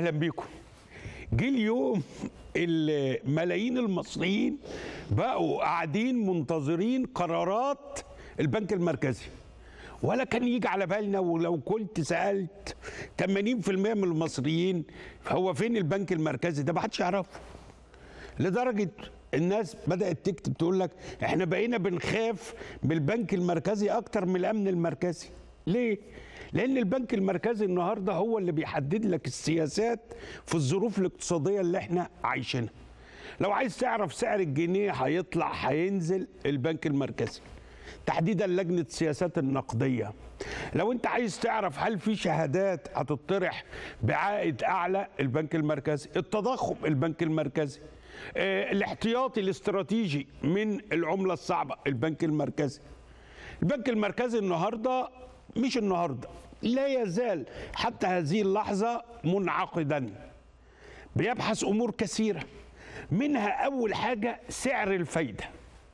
اهلا بيكم جه اليوم اللي ملايين المصريين بقوا قاعدين منتظرين قرارات البنك المركزي ولا كان يجي على بالنا ولو كنت سالت 80% من المصريين هو فين البنك المركزي ده ما حدش يعرفه لدرجه الناس بدات تكتب تقول لك احنا بقينا بنخاف من البنك المركزي اكتر من الامن المركزي ليه لان البنك المركزي النهارده هو اللي بيحدد لك السياسات في الظروف الاقتصاديه اللي احنا عايشينها لو عايز تعرف سعر الجنيه هيطلع هينزل البنك المركزي تحديدا لجنه السياسات النقديه لو انت عايز تعرف هل في شهادات هتطرح بعائد اعلى البنك المركزي التضخم البنك المركزي آه، الاحتياطي الاستراتيجي من العمله الصعبه البنك المركزي البنك المركزي النهارده مش النهارده لا يزال حتى هذه اللحظه منعقدا بيبحث امور كثيره منها اول حاجه سعر الفايده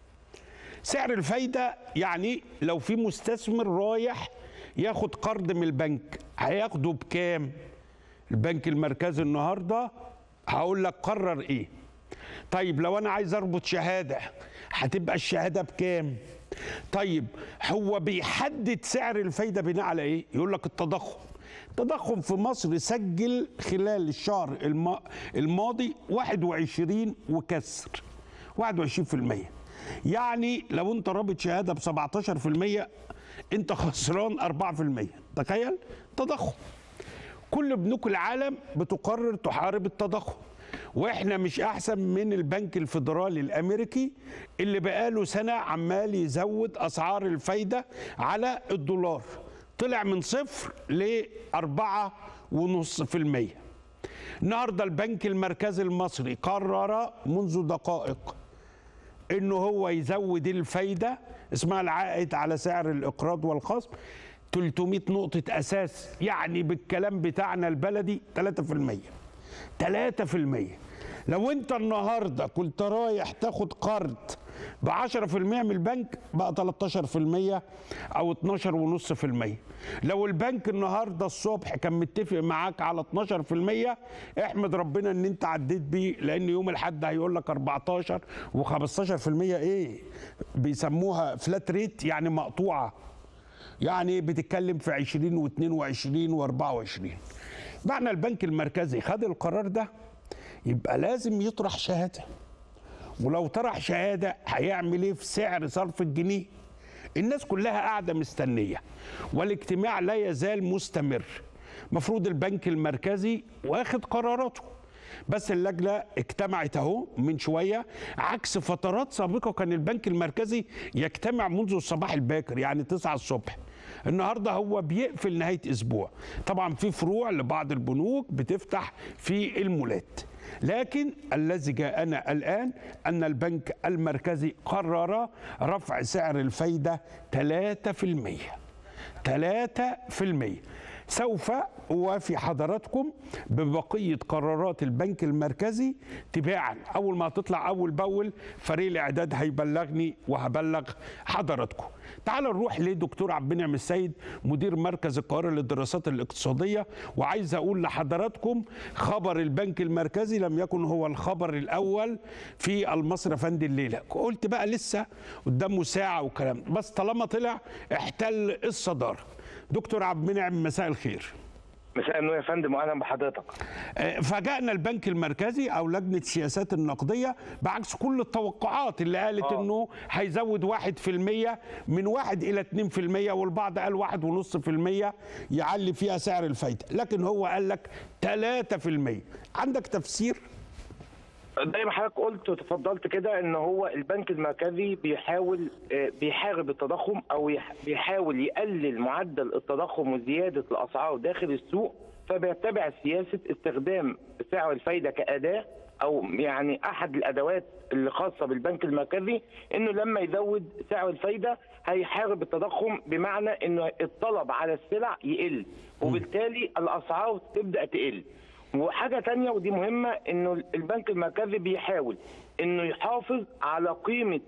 سعر الفايده يعني لو في مستثمر رايح ياخد قرض من البنك هياخده بكام البنك المركزي النهارده هقول لك قرر ايه طيب لو انا عايز اربط شهاده هتبقى الشهاده بكام طيب هو بيحدد سعر الفايده بناء على ايه يقول لك التضخم التضخم في مصر سجل خلال الشهر الم- الماضي 21 وكسر 21% يعني لو انت رابط شهاده ب 17% انت خسران 4% تخيل تضخم كل بنوك العالم بتقرر تحارب التضخم واحنا مش احسن من البنك الفيدرالي الامريكي اللي بقاله سنه عمال يزود اسعار الفايده على الدولار طلع من صفر لأربعة ونص في المية النهاردة البنك المركزي المصري قرر منذ دقائق انه هو يزود الفايده اسمها العائد على سعر الاقراض والخصم 300 نقطة أساس يعني بالكلام بتاعنا البلدي 3% 3% لو أنت النهاردة كنت رايح تاخد قرض ب 10% من البنك بقى 13% أو 12.5% لو البنك النهاردة الصبح كان متفق معاك على 12% احمد ربنا ان انت عديت بيه لان يوم الاحد هيقول لك 14 و15% ايه بيسموها فلات ريت يعني مقطوعه يعني بتتكلم في 20 و22 و24 معنى البنك المركزي خد القرار ده يبقى لازم يطرح شهاده ولو طرح شهاده هيعمل ايه في سعر صرف الجنيه الناس كلها قاعده مستنيه والاجتماع لا يزال مستمر مفروض البنك المركزي واخد قراراته بس اللجنه اجتمعت اهو من شويه عكس فترات سابقه كان البنك المركزي يجتمع منذ الصباح الباكر يعني 9 الصبح النهارده هو بيقفل نهايه اسبوع طبعا في فروع لبعض البنوك بتفتح في المولات لكن الذي جاءنا الآن أن البنك المركزي قرر رفع سعر الفايدة 3% 3% سوف أوافي حضراتكم ببقية قرارات البنك المركزي تباعا أول ما تطلع أول بأول فريق الإعداد هيبلغني وهبلغ حضراتكم تعال نروح لدكتور عبد المنعم السيد مدير مركز القاهرة للدراسات الاقتصادية وعايز أقول لحضراتكم خبر البنك المركزي لم يكن هو الخبر الأول في المصرف فند الليلة قلت بقى لسه قدامه ساعة وكلام بس طالما طلع احتل الصدارة دكتور عبد المنعم مساء الخير مساء النور يا فندم واهلا بحضرتك آه، فاجأنا البنك المركزي او لجنه السياسات النقديه بعكس كل التوقعات اللي قالت آه. انه هيزود 1% من 1 الى 2% والبعض قال 1.5% يعلي فيها سعر الفايده لكن هو قال لك 3% عندك تفسير زي ما حضرتك قلت وتفضلت كده ان هو البنك المركزي بيحاول آه، بيحارب التضخم او يح- بيحاول يقلل معدل التضخم وزياده الاسعار داخل السوق فبيتبع سياسه استخدام سعر الفايده كاداه او يعني احد الادوات اللي خاصه بالبنك المركزي انه لما يزود سعر الفايده هيحارب التضخم بمعنى انه الطلب على السلع يقل وبالتالي الاسعار تبدا تقل وحاجة تانية ودي مهمة انه البنك المركزي بيحاول انه يحافظ على قيمة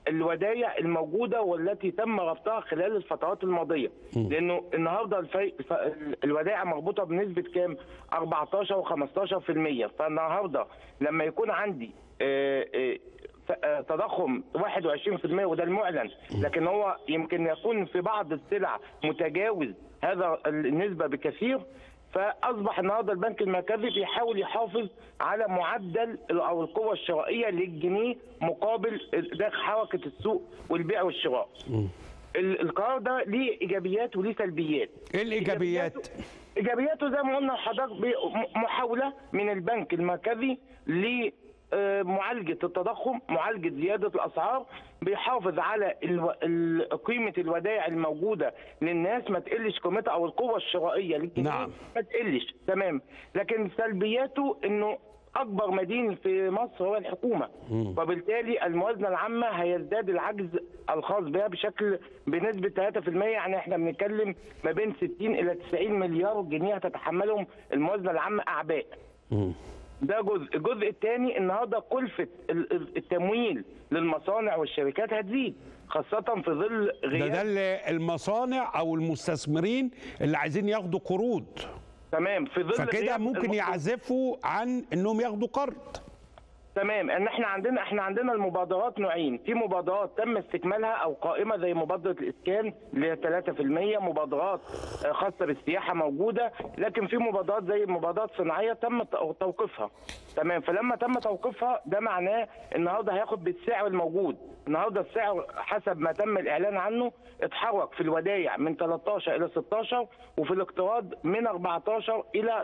الودائع الموجوده والتي تم ربطها خلال الفترات الماضيه لانه النهارده الفي... ف... الودائع مربوطه بنسبه كام 14 و15% فالنهارده لما يكون عندي آه، آه، ف- آه، تضخم 21% وده المعلن لكن هو يمكن يكون في بعض السلع متجاوز هذا النسبه بكثير فاصبح النهارده البنك المركزي بيحاول يحافظ على معدل او القوه الشرائيه للجنيه مقابل ده حركه السوق والبيع والشراء. ال- القرار ده ليه ايجابيات وليه سلبيات. ايه الايجابيات ايجابياته زي ما قلنا لحضرتك ب- م- محاوله من البنك المركزي لمعالجه التضخم، معالجه زياده الاسعار، بيحافظ على الو... ال- قيمه الودائع الموجوده للناس ما تقلش قيمتها او القوه الشرائيه للجنيه نعم. ما تقلش تمام، لكن سلبياته انه اكبر مدين في مصر هو الحكومه وبالتالي الموازنه العامه هيزداد العجز الخاص بها بشكل بنسبه 3% يعني احنا بنتكلم ما بين 60 الى 90 مليار جنيه هتتحملهم الموازنه العامه اعباء ده جزء الجزء الثاني النهارده كلفه ال- ال- التمويل للمصانع والشركات هتزيد خاصه في ظل ده غياب ده اللي المصانع او المستثمرين اللي عايزين ياخدوا قروض تمام في ظل فكده غياب ممكن المصروف. يعزفوا عن انهم ياخدوا قرض تمام ان احنا عندنا احنا عندنا المبادرات نوعين في مبادرات تم استكمالها او قائمه زي مبادره الاسكان اللي هي 3% مبادرات آه، خاصه بالسياحه موجوده لكن في مبادرات زي مبادرات صناعيه تم تو- توقيفها تمام فلما تم توقيفها ده معناه النهارده هياخد بالسعر الموجود النهارده السعر حسب ما تم الاعلان عنه اتحرك في الودائع من 13 الى 16 وفي الاقتراض من 14 الى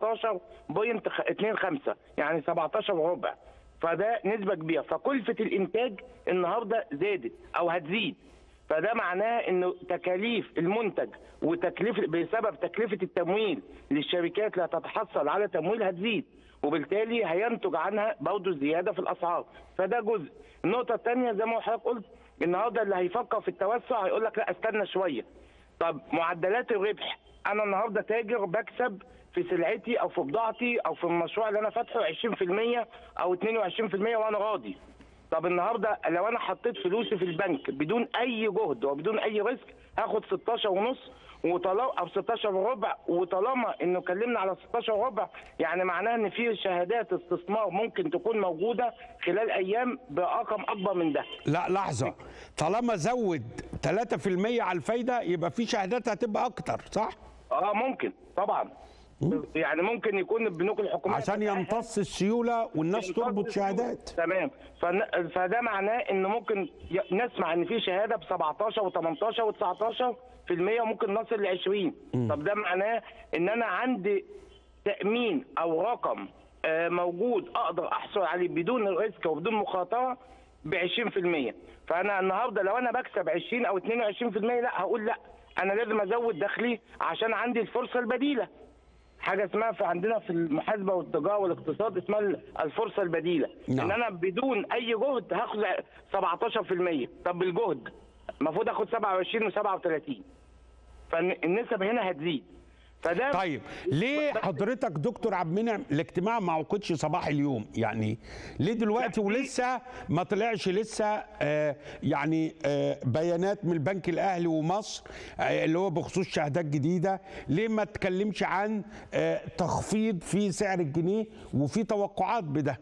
17.25 يعني 17 وربع فده نسبه كبيره فكلفه الانتاج النهارده زادت او هتزيد فده معناه انه تكاليف المنتج وتكلفه بسبب تكلفه التمويل للشركات اللي هتتحصل على تمويل هتزيد وبالتالي هينتج عنها برضه زياده في الاسعار فده جزء النقطه الثانيه زي ما حضرتك قلت النهارده اللي هيفكر في التوسع هيقول لك لا استنى شويه طب معدلات الربح انا النهارده تاجر بكسب في سلعتي او في بضاعتي او في المشروع اللي انا فاتحه 20% او 22% وانا راضي طب النهارده لو انا حطيت فلوسي في البنك بدون اي جهد وبدون اي ريسك هاخد 16 ونص وطالما او 16 وربع وطالما انه كلمنا على 16 وربع يعني معناه ان في شهادات استثمار ممكن تكون موجوده خلال ايام برقم اكبر من ده لا لحظه طالما زود 3% على الفايده يبقى في شهادات هتبقى اكتر صح اه ممكن طبعا يعني ممكن يكون البنوك الحكوميه عشان يمتص السيوله والناس تربط شهادات تمام فن- فده معناه ان ممكن ي- نسمع ان في شهاده ب 17 و18 و19 في المية وممكن نصل ل 20 طب ده معناه ان انا عندي تامين او رقم آه، موجود اقدر احصل عليه بدون ريسك وبدون مخاطره ب 20% فانا النهارده لو انا بكسب 20 او 22% لا هقول لا انا لازم ازود دخلي عشان عندي الفرصه البديله حاجه اسمها في عندنا في المحاسبه والتجاره والاقتصاد اسمها الفرصه البديله نعم. ان انا بدون اي جهد هاخد 17% طب بالجهد المفروض اخد 27 و37 فالنسب هنا هتزيد فده طيب ليه حضرتك دكتور عبد المنعم الاجتماع ما عقدش صباح اليوم يعني ليه دلوقتي ولسه ما طلعش لسه آه يعني آه بيانات من البنك الاهلي ومصر آه اللي هو بخصوص شهادات جديده ليه ما تكلمش عن آه تخفيض في سعر الجنيه وفي توقعات بده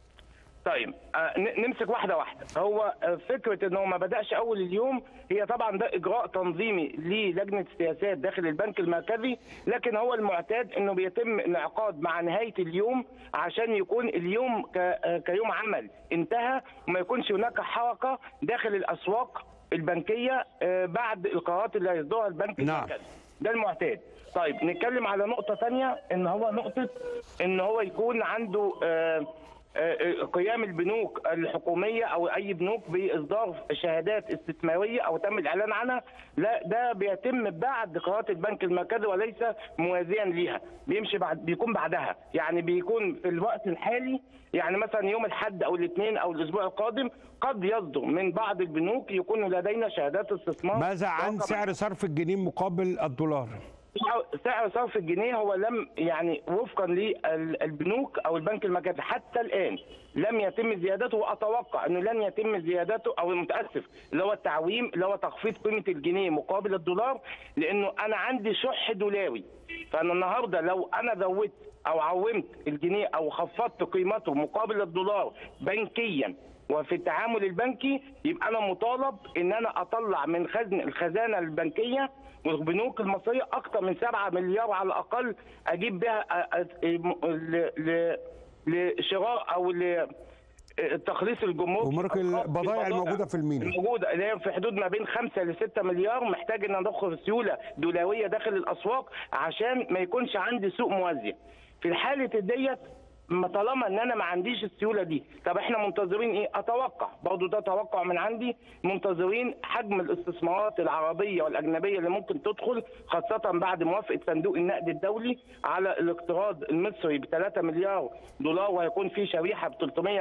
طيب آه، ن- نمسك واحده واحده هو آه، فكره انه ما بداش اول اليوم هي طبعا ده اجراء تنظيمي للجنه السياسات داخل البنك المركزي لكن هو المعتاد انه بيتم انعقاد مع نهايه اليوم عشان يكون اليوم ك- آه، كيوم عمل انتهى وما يكونش هناك حركه داخل الاسواق البنكيه آه، بعد القرارات اللي هيصدرها البنك نعم. المركزي ده المعتاد طيب نتكلم على نقطة ثانية ان هو نقطة ان هو يكون عنده آه، آه، قيام البنوك الحكومية او اي بنوك باصدار شهادات استثمارية او تم الاعلان عنها لا ده بيتم بعد قرارات البنك المركزي وليس موازيا ليها بيمشي بعد بيكون بعدها يعني بيكون في الوقت الحالي يعني مثلا يوم الاحد او الاثنين او الاسبوع القادم قد يصدر من بعض البنوك يكون لدينا شهادات استثمار ماذا عن رقم سعر صرف الجنيه مقابل الدولار سعر صرف الجنيه هو لم يعني وفقا للبنوك او البنك المركزي حتى الان لم يتم زيادته واتوقع انه لن يتم زيادته او متاسف اللي هو التعويم اللي هو تخفيض قيمه الجنيه مقابل الدولار لانه انا عندي شح دولاري فانا النهارده لو انا زودت او عومت الجنيه او خفضت قيمته مقابل الدولار بنكيا وفي التعامل البنكي يبقى انا مطالب ان انا اطلع من خزن الخزانه البنكيه والبنوك المصريه اكثر من 7 مليار على الاقل اجيب بها أ- أ- ل- ل- لشراء او ل تخليص الجمهور جمرك البضائع الموجودة في المينا. الموجوده اللي هي في حدود ما بين 5 ل 6 مليار محتاج ان اضخ سيوله دولاريه داخل الاسواق عشان ما يكونش عندي سوق موازيه في الحاله ديت ما طالما ان انا ما عنديش السيوله دي طب احنا منتظرين ايه اتوقع برضو ده توقع من عندي منتظرين حجم الاستثمارات العربيه والاجنبيه اللي ممكن تدخل خاصه بعد موافقه صندوق النقد الدولي على الاقتراض المصري ب 3 مليار دولار وهيكون في شريحه ب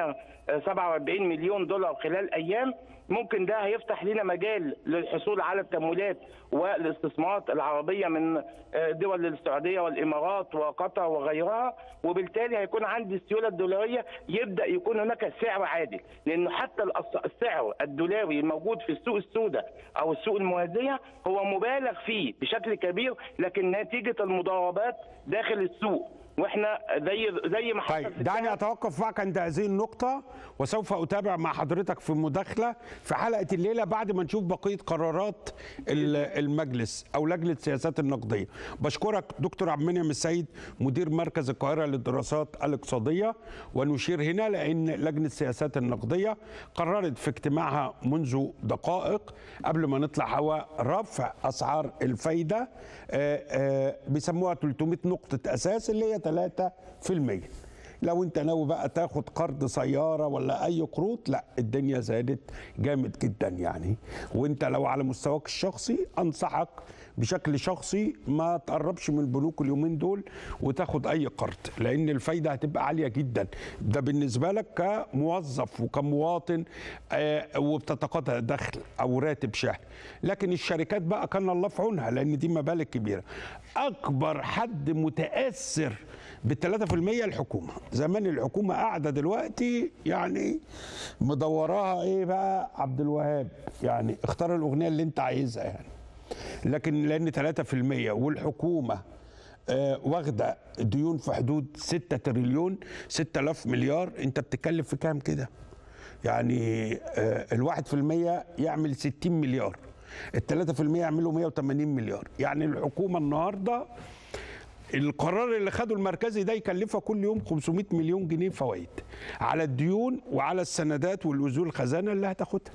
347 مليون دولار خلال ايام ممكن ده هيفتح لنا مجال للحصول على التمويلات والاستثمارات العربيه من دول السعوديه والامارات وقطر وغيرها وبالتالي هيكون عندي السيوله الدولاريه يبدا يكون هناك سعر عادل لانه حتى الأس- السعر الدولاري الموجود في السوق السوداء او السوق الموازيه هو مبالغ فيه بشكل كبير لكن نتيجه المضاربات داخل السوق واحنا زي زي ما حصل طيب في دعني السنة اتوقف معك عند هذه النقطة وسوف اتابع مع حضرتك في مداخلة في حلقة الليلة بعد ما نشوف بقية قرارات ال- المجلس او لجنة السياسات النقدية. بشكرك دكتور عبد المنعم السيد مدير مركز القاهرة للدراسات الاقتصادية ونشير هنا لان لجنة السياسات النقدية قررت في اجتماعها منذ دقائق قبل ما نطلع هواء رفع اسعار الفايدة آه، آه، بيسموها 300 نقطة اساس اللي هي 3% لو انت ناوي بقى تاخد قرض سياره ولا اي قروض لا الدنيا زادت جامد جدا يعني وانت لو على مستواك الشخصي انصحك بشكل شخصي ما تقربش من البنوك اليومين دول وتاخد اي قرض لان الفايده هتبقى عاليه جدا ده بالنسبه لك كموظف وكمواطن آه، وبتتقاضى دخل او راتب شهري لكن الشركات بقى كان الله في عونها لان دي مبالغ كبيره اكبر حد متاثر بال 3% الحكومه زمان الحكومه قاعده دلوقتي يعني مدوراها ايه بقى عبد الوهاب يعني اختار الاغنيه اللي انت عايزها يعني لكن لان 3% والحكومه آه، واخده ديون في حدود 6 تريليون 6000 مليار انت بتتكلم في كام كده يعني آه، الواحد في المية يعمل 60 مليار الثلاثة في المية يعملوا 180 مليار يعني الحكومة النهاردة القرار اللي خده المركزي ده يكلفها كل يوم 500 مليون جنيه فوائد على الديون وعلى السندات والأذول الخزانة اللي هتاخدها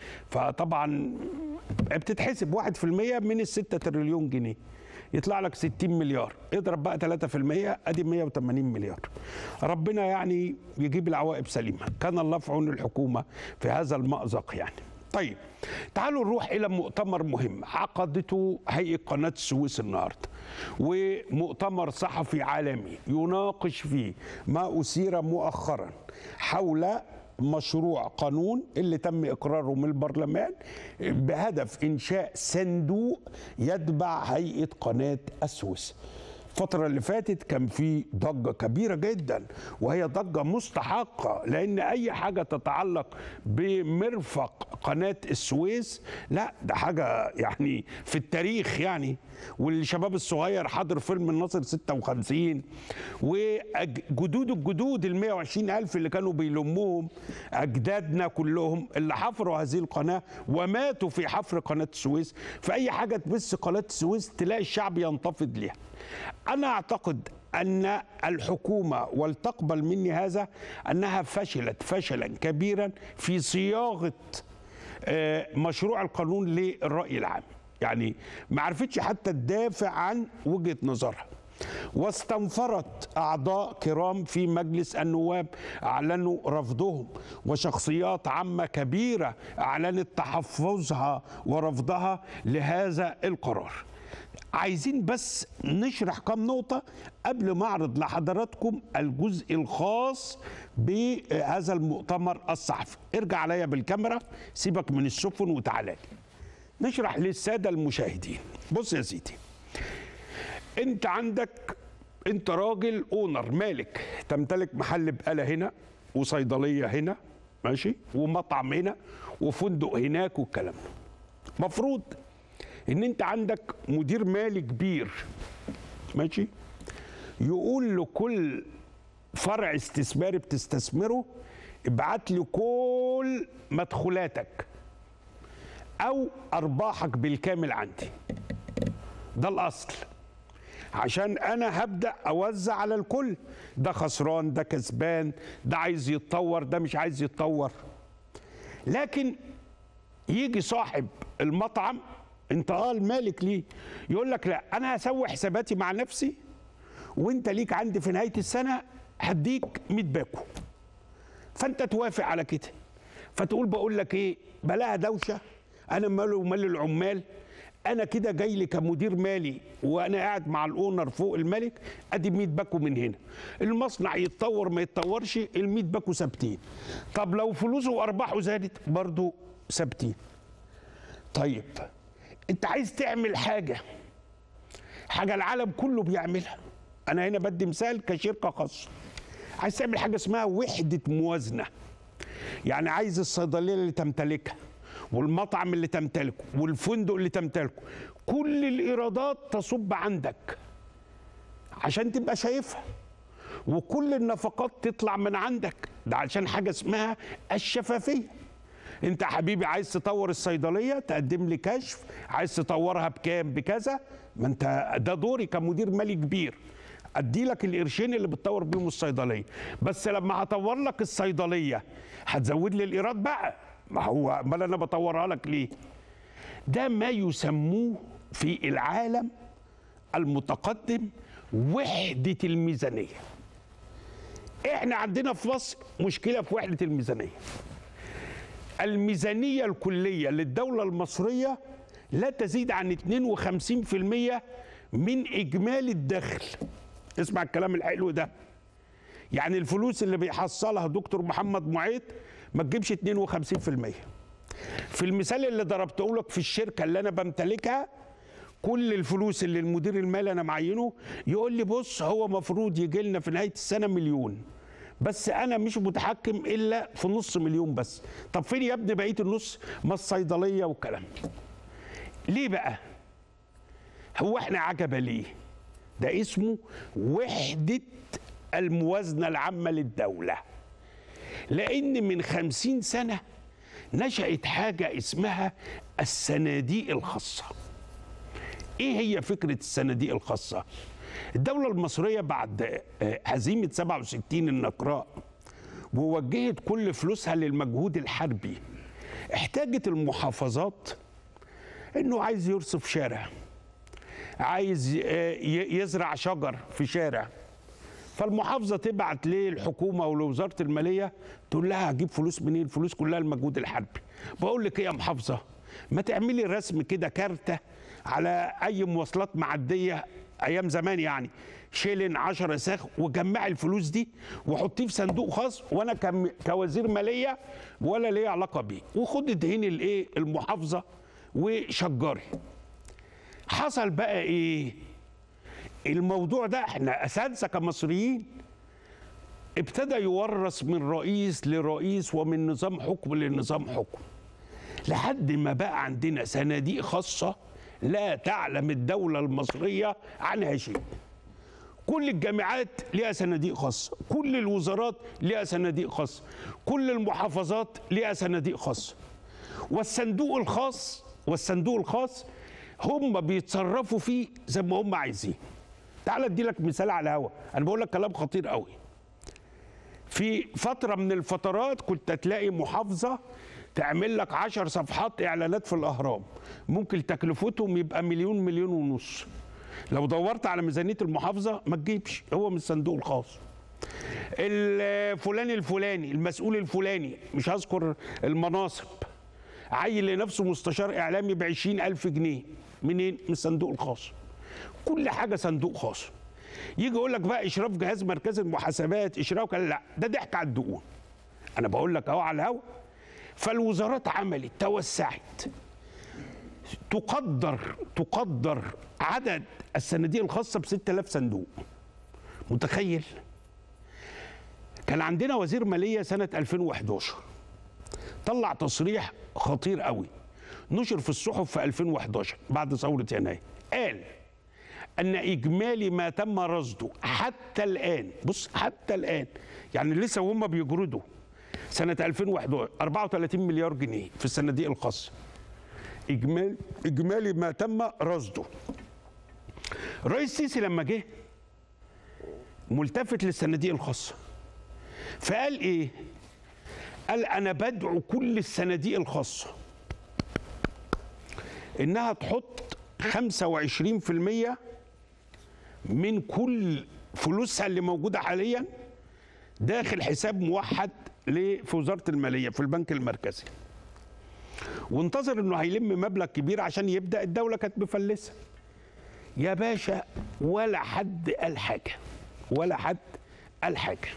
فطبعا بتتحسب 1% من ال 6 تريليون جنيه يطلع لك 60 مليار اضرب بقى 3% ادي 180 مليار ربنا يعني يجيب العواقب سليمه كان الله في عون الحكومه في هذا المأزق يعني طيب تعالوا نروح الى مؤتمر مهم عقدته هيئه قناه السويس النهارده ومؤتمر صحفي عالمي يناقش فيه ما اثير مؤخرا حول مشروع قانون اللي تم اقراره من البرلمان بهدف انشاء صندوق يتبع هيئه قناه السويس الفترة اللي فاتت كان في ضجة كبيرة جدا وهي ضجة مستحقة لأن أي حاجة تتعلق بمرفق قناة السويس لا ده حاجة يعني في التاريخ يعني والشباب الصغير حضر فيلم الناصر 56 وجدود الجدود ال 120 ألف اللي كانوا بيلموهم أجدادنا كلهم اللي حفروا هذه القناة وماتوا في حفر قناة السويس فأي حاجة تمس قناة السويس تلاقي الشعب ينتفض ليها أنا أعتقد أن الحكومة ولتقبل مني هذا أنها فشلت فشلا كبيرا في صياغة آه، مشروع القانون للرأي العام يعني ما عرفتش حتى تدافع عن وجهة نظرها واستنفرت أعضاء كرام في مجلس النواب أعلنوا رفضهم وشخصيات عامة كبيرة أعلنت تحفظها ورفضها لهذا القرار عايزين بس نشرح كم نقطة قبل ما أعرض لحضراتكم الجزء الخاص بهذا المؤتمر الصحفي ارجع عليا بالكاميرا سيبك من السفن وتعالى لي نشرح للسادة المشاهدين بص يا سيدي انت عندك انت راجل اونر مالك تمتلك محل بقاله هنا وصيدليه هنا ماشي ومطعم هنا وفندق هناك والكلام ده مفروض ان انت عندك مدير مالي كبير ماشي يقول لكل فرع استثماري بتستثمره ابعت لي كل مدخولاتك او ارباحك بالكامل عندي ده الاصل عشان انا هبدا اوزع على الكل ده خسران ده كسبان ده عايز يتطور ده مش عايز يتطور لكن يجي صاحب المطعم انت اه المالك ليه يقول لك لا انا هسوي حساباتي مع نفسي وانت ليك عندي في نهايه السنه هديك 100 باكو فانت توافق على كده فتقول بقول لك ايه بلاها دوشه انا مال ومال العمال انا كده جاي لي كمدير مالي وانا قاعد مع الاونر فوق الملك ادي 100 باكو من هنا المصنع يتطور ما يتطورش ال 100 باكو ثابتين طب لو فلوسه وارباحه زادت برضه ثابتين طيب انت عايز تعمل حاجه حاجه العالم كله بيعملها انا هنا بدي مثال كشركه خاصه عايز تعمل حاجه اسمها وحده موازنه يعني عايز الصيدليه اللي تمتلكها والمطعم اللي تمتلكه والفندق اللي تمتلكه كل الايرادات تصب عندك عشان تبقى شايفها وكل النفقات تطلع من عندك ده عشان حاجه اسمها الشفافيه انت يا حبيبي عايز تطور الصيدليه تقدم لي كشف عايز تطورها بكام بكذا ما انت ده دوري كمدير مالي كبير ادي لك القرشين اللي بتطور بيهم الصيدليه بس لما هطور لك الصيدليه هتزود لي الايراد بقى ما هو امال انا بطورها لك ليه ده ما يسموه في العالم المتقدم وحده الميزانيه احنا عندنا في مصر مشكله في وحده الميزانيه الميزانيه الكليه للدوله المصريه لا تزيد عن 52% من اجمالي الدخل اسمع الكلام الحلو ده يعني الفلوس اللي بيحصلها دكتور محمد معيط ما تجيبش 52% في المثال اللي ضربته لك في الشركه اللي انا بمتلكها كل الفلوس اللي المدير المالي انا معينه يقول لي بص هو مفروض يجي لنا في نهايه السنه مليون بس انا مش متحكم الا في نص مليون بس طب فين يا ابني بقيه النص ما الصيدليه والكلام ليه بقى هو احنا عجبه ليه ده اسمه وحده الموازنه العامه للدوله لان من خمسين سنه نشأت حاجة اسمها الصناديق الخاصة ايه هي فكرة الصناديق الخاصة الدولة المصرية بعد هزيمة 67 النقراء ووجهت كل فلوسها للمجهود الحربي احتاجت المحافظات انه عايز يرصف شارع عايز يزرع شجر في شارع فالمحافظه تبعت للحكومه ولوزاره الماليه تقول لها هجيب فلوس منين الفلوس كلها المجهود الحربي بقول لك ايه يا محافظه ما تعملي رسم كده كارته على اي مواصلات معديه ايام زمان يعني شيلن 10 ساخ وجمعي الفلوس دي وحطيه في صندوق خاص وانا كم- كوزير ماليه ولا ليه علاقه بيه وخد ادهني الايه المحافظه وشجري حصل بقى ايه الموضوع ده احنا اساتذه كمصريين ابتدى يورث من رئيس لرئيس ومن نظام حكم لنظام حكم لحد ما بقى عندنا صناديق خاصه لا تعلم الدوله المصريه عنها شيء كل الجامعات ليها صناديق خاصه كل الوزارات ليها صناديق خاصه كل المحافظات ليها صناديق خاصه والصندوق الخاص والصندوق الخاص هم بيتصرفوا فيه زي ما هم عايزين تعال ادي لك مثال على الهوا انا بقول لك كلام خطير قوي في فتره من الفترات كنت تلاقي محافظه تعمل لك عشر صفحات اعلانات في الاهرام ممكن تكلفتهم يبقى مليون مليون ونص لو دورت على ميزانيه المحافظه ما تجيبش هو من الصندوق الخاص الفلاني الفلاني المسؤول الفلاني مش هذكر المناصب عيل لنفسه مستشار اعلامي ب ألف جنيه منين من الصندوق الخاص كل حاجه صندوق خاص يجي يقول لك بقى اشراف جهاز مركز المحاسبات اشراف لا ده ضحك على الدقون انا بقول لك اهو على الهوا فالوزارات عملت توسعت تقدر تقدر عدد الصناديق الخاصه ب 6000 صندوق متخيل كان عندنا وزير ماليه سنه 2011 طلع تصريح خطير قوي نشر في الصحف في 2011 بعد ثوره يناير قال ان اجمالي ما تم رصده حتى الان بص حتى الان يعني لسه وهم بيجردوا سنه 2011 34 مليار جنيه في الصناديق الخاصه اجمالي اجمالي ما تم رصده الرئيس السيسي لما جه ملتفت للصناديق الخاصه فقال ايه قال انا بدعو كل الصناديق الخاصه انها تحط 25% من كل فلوسها اللي موجوده حاليا داخل حساب موحد ل- في وزاره الماليه في البنك المركزي وانتظر انه هيلم مبلغ كبير عشان يبدا الدوله كانت مفلسه يا باشا ولا حد قال حاجه ولا حد قال حاجه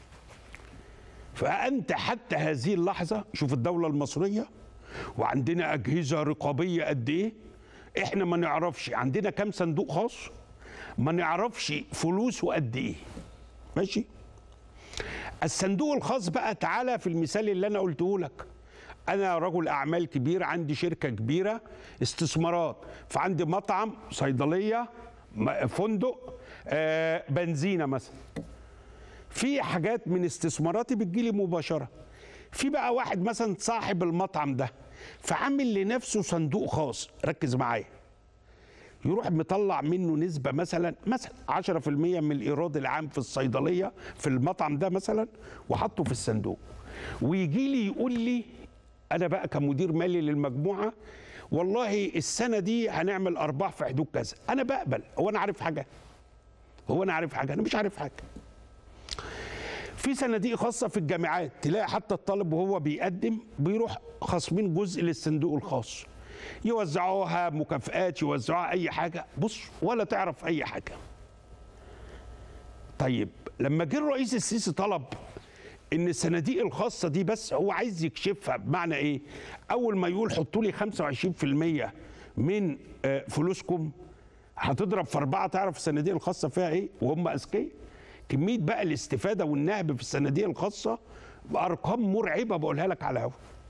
فانت حتى هذه اللحظه شوف الدوله المصريه وعندنا اجهزه رقابيه قد ايه احنا ما نعرفش عندنا كام صندوق خاص ما نعرفش فلوسه قد ايه ماشي الصندوق الخاص بقى تعالى في المثال اللي انا قلته لك انا رجل اعمال كبير عندي شركه كبيره استثمارات فعندي مطعم صيدليه م- فندق آه، بنزينه مثلا في حاجات من استثماراتي بتجيلي مباشره في بقى واحد مثلا صاحب المطعم ده فعامل لنفسه صندوق خاص ركز معايا يروح مطلع منه نسبة مثلا مثلا 10% من الإيراد العام في الصيدلية في المطعم ده مثلا وحطه في الصندوق ويجي لي يقول لي أنا بقى كمدير مالي للمجموعة والله السنة دي هنعمل أرباح في حدود كذا أنا بقبل هو أنا عارف حاجة هو أنا عارف حاجة أنا مش عارف حاجة في صناديق خاصة في الجامعات تلاقي حتى الطالب وهو بيقدم بيروح خاصمين جزء للصندوق الخاص يوزعوها مكافآت يوزعوها أي حاجة بص ولا تعرف أي حاجة طيب لما جه الرئيس السيسي طلب ان الصناديق الخاصه دي بس هو عايز يكشفها بمعنى ايه اول ما يقول حطوا لي 25% من آه، فلوسكم هتضرب في اربعه تعرف الصناديق الخاصه فيها ايه وهم اذكياء كميه بقى الاستفاده والنهب في الصناديق الخاصه بارقام مرعبه بقولها لك على الهوا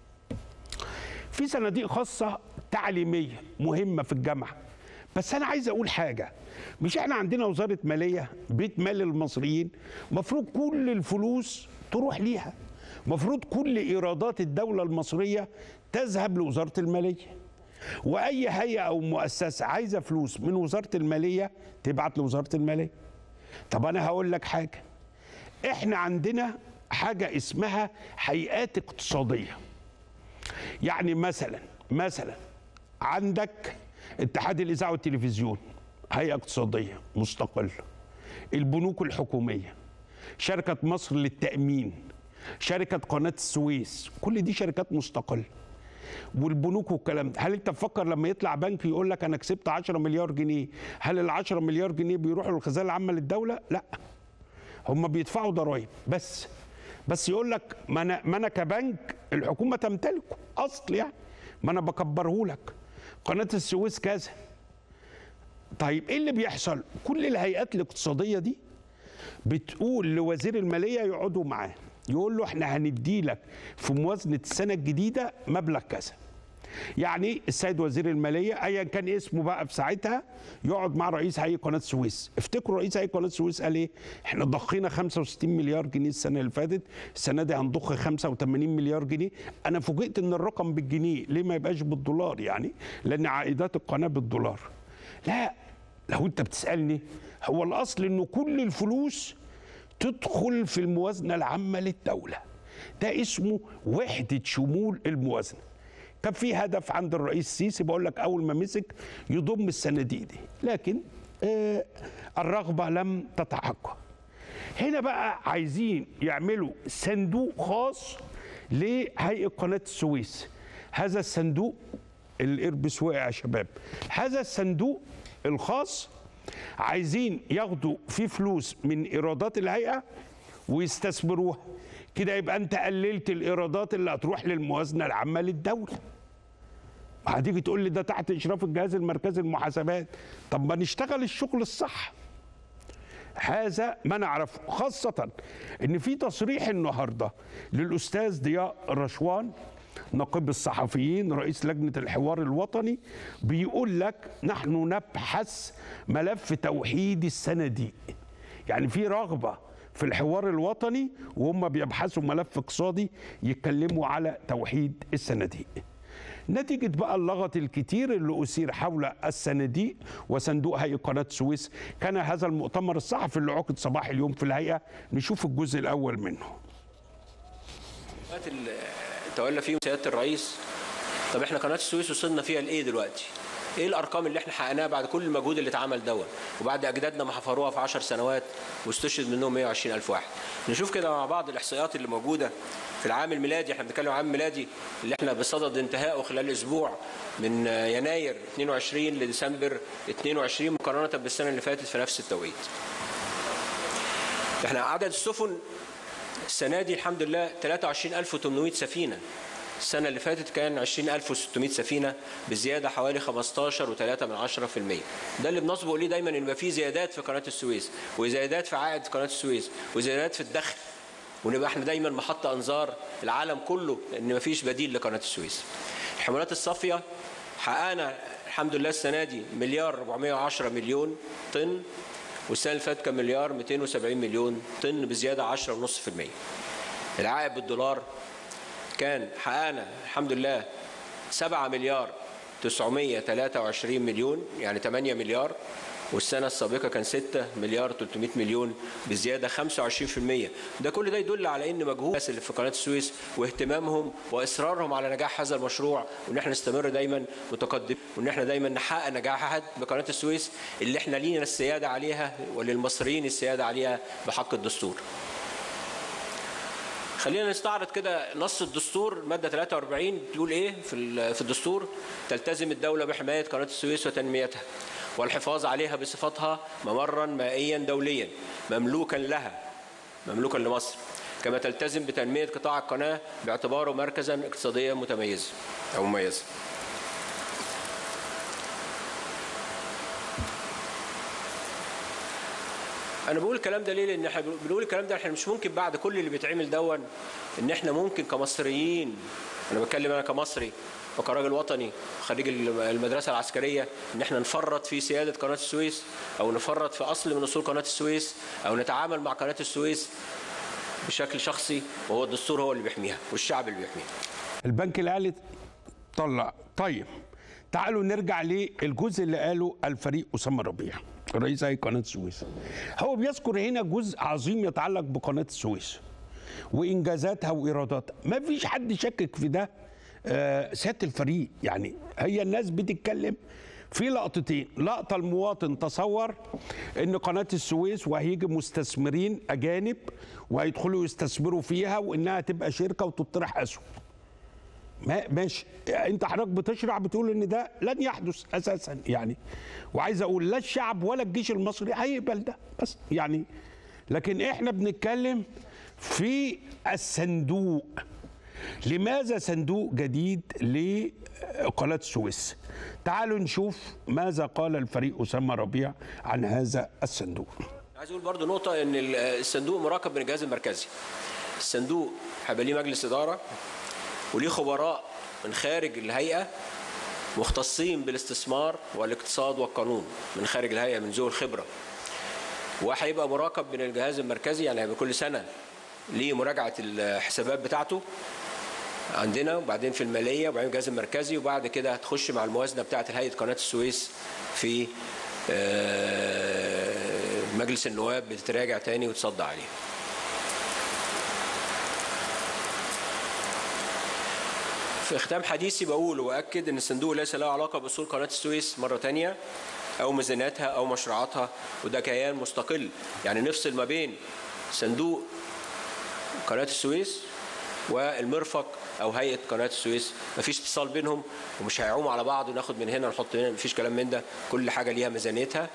في صناديق خاصه تعليميه مهمه في الجامعه بس انا عايز اقول حاجه مش احنا عندنا وزاره ماليه بيت مال المصريين مفروض كل الفلوس تروح ليها مفروض كل ايرادات الدوله المصريه تذهب لوزاره الماليه واي هيئه او مؤسسه عايزه فلوس من وزاره الماليه تبعت لوزاره الماليه طب انا هقول لك حاجه احنا عندنا حاجه اسمها هيئات اقتصاديه يعني مثلا مثلا عندك اتحاد الاذاعه والتلفزيون هيئه اقتصاديه مستقله البنوك الحكوميه شركه مصر للتامين شركه قناه السويس كل دي شركات مستقله والبنوك والكلام ده هل انت تفكر لما يطلع بنك يقول لك انا كسبت 10 مليار جنيه هل ال 10 مليار جنيه بيروحوا للخزانه العامه للدوله لا هم بيدفعوا ضرائب بس بس يقول لك ما انا ما انا كبنك الحكومه تمتلكه اصل يعني ما انا بكبره لك قناه السويس كذا طيب ايه اللي بيحصل كل الهيئات الاقتصاديه دي بتقول لوزير الماليه يقعدوا معاه يقول له احنا هندي لك في موازنه السنه الجديده مبلغ كذا يعني السيد وزير الماليه ايا كان اسمه بقى في ساعتها يقعد مع رئيس هيئه قناه السويس افتكروا رئيس هيئه قناه السويس قال ايه احنا ضخينا 65 مليار جنيه السنه اللي فاتت السنه دي هنضخ 85 مليار جنيه انا فوجئت ان الرقم بالجنيه ليه ما يبقاش بالدولار يعني لان عائدات القناه بالدولار لا لو انت بتسالني هو الاصل انه كل الفلوس تدخل في الموازنه العامه للدوله ده اسمه وحده شمول الموازنه كان في هدف عند الرئيس السيسي بقول لك اول ما مسك يضم الصناديق دي لكن آه الرغبه لم تتحقق هنا بقى عايزين يعملوا صندوق خاص لهيئه قناه السويس هذا الصندوق القربس وقع يا شباب هذا الصندوق الخاص عايزين ياخدوا فيه فلوس من ايرادات الهيئه ويستثمروها كده يبقى انت قللت الايرادات اللي هتروح للموازنه العامه للدوله هتيجي تقول لي ده تحت اشراف الجهاز المركزي للمحاسبات طب ما نشتغل الشغل الصح هذا ما نعرفه خاصة ان في تصريح النهاردة للأستاذ ضياء رشوان نقيب الصحفيين رئيس لجنة الحوار الوطني بيقول لك نحن نبحث ملف توحيد الصناديق يعني في رغبة في الحوار الوطني وهم بيبحثوا ملف اقتصادي يتكلموا على توحيد الصناديق نتيجة بقى اللغط الكتير اللي أثير حول الصناديق وصندوق هيئة قناة السويس كان هذا المؤتمر الصحفي اللي عقد صباح اليوم في الهيئة نشوف الجزء الأول منه الوقت اللي تولى فيه سياده الرئيس طب احنا قناه السويس وصلنا فيها لايه دلوقتي؟ ايه الارقام اللي احنا حققناها بعد كل المجهود اللي اتعمل دون وبعد اجدادنا ما حفروها في 10 سنوات واستشهد منهم 120 الف واحد نشوف كده مع بعض الاحصائيات اللي موجوده في العام الميلادي احنا بنتكلم عن ميلادي اللي احنا بصدد انتهائه خلال اسبوع من يناير 22 لديسمبر 22 مقارنه بالسنه اللي فاتت في نفس التوقيت احنا عدد السفن السنه دي الحمد لله 23800 سفينه السنه اللي فاتت كان 20600 سفينه بزياده حوالي 15.3% ده اللي بنصبغ ليه دايما ان يبقى في زيادات في قناه السويس وزيادات في عائد قناه السويس وزيادات في الدخل ونبقى احنا دايما محط انظار العالم كله ان مفيش بديل لقناه السويس الحملات الصافيه حققنا الحمد لله السنه دي مليار 410 مليون طن والسنه اللي فاتت كان مليار 270 مليون طن بزياده 10.5% العائد بالدولار كان حققنا الحمد لله 7 مليار 923 مليون يعني 8 مليار والسنة السابقة كان 6 مليار 300 مليون بزيادة 25% ده كل ده يدل على ان مجهود الناس اللي في قناة السويس واهتمامهم واصرارهم على نجاح هذا المشروع وان احنا نستمر دايما متقدم وان احنا دايما نحقق نجاحات بقناة السويس اللي احنا لينا السيادة عليها وللمصريين السيادة عليها بحق الدستور خلينا نستعرض كده نص الدستور ماده 43 بتقول ايه في في الدستور تلتزم الدوله بحمايه قناه السويس وتنميتها والحفاظ عليها بصفتها ممرا مائيا دوليا مملوكا لها مملوكا لمصر كما تلتزم بتنميه قطاع القناه باعتباره مركزا اقتصاديا متميزا او مميزا انا بقول الكلام ده ليه لان احنا بنقول الكلام ده احنا مش ممكن بعد كل اللي بيتعمل دون ان احنا ممكن كمصريين انا بتكلم انا كمصري وكراجل وطني خريج المدرسه العسكريه ان احنا نفرط في سياده قناه السويس او نفرط في اصل من اصول قناه السويس او نتعامل مع قناه السويس بشكل شخصي وهو الدستور هو اللي بيحميها والشعب اللي بيحميها البنك الاهلي طلع طيب تعالوا نرجع للجزء اللي قاله الفريق اسامه ربيع رئيس هيئه قناه السويس هو بيذكر هنا جزء عظيم يتعلق بقناه السويس وانجازاتها وايراداتها ما فيش حد شكك في ده آه سياده الفريق يعني هي الناس بتتكلم في لقطتين لقطة المواطن تصور ان قناة السويس وهيجي مستثمرين اجانب وهيدخلوا يستثمروا فيها وانها تبقى شركة وتطرح اسهم ما ماشي انت حضرتك بتشرع بتقول ان ده لن يحدث اساسا يعني وعايز اقول لا الشعب ولا الجيش المصري هيقبل ده بس يعني لكن احنا بنتكلم في الصندوق لماذا صندوق جديد لقناه السويس تعالوا نشوف ماذا قال الفريق اسامه ربيع عن هذا الصندوق عايز اقول برضو نقطه ان الصندوق مراقب من الجهاز المركزي الصندوق هيبقى ليه مجلس اداره وليه خبراء من خارج الهيئه مختصين بالاستثمار والاقتصاد والقانون من خارج الهيئه من ذوي الخبره وهيبقى مراقب من الجهاز المركزي يعني هيبقى كل سنه ليه مراجعه الحسابات بتاعته عندنا وبعدين في الماليه وبعدين الجهاز المركزي وبعد كده هتخش مع الموازنه بتاعه هيئه قناه السويس في مجلس النواب بتتراجع تاني وتصدى عليه في ختام حديثي بقول واكد ان الصندوق ليس له علاقه باصول قناه السويس مره تانية او ميزانياتها او مشروعاتها وده كيان مستقل يعني نفصل ما بين صندوق قناه السويس والمرفق او هيئه قناه السويس مفيش اتصال بينهم ومش هيعوموا على بعض وناخد من هنا ونحط من هنا مفيش كلام من ده كل حاجه ليها ميزانيتها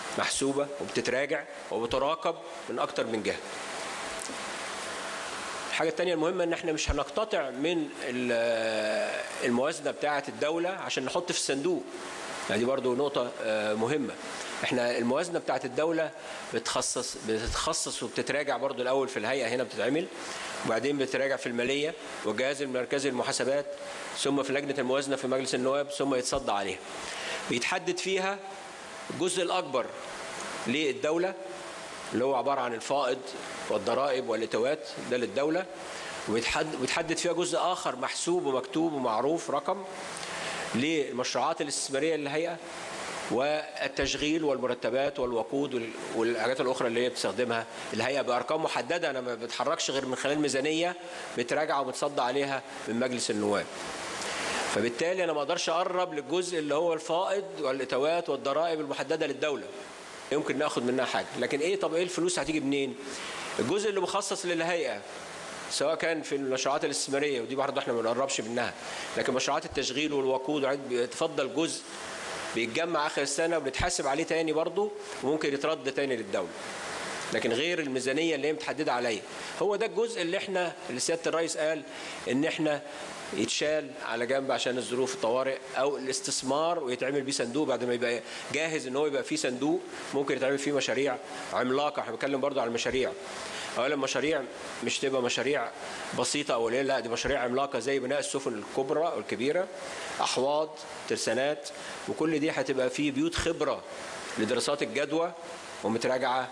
محسوبه وبتتراجع وبتراقب من اكتر من جهه الحاجه الثانيه المهمه ان احنا مش هنقتطع من ال- الموازنه بتاعه الدوله عشان نحط في الصندوق يعني دي برضو نقطه آه، مهمه احنا الموازنه بتاعه الدوله بتخصص بتتخصص وبتتراجع برضو الاول في الهيئه هنا بتتعمل وبعدين بتراجع في الماليه والجهاز المركزي للمحاسبات ثم في لجنه الموازنه في مجلس النواب ثم يتصدى عليها بيتحدد فيها الجزء الاكبر للدوله اللي هو عباره عن الفائض والضرائب والاتوات ده للدوله وبيتحد- وبيتحدد فيها جزء اخر محسوب ومكتوب ومعروف رقم للمشروعات الاستثماريه للهيئه والتشغيل والمرتبات والوقود وال- والحاجات الاخرى اللي هي بتستخدمها الهيئه بارقام محدده انا ما بتحركش غير من خلال ميزانيه متراجعه ومتصدى عليها من مجلس النواب فبالتالي انا ما اقدرش اقرب للجزء اللي هو الفائض والاتوات والضرائب المحدده للدوله يمكن ناخد منها حاجه لكن ايه طب ايه الفلوس هتيجي منين الجزء اللي مخصص للهيئه سواء كان في المشروعات الاستثماريه ودي برضه احنا ما بنقربش منها لكن مشروعات التشغيل والوقود وعد- بيتفضل جزء بيتجمع اخر السنه وبنتحاسب عليه تاني برضه وممكن يترد تاني للدوله لكن غير الميزانيه اللي هي متحدده عليا هو ده الجزء اللي احنا اللي سياده الرئيس قال ان احنا يتشال على جنب عشان الظروف الطوارئ او الاستثمار ويتعمل بيه صندوق بعد ما يبقى جاهز ان هو يبقى فيه صندوق ممكن يتعمل فيه مشاريع عملاقه احنا بنتكلم برضو على المشاريع اولا مشاريع مش تبقى مشاريع بسيطه او قليله لا دي مشاريع عملاقه زي بناء السفن الكبرى والكبيره احواض ترسانات وكل دي هتبقى فيه بيوت خبره لدراسات الجدوى ومتراجعه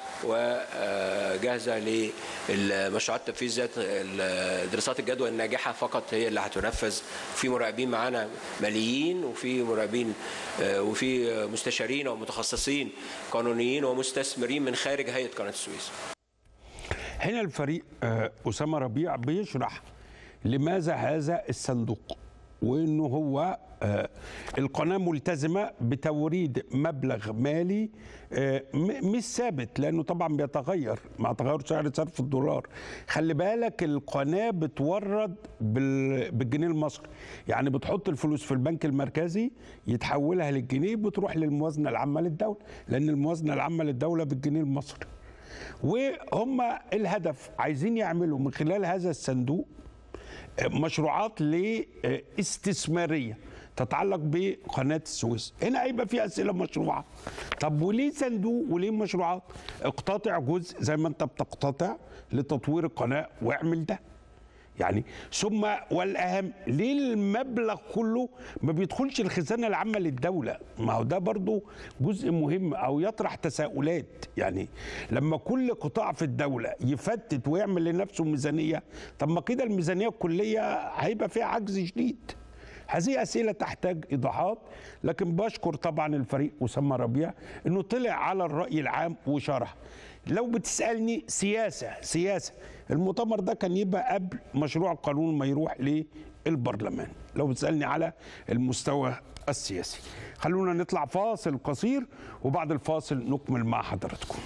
وجاهزه للمشروعات تنفيذ ذات ال- دراسات الجدوى الناجحه فقط هي اللي هتنفذ في مراقبين معانا ماليين وفي مراقبين آه، وفي مستشارين ومتخصصين قانونيين ومستثمرين من خارج هيئه قناه السويس هنا الفريق آه، أسامة ربيع بيشرح لماذا هذا الصندوق وانه هو آه، القناه ملتزمه بتوريد مبلغ مالي آه، م- مش ثابت لانه طبعا بيتغير مع تغير سعر صرف الدولار خلي بالك القناه بتورد بال- بالجنيه المصري يعني بتحط الفلوس في البنك المركزي يتحولها للجنيه بتروح للموازنه العامه للدوله لان الموازنه العامه للدوله بالجنيه المصري وهم الهدف عايزين يعملوا من خلال هذا الصندوق مشروعات لاستثماريه تتعلق بقناه السويس هنا هيبقى في اسئله مشروعه طب وليه صندوق وليه مشروعات اقتطع جزء زي ما انت بتقتطع لتطوير القناه واعمل ده يعني ثم والاهم ليه المبلغ كله ما بيدخلش الخزانه العامه للدوله ما هو ده برضو جزء مهم او يطرح تساؤلات يعني لما كل قطاع في الدوله يفتت ويعمل لنفسه ميزانيه طب ما كده الميزانيه الكليه هيبقى فيها عجز شديد هذه أسئلة تحتاج إيضاحات لكن بشكر طبعا الفريق أسامة ربيع أنه طلع على الرأي العام وشرح لو بتسألني سياسة سياسة المؤتمر ده كان يبقى قبل مشروع القانون ما يروح للبرلمان لو بتسألني على المستوى السياسي خلونا نطلع فاصل قصير وبعد الفاصل نكمل مع حضراتكم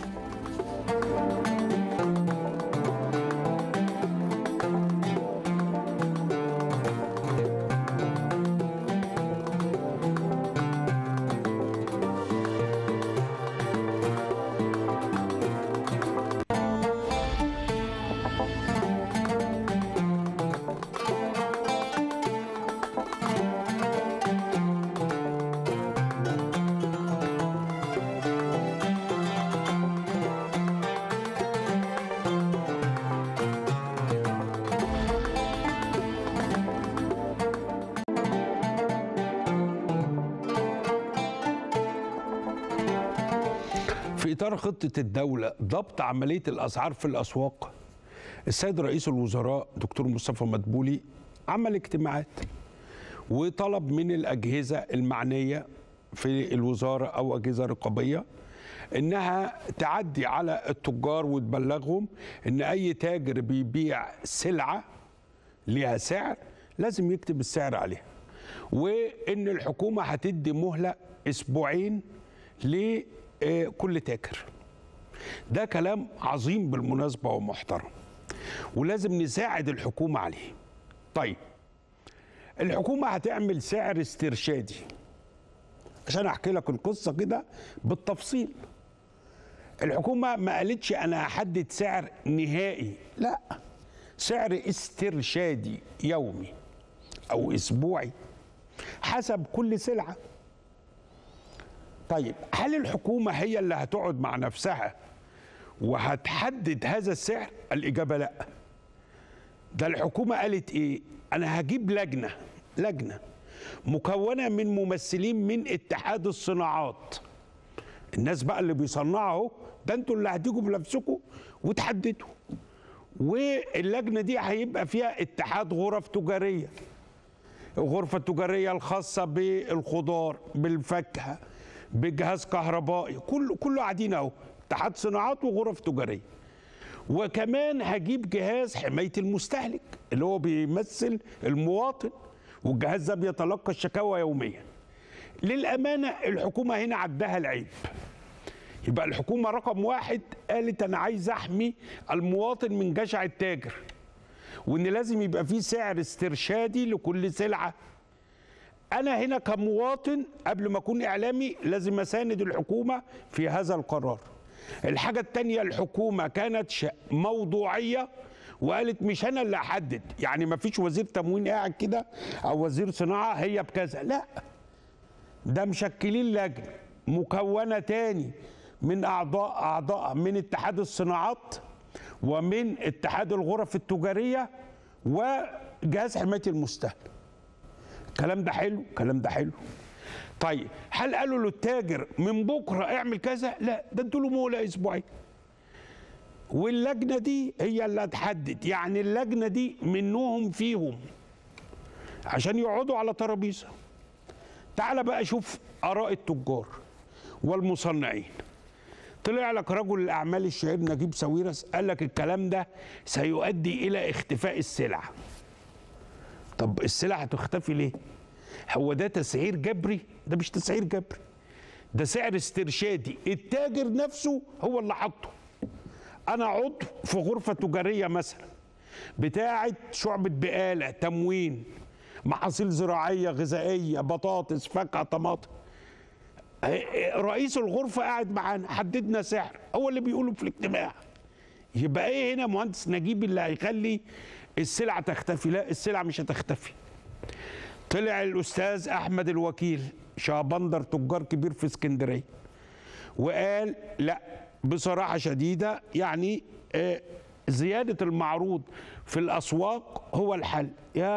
في إطار خطة الدولة ضبط عملية الأسعار في الأسواق السيد رئيس الوزراء دكتور مصطفى مدبولي عمل اجتماعات وطلب من الأجهزة المعنية في الوزارة أو أجهزة رقابية إنها تعدي على التجار وتبلغهم إن أي تاجر بيبيع سلعة ليها سعر لازم يكتب السعر عليها وإن الحكومة هتدي مهلة أسبوعين لكل تاجر ده كلام عظيم بالمناسبة ومحترم ولازم نساعد الحكومة عليه طيب الحكومة هتعمل سعر استرشادي عشان احكي لك القصة كده بالتفصيل الحكومة ما قالتش انا هحدد سعر نهائي لا سعر استرشادي يومي او اسبوعي حسب كل سلعه طيب هل الحكومه هي اللي هتقعد مع نفسها وهتحدد هذا السعر الاجابه لا ده الحكومه قالت ايه انا هجيب لجنه لجنه مكونه من ممثلين من اتحاد الصناعات الناس بقى اللي بيصنعوا ده انتوا اللي هتيجوا بنفسكم وتحددوا واللجنه دي هيبقى فيها اتحاد غرف تجاريه الغرفه التجاريه الخاصه بالخضار بالفاكهه بجهاز كهربائي كله كله قاعدين اهو اتحاد صناعات وغرف تجاريه وكمان هجيب جهاز حمايه المستهلك اللي هو بيمثل المواطن والجهاز ده بيتلقى الشكاوى يوميا للامانه الحكومه هنا عدها العيب يبقى الحكومه رقم واحد قالت انا عايز احمي المواطن من جشع التاجر وان لازم يبقى في سعر استرشادي لكل سلعه انا هنا كمواطن قبل ما اكون اعلامي لازم اساند الحكومه في هذا القرار الحاجه الثانيه الحكومه كانت ش- موضوعيه وقالت مش انا اللي احدد يعني ما فيش وزير تموين قاعد كده او وزير صناعه هي بكذا لا ده مشكلين لجنه مكونه تاني من اعضاء اعضاء من اتحاد الصناعات ومن اتحاد الغرف التجاريه وجهاز حمايه المستهلك الكلام ده حلو الكلام ده حلو طيب هل قالوا للتاجر من بكره اعمل كذا لا ده انتوا له مهله اسبوعين واللجنه دي هي اللي هتحدد يعني اللجنه دي منهم فيهم عشان يقعدوا على ترابيزه تعال بقى شوف اراء التجار والمصنعين طلع لك رجل الاعمال الشهير نجيب ساويرس قال لك الكلام ده سيؤدي الى اختفاء السلع طب السلع هتختفي ليه هو ده تسعير جبري ده مش تسعير جبري ده سعر استرشادي التاجر نفسه هو اللي حاطه انا عضو في غرفه تجاريه مثلا بتاعه شعبه بقاله تموين محاصيل زراعيه غذائيه بطاطس فاكهه طماطم رئيس الغرفه قاعد معانا حددنا سعر هو اللي بيقوله في الاجتماع يبقى ايه هنا مهندس نجيب اللي هيخلي السلعه تختفي لا السلعه مش هتختفي طلع الاستاذ احمد الوكيل شابندر تجار كبير في اسكندريه وقال لا بصراحه شديده يعني آه، زياده المعروض في الاسواق هو الحل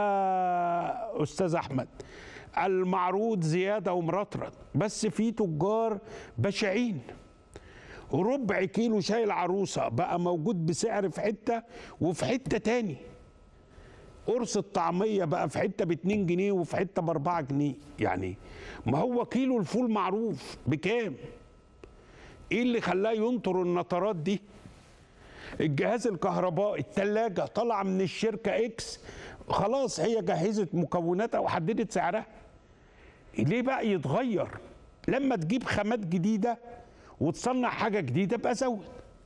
يا استاذ احمد المعروض زياده ومرطرط بس في تجار بشعين ربع كيلو شاي العروسه بقى موجود بسعر في حته وفي حته تاني قرص الطعميه بقى في حته ب 2 جنيه وفي حته ب 4 جنيه يعني ما هو كيلو الفول معروف بكام ايه اللي خلاه ينطر النطرات دي الجهاز الكهربائي الثلاجه طالعه من الشركه اكس خلاص هي جهزت مكوناتها وحددت سعرها ليه بقى يتغير لما تجيب خامات جديده وتصنع حاجه جديده بقى زود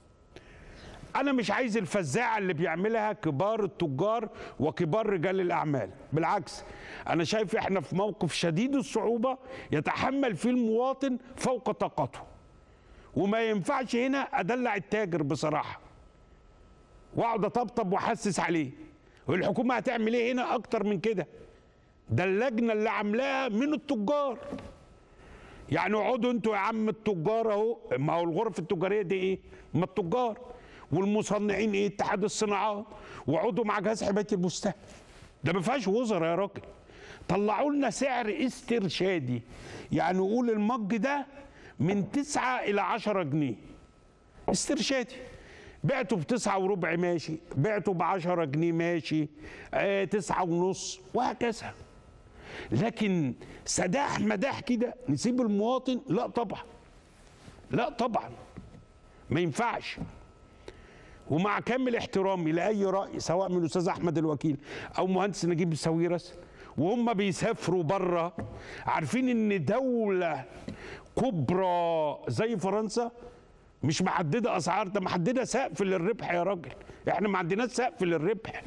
انا مش عايز الفزاعه اللي بيعملها كبار التجار وكبار رجال الاعمال بالعكس انا شايف احنا في موقف شديد الصعوبه يتحمل فيه المواطن فوق طاقته وما ينفعش هنا ادلع التاجر بصراحه واقعد اطبطب واحسس عليه والحكومه هتعمل ايه هنا اكتر من كده ده اللجنه اللي عاملاها من التجار يعني اقعدوا انتوا يا عم التجار اهو ما هو الغرف التجاريه دي ايه؟ ما التجار والمصنعين ايه؟ اتحاد الصناعات واقعدوا مع جهاز حمايه المستهلك ده ما فيهاش وزراء يا راجل طلعوا لنا سعر استرشادي يعني نقول المج ده من 9 الى 10 جنيه استرشادي بعته بتسعة وربع ماشي بعته بعشرة جنيه ماشي آه تسعة ونص وهكذا لكن سداح مداح كده نسيب المواطن لا طبعا لا طبعا ما ينفعش ومع كامل احترامي لاي راي سواء من الاستاذ احمد الوكيل او مهندس نجيب الساويرس وهم بيسافروا بره عارفين ان دوله كبرى زي فرنسا مش محدده اسعار ده محدده سقف للربح يا راجل احنا ما عندناش سقف للربح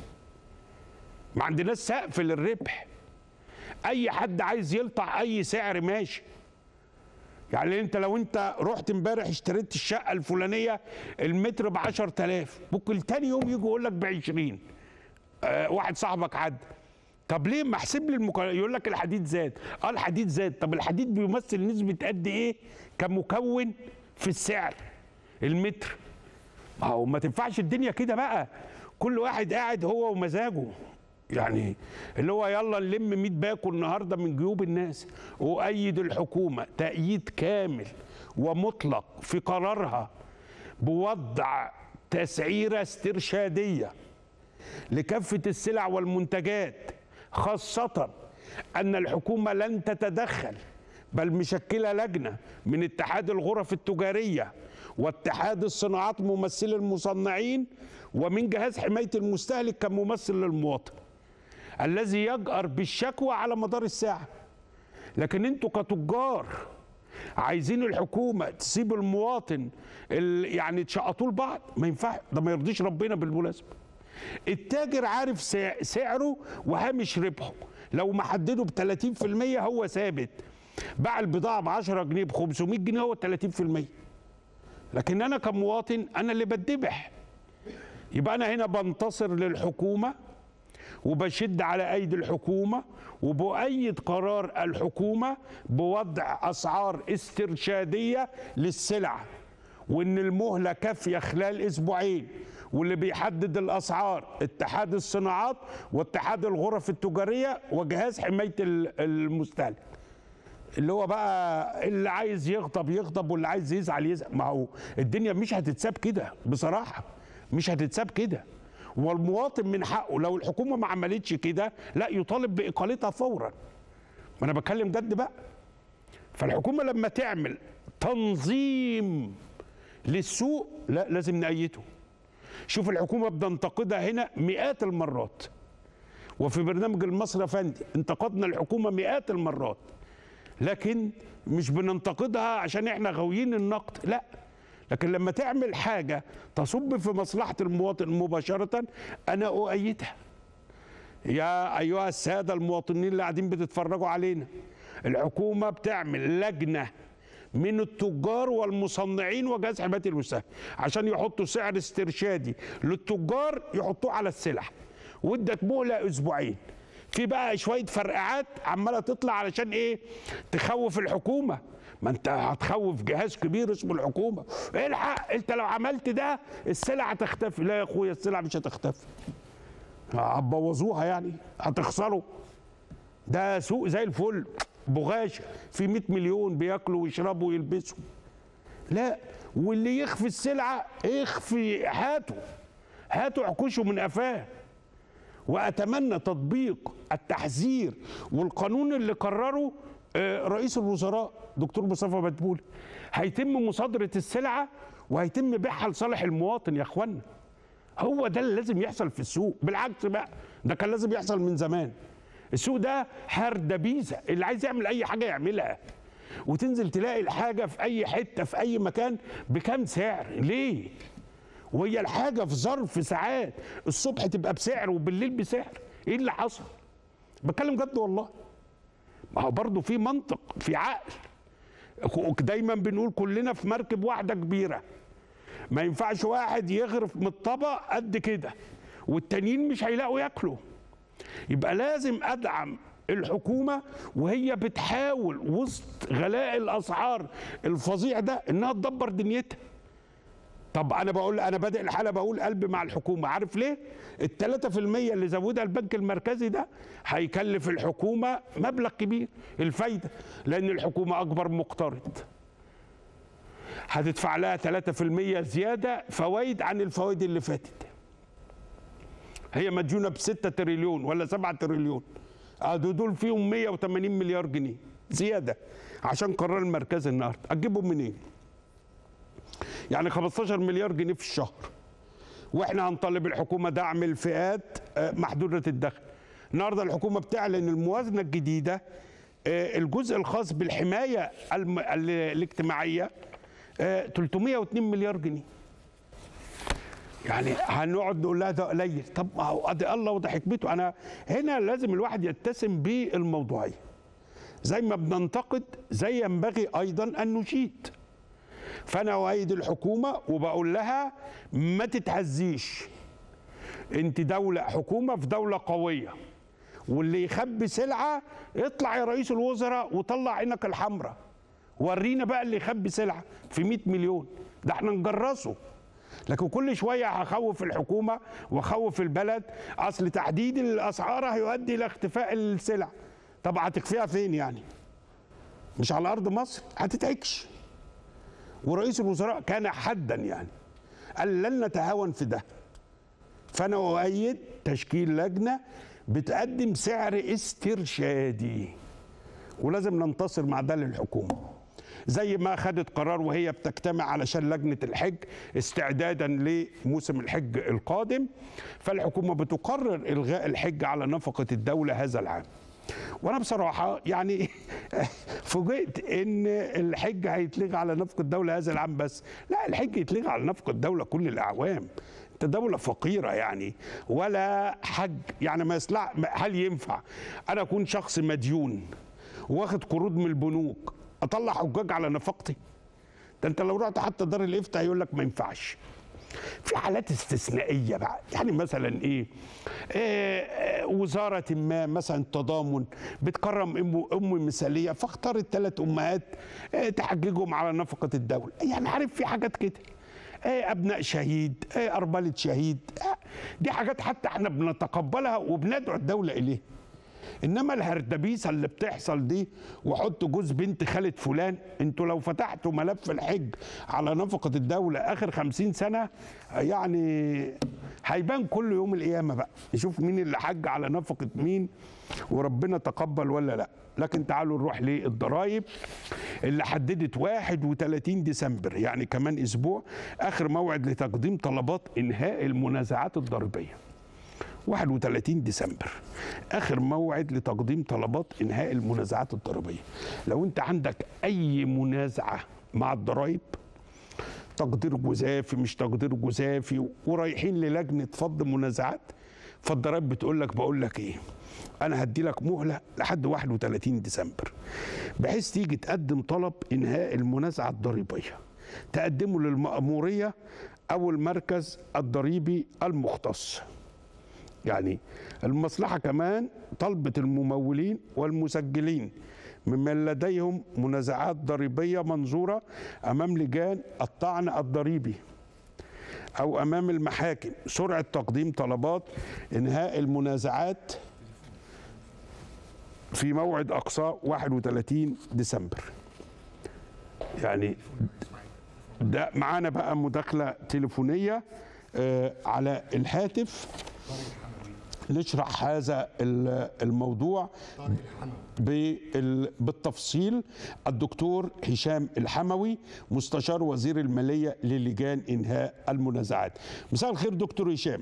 ما عندناش سقف للربح اي حد عايز يلطع اي سعر ماشي يعني انت لو انت رحت امبارح اشتريت الشقه الفلانيه المتر ب 10000 ممكن تاني يوم يجي يقول لك ب 20 آه واحد صاحبك عدى طب ليه ما احسب لي المكون يقول لك الحديد زاد اه الحديد زاد طب الحديد بيمثل نسبه قد ايه كمكون في السعر المتر ما هو ما تنفعش الدنيا كده بقى كل واحد قاعد هو ومزاجه يعني اللي هو يلا نلم 100 باكو النهارده من جيوب الناس وايد الحكومه تأييد كامل ومطلق في قرارها بوضع تسعيره استرشاديه لكافه السلع والمنتجات خاصه ان الحكومه لن تتدخل بل مشكله لجنه من اتحاد الغرف التجاريه واتحاد الصناعات ممثل المصنعين ومن جهاز حمايه المستهلك كممثل للمواطن الذي يجأر بالشكوى على مدار الساعه لكن انتوا كتجار عايزين الحكومه تسيب المواطن ال- يعني تشقطوه لبعض ما ينفعش ده ما يرضيش ربنا بالمناسبه التاجر عارف سع- سعره وهامش ربحه لو محدده ب 30% هو ثابت باع البضاعه ب 10 جنيه ب 500 جنيه هو 30% لكن انا كمواطن انا اللي بتذبح يبقى انا هنا بنتصر للحكومه وبشد على ايدي الحكومه وبؤيد قرار الحكومه بوضع اسعار استرشاديه للسلع وان المهله كافيه خلال اسبوعين واللي بيحدد الاسعار اتحاد الصناعات واتحاد الغرف التجاريه وجهاز حمايه ال- المستهلك اللي هو بقى اللي عايز يغضب يغضب واللي عايز يزعل يزعل ما هو الدنيا مش هتتساب كده بصراحه مش هتتساب كده والمواطن من حقه لو الحكومه ما عملتش كده لا يطالب باقالتها فورا ما انا بتكلم جد بقى فالحكومه لما تعمل تنظيم للسوق لا لازم نأيده شوف الحكومه بننتقدها هنا مئات المرات وفي برنامج المصري يا فندي انتقدنا الحكومه مئات المرات لكن مش بننتقدها عشان احنا غاويين النقد لا لكن لما تعمل حاجه تصب في مصلحه المواطن مباشره انا اؤيدها يا ايها الساده المواطنين اللي قاعدين بتتفرجوا علينا الحكومه بتعمل لجنه من التجار والمصنعين وجهاز حمايه المستهلك عشان يحطوا سعر استرشادي للتجار يحطوه على السلع وادت مهله اسبوعين في بقى شويه فرقعات عماله تطلع علشان ايه تخوف الحكومه ما انت هتخوف جهاز كبير اسمه الحكومه الحق انت لو عملت ده السلع هتختفي لا يا اخويا السلع مش هتختفي هتبوظوها يعني هتخسروا ده سوق زي الفل بغاشة في 100 مليون بياكلوا ويشربوا ويلبسوا لا واللي يخفي السلعة اخفي هاته هاتوا عكوشه من قفاه واتمنى تطبيق التحذير والقانون اللي قرره آه، رئيس الوزراء دكتور مصطفى مدبولي هيتم مصادره السلعه وهيتم بيعها لصالح المواطن يا اخوانا هو ده اللي لازم يحصل في السوق بالعكس بقى ده كان لازم يحصل من زمان السوق ده هردبيزه اللي عايز يعمل اي حاجه يعملها وتنزل تلاقي الحاجه في اي حته في اي مكان بكام سعر ليه وهي الحاجه في ظرف ساعات الصبح تبقى بسعر وبالليل بسعر ايه اللي حصل بتكلم جد والله ما هو برضه في منطق في عقل دايما بنقول كلنا في مركب واحده كبيره ما ينفعش واحد يغرف من الطبق قد كده والتانيين مش هيلاقوا ياكلوا يبقى لازم ادعم الحكومه وهي بتحاول وسط غلاء الاسعار الفظيع ده انها تدبر دنيتها طب انا بقول انا بادئ الحلقه بقول قلب مع الحكومه عارف ليه ال 3% اللي زودها البنك المركزي ده هيكلف الحكومه مبلغ كبير الفايده لان الحكومه اكبر مقترض هتدفع لها 3% زياده فوائد عن الفوائد اللي فاتت هي مديونه ب 6 تريليون ولا 7 تريليون اه دول دول فيهم 180 مليار جنيه زياده عشان قرار المركز النهارده هتجيبهم منين؟ يعني 15 مليار جنيه في الشهر واحنا هنطالب الحكومه دعم الفئات آه، محدوده الدخل النهارده الحكومه بتعلن الموازنه الجديده آه، الجزء الخاص بالحمايه الم... ال- الاجتماعيه آه، 302 مليار جنيه يعني هنقعد نقول لها ده قليل طب ما هو ادي الله وده حكمته انا هنا لازم الواحد يتسم بالموضوعيه زي ما بننتقد زي ينبغي ايضا ان نشيد فانا اؤيد الحكومه وبقول لها ما تتهزيش انت دوله حكومه في دوله قويه واللي يخبي سلعه اطلع يا رئيس الوزراء وطلع عينك الحمراء ورينا بقى اللي يخبي سلعه في 100 مليون ده احنا نجرسه لكن كل شويه هخوف الحكومه واخوف البلد اصل تحديد الاسعار هيؤدي الى اختفاء السلع طب هتخفيها فين يعني مش على ارض مصر هتتعكش ورئيس الوزراء كان حدا يعني قال لن نتهاون في ده فانا اؤيد تشكيل لجنه بتقدم سعر استرشادي ولازم ننتصر مع ده للحكومه زي ما خدت قرار وهي بتجتمع علشان لجنه الحج استعدادا لموسم الحج القادم فالحكومه بتقرر الغاء الحج على نفقه الدوله هذا العام وانا بصراحه يعني فوجئت ان الحج هيتلغى على نفقه الدوله هذا العام بس لا الحج يتلغى على نفقه الدوله كل الاعوام انت دوله فقيره يعني ولا حج يعني ما يصلح هل ينفع انا اكون شخص مديون واخد قروض من البنوك اطلع حجاج على نفقتي ده انت لو رحت حتى دار الافتاء هيقول لك ما ينفعش في حالات استثنائيه بقى يعني مثلا ايه آه، آه، وزاره ما مثلا التضامن بتكرم ام ام مثاليه فاختارت ثلاث امهات آه، تحججهم على نفقه الدوله يعني عارف في حاجات كده آه، ابناء شهيد آه، ارمله شهيد آه، دي حاجات حتى احنا بنتقبلها وبندعو الدوله اليها انما الهردبيسه اللي بتحصل دي وحط جوز بنت خالة فلان انتوا لو فتحتوا ملف الحج على نفقه الدوله اخر خمسين سنه يعني هيبان كل يوم القيامه بقى نشوف مين اللي حج على نفقه مين وربنا تقبل ولا لا لكن تعالوا نروح للضرايب اللي حددت 31 ديسمبر يعني كمان اسبوع اخر موعد لتقديم طلبات انهاء المنازعات الضريبيه 31 ديسمبر اخر موعد لتقديم طلبات انهاء المنازعات الضريبيه لو انت عندك اي منازعه مع الضرائب تقدير جزافي مش تقدير جزافي ورايحين للجنه فض منازعات فالضرائب بتقول لك بقول لك ايه انا هدي لك مهله لحد 31 ديسمبر بحيث تيجي تقدم طلب انهاء المنازعه الضريبيه تقدمه للمأموريه او المركز الضريبي المختص يعني المصلحة كمان طلبت الممولين والمسجلين ممن لديهم منازعات ضريبية منظورة أمام لجان الطعن الضريبي أو أمام المحاكم سرعة تقديم طلبات إنهاء المنازعات في موعد أقصى 31 ديسمبر يعني ده معانا بقى مداخلة تليفونية آه، على الهاتف نشرح هذا ال- الموضوع بال- بالتفصيل الدكتور هشام الحموي مستشار وزير المالية للجان إنهاء المنازعات مساء الخير دكتور هشام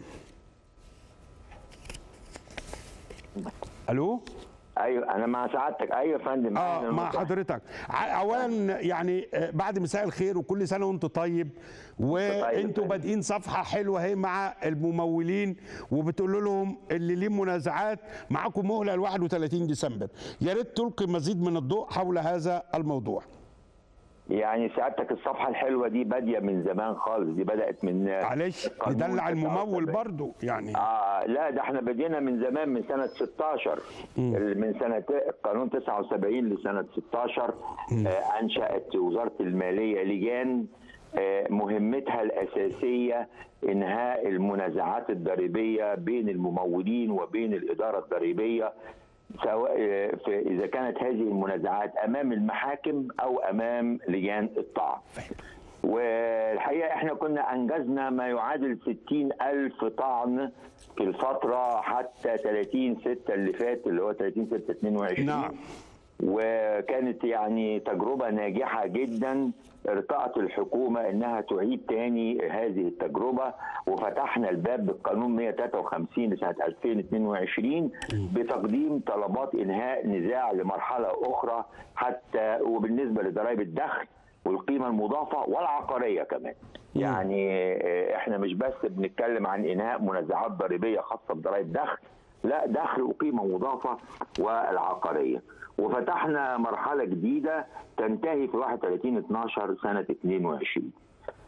ألو ايوه انا مع سعادتك ايوه يا فندم اه أهلاً مع وسهلاً. حضرتك ع- اولا يعني آه، بعد مساء الخير وكل سنه وانت طيب وانتوا طيب. بادئين صفحه حلوه اهي مع الممولين وبتقولوا لهم اللي ليه منازعات معاكم مهله ل 31 ديسمبر يا ريت تلقي مزيد من الضوء حول هذا الموضوع يعني سعادتك الصفحه الحلوه دي باديه من زمان خالص دي بدات من معلش قانون ندلع الممول 79. برضو يعني آه لا ده احنا بدينا من زمان من سنة 16 من سنة قانون 79 لسنة 16 آه أنشأت وزارة المالية لجان آه مهمتها الأساسية إنهاء المنازعات الضريبية بين الممولين وبين الإدارة الضريبية سواء آه، في إذا كانت هذه المنازعات أمام المحاكم أو أمام لجان الطعن والحقيقه احنا كنا انجزنا ما يعادل 60 الف طعن في الفتره حتى 30 6 اللي فات اللي هو 30 6 22 نعم. وكانت يعني تجربه ناجحه جدا ارتأت الحكومه انها تعيد تاني هذه التجربه وفتحنا الباب بالقانون 153 لسنه 2022 بتقديم طلبات انهاء نزاع لمرحله اخرى حتى وبالنسبه لضرائب الدخل والقيمه المضافه والعقاريه كمان يعني آه، احنا مش بس بنتكلم عن انهاء منازعات ضريبيه خاصه بضرائب دخل لا دخل وقيمه مضافه والعقاريه وفتحنا مرحله جديده تنتهي في 31 12 سنه 22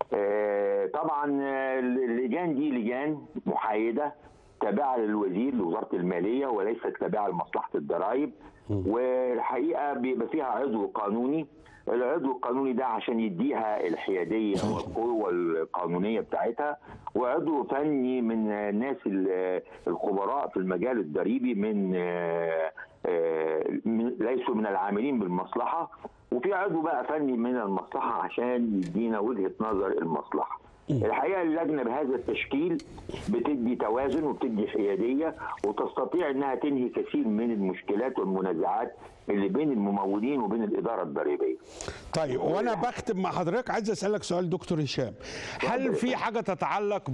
آه، طبعا آه، اللجان دي لجان محايده تابعه للوزير لوزاره الماليه وليست تابعه لمصلحه الضرائب والحقيقه بيبقى فيها عضو قانوني العضو القانوني ده عشان يديها الحياديه والقوه القانونيه بتاعتها وعضو فني من الناس ال- الخبراء في المجال الضريبي من آه، آه، من- ليسوا من العاملين بالمصلحه وفي عضو بقى فني من المصلحه عشان يدينا وجهه نظر المصلحه. الحقيقه اللجنه بهذا التشكيل بتدي توازن وبتدي حياديه وتستطيع انها تنهي كثير من المشكلات والمنازعات اللي بين الممولين وبين الاداره الضريبيه. طيب وانا بختم مع حضرتك عايز اسالك سؤال دكتور هشام هل في حاجه تتعلق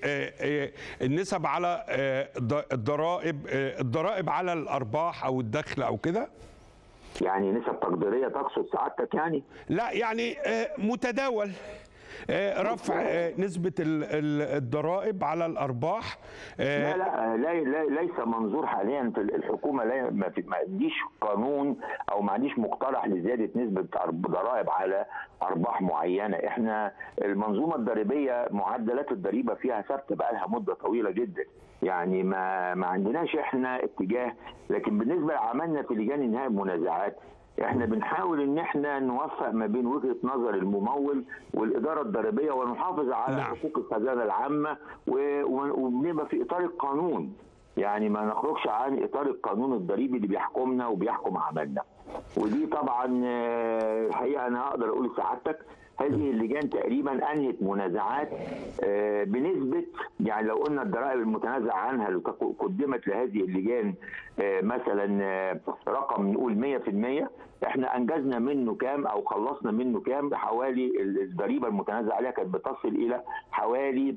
بالنسب على آه، الض- الضرائب آه، الضرائب على الارباح او الدخل او كده يعني نسب تقديريه تقصد سعادتك يعني؟ لا يعني آه، متداول آه، رفع آه، نسبة ال- ال- الضرائب على الأرباح آه، لا لا لا, لا ليس منظور حاليا في الحكومه لا ما, في ما عنديش قانون او ما عنديش مقترح لزياده نسبه أرب- ضرائب على ارباح معينه احنا المنظومه الضريبيه معدلات الضريبه فيها ثابته بقى لها مده طويله جدا يعني ما ما عندناش احنا اتجاه لكن بالنسبه لعملنا في لجان انهاء المنازعات احنا بنحاول ان احنا نوفق ما بين وجهه نظر الممول والاداره الضريبيه ونحافظ على نعم. حقوق الخزانه العامه و- و- وبنبقى في اطار القانون يعني ما نخرجش عن اطار القانون الضريبي اللي بيحكمنا وبيحكم عملنا ودي طبعا آه، الحقيقه انا اقدر اقول لسعادتك هذه اللجان تقريبا انهت منازعات آه، بنسبه يعني لو قلنا الضرائب المتنازع عنها اللي تق- قدمت لهذه اللجان آه، مثلا آه، رقم نقول 100% احنا انجزنا منه كام او خلصنا منه كام حوالي الضريبه المتنازع عليها كانت بتصل الى حوالي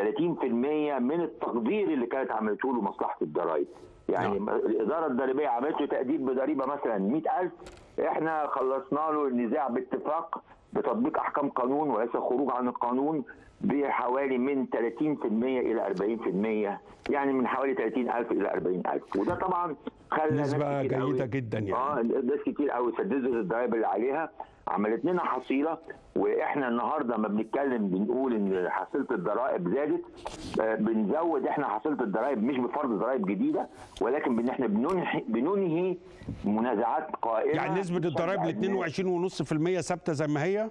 30% من التقدير اللي كانت عملته له مصلحه الضرائب يعني نعم. الاداره الضريبيه عملت له تقدير بضريبه مثلا 100000 احنا خلصنا له النزاع باتفاق بتطبيق احكام قانون وليس خروج عن القانون بحوالي من 30% الى 40% يعني من حوالي 30000 الى 40000 وده طبعا خلى ناس نسبة كتير جيدة قوي- جدا يعني. اه ناس كتير قوي سددت الضرائب اللي عليها عملت لنا حصيله واحنا النهارده ما بنتكلم بنقول ان حصيله الضرائب زادت آه، بنزود احنا حصيله الضرائب مش بفرض ضرائب جديده ولكن بان احنا بننهي بننهي منازعات قائمه يعني نسبة الضرائب ل 22.5% ثابتة زي ما هي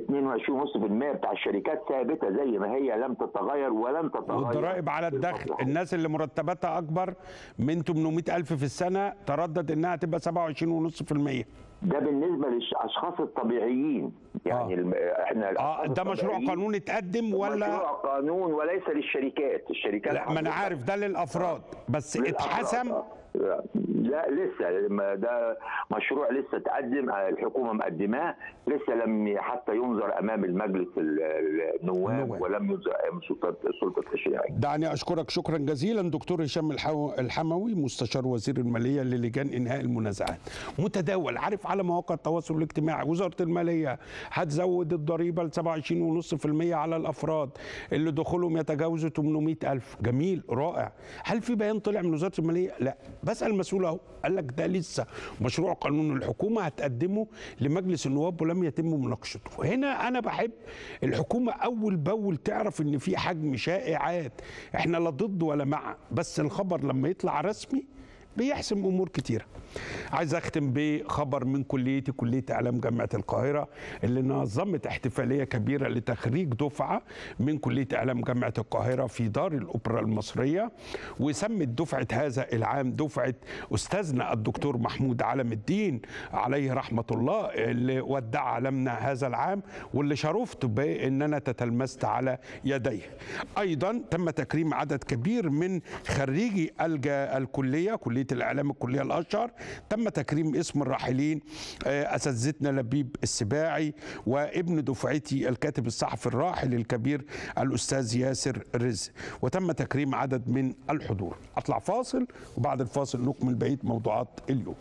22.5% بتاع الشركات ثابته زي ما هي لم تتغير ولن تتغير والضرائب على الدخل بالمصلحة. الناس اللي مرتباتها أكبر من 800 ألف في السنة تردد إنها تبقى 27.5% ده بالنسبه للاشخاص الطبيعيين يعني آه. الم- احنا اه الأشخاص ده مشروع الطبيعيين قانون اتقدم ولا مشروع قانون وليس للشركات الشركات لا ما انا حضرتك عارف ده للافراد بس للأفراد. اتحسم آه. لا لسه ما ده مشروع لسه تقدم آه، الحكومه مقدماه لسه لم حتى ينظر امام المجلس ال- النواب النواب. ولم ينظر امام سلطه السلطه التشريعيه دعني اشكرك شكرا جزيلا دكتور هشام الحو- الحموي مستشار وزير الماليه للجان انهاء المنازعات متداول عارف على مواقع التواصل الاجتماعي وزاره الماليه هتزود الضريبه ل 27.5% على الافراد اللي دخولهم يتجاوزوا 800 الف جميل رائع هل في بيان طلع من وزاره الماليه لا بسال مسؤول اهو قال لك ده لسه مشروع قانون الحكومه هتقدمه لمجلس النواب ولم يتم مناقشته هنا انا بحب الحكومه اول باول تعرف ان في حجم شائعات احنا لا ضد ولا مع بس الخبر لما يطلع رسمي بيحسم امور كتيره عايز اختم بخبر من كليتي كليه اعلام جامعه القاهره اللي نظمت احتفاليه كبيره لتخريج دفعه من كليه اعلام جامعه القاهره في دار الاوبرا المصريه وسمت دفعه هذا العام دفعه استاذنا الدكتور محمود علم الدين عليه رحمه الله اللي ودع علمنا هذا العام واللي شرفت بان انا تتلمست على يديه ايضا تم تكريم عدد كبير من خريجي الجا الكليه كليه الاعلام الكليه الاشهر تم تكريم اسم الراحلين آه، اساتذتنا لبيب السباعي وابن دفعتي الكاتب الصحفي الراحل الكبير الاستاذ ياسر رزق وتم تكريم عدد من الحضور اطلع فاصل وبعد الفاصل نكمل بقيه موضوعات اليوم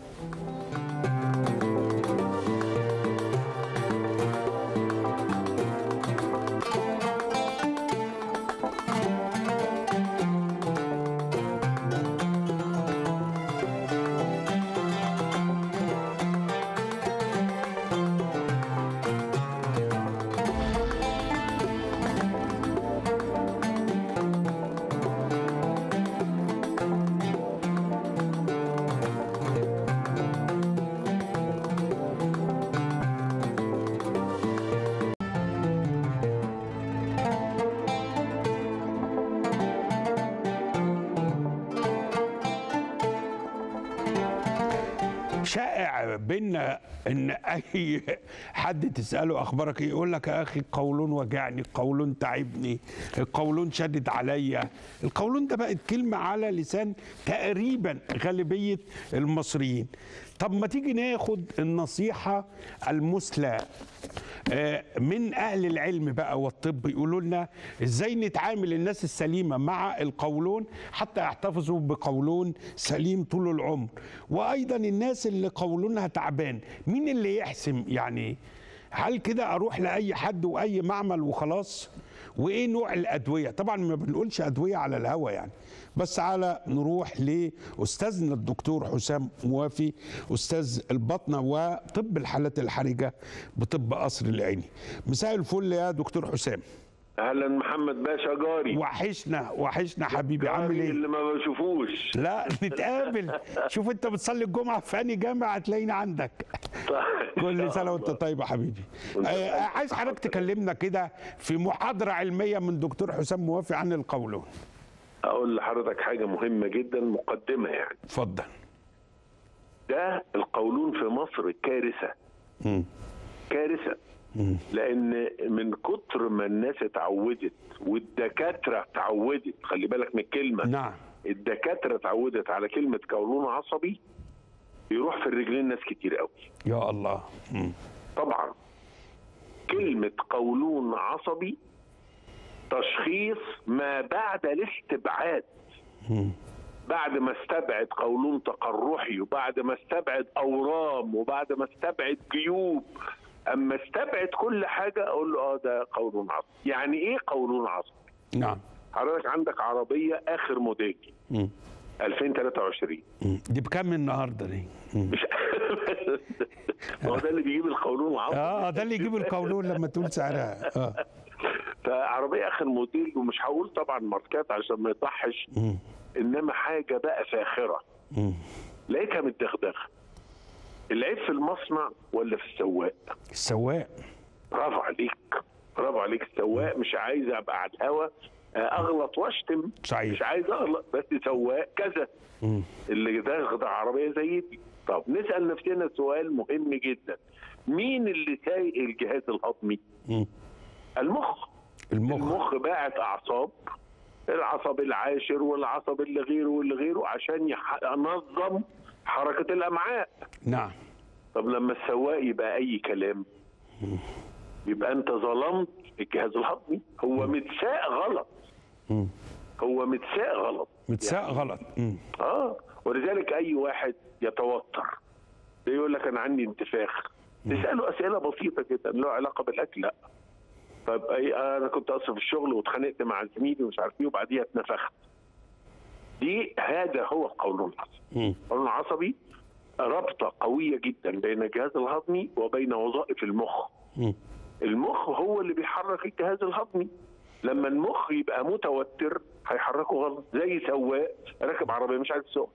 شائع بينا ان اي حد تساله اخبارك ايه يقول لك يا اخي القولون وجعني القولون تعبني القولون شدد عليا القولون ده بقت كلمه على لسان تقريبا غالبيه المصريين طب ما تيجي ناخد النصيحه المثلى آه، من اهل العلم بقى والطب يقولوا لنا ازاي نتعامل الناس السليمه مع القولون حتى يحتفظوا بقولون سليم طول العمر وايضا الناس اللي قولونها تعبان مين اللي يحسم يعني هل كده اروح لاي حد واي معمل وخلاص وايه نوع الادويه طبعا ما بنقولش ادويه على الهوا يعني بس على نروح لاستاذنا الدكتور حسام موافي استاذ البطنه وطب الحالات الحرجه بطب قصر العيني مساء الفل يا دكتور حسام اهلا محمد باشا جاري وحشنا وحشنا حبيبي عامل جاري ايه اللي ما بشوفوش لا نتقابل شوف انت بتصلي الجمعه في انهي جامع هتلاقيني عندك كل سنه وانت طيب يا حبيبي وانت آه، طيب. عايز حضرتك تكلمنا كده في محاضره علميه من دكتور حسام موافي عن القولون اقول لحضرتك حاجه مهمه جدا مقدمه يعني اتفضل ده القولون في مصر كارثه مم. كارثه لان من كتر ما الناس اتعودت والدكاتره اتعودت خلي بالك من الكلمه نعم الدكاتره اتعودت على كلمه قولون عصبي يروح في الرجلين ناس كتير قوي يا الله مم. طبعا كلمة قولون عصبي تشخيص ما بعد الاستبعاد بعد ما استبعد قولون تقرحي وبعد ما استبعد أورام وبعد ما استبعد جيوب أما استبعد كل حاجة أقول له آه ده قولون عصبي يعني إيه قولون عصبي نعم حضرتك عندك عربية آخر موديل مم. 2023 مم. دي بكام النهارده دي مم. مش ما هو ده اللي بيجيب القولون العصبي اه ده اللي يجيب القولون لما تقول سعرها اه فعربيه اخر موديل ومش هقول طبعا ماركات عشان ما يطحش مم. انما حاجه بقى فاخره مم. لقيتها متدغدغه العيب في المصنع ولا في السواق السواق برافو عليك برافو عليك السواق مش عايز ابقى على الهوا آه، اغلط واشتم صحيح. مش عايز اغلط بس سواق كذا مم. اللي دغدغ عربيه زي دي طب نسال نفسنا سؤال مهم جدا مين اللي سايق الجهاز الهضمي مم. المخ المخ المخ باعت اعصاب العصب العاشر والعصب اللي غيره واللي غيره عشان يح- ينظم حركه الامعاء نعم طب لما السواق يبقى اي كلام يبقى انت ظلمت الجهاز الهضمي هو متساق غلط مم. هو متساق غلط متساق غلط مم. اه ولذلك اي واحد يتوتر ده يقول لك انا عندي انتفاخ تساله اسئله بسيطه جدا له علاقه بالاكل لا طب أي انا كنت اصلا في الشغل واتخانقت مع زميلي ومش عارف ايه وبعديها اتنفخت دي هذا هو القولون العصبي مم. القولون العصبي رابطه قويه جدا بين الجهاز الهضمي وبين وظائف المخ مم. المخ هو اللي بيحرك الجهاز الهضمي لما المخ يبقى متوتر هيحركه غلط زي سواق راكب عربيه مش عارف يسوق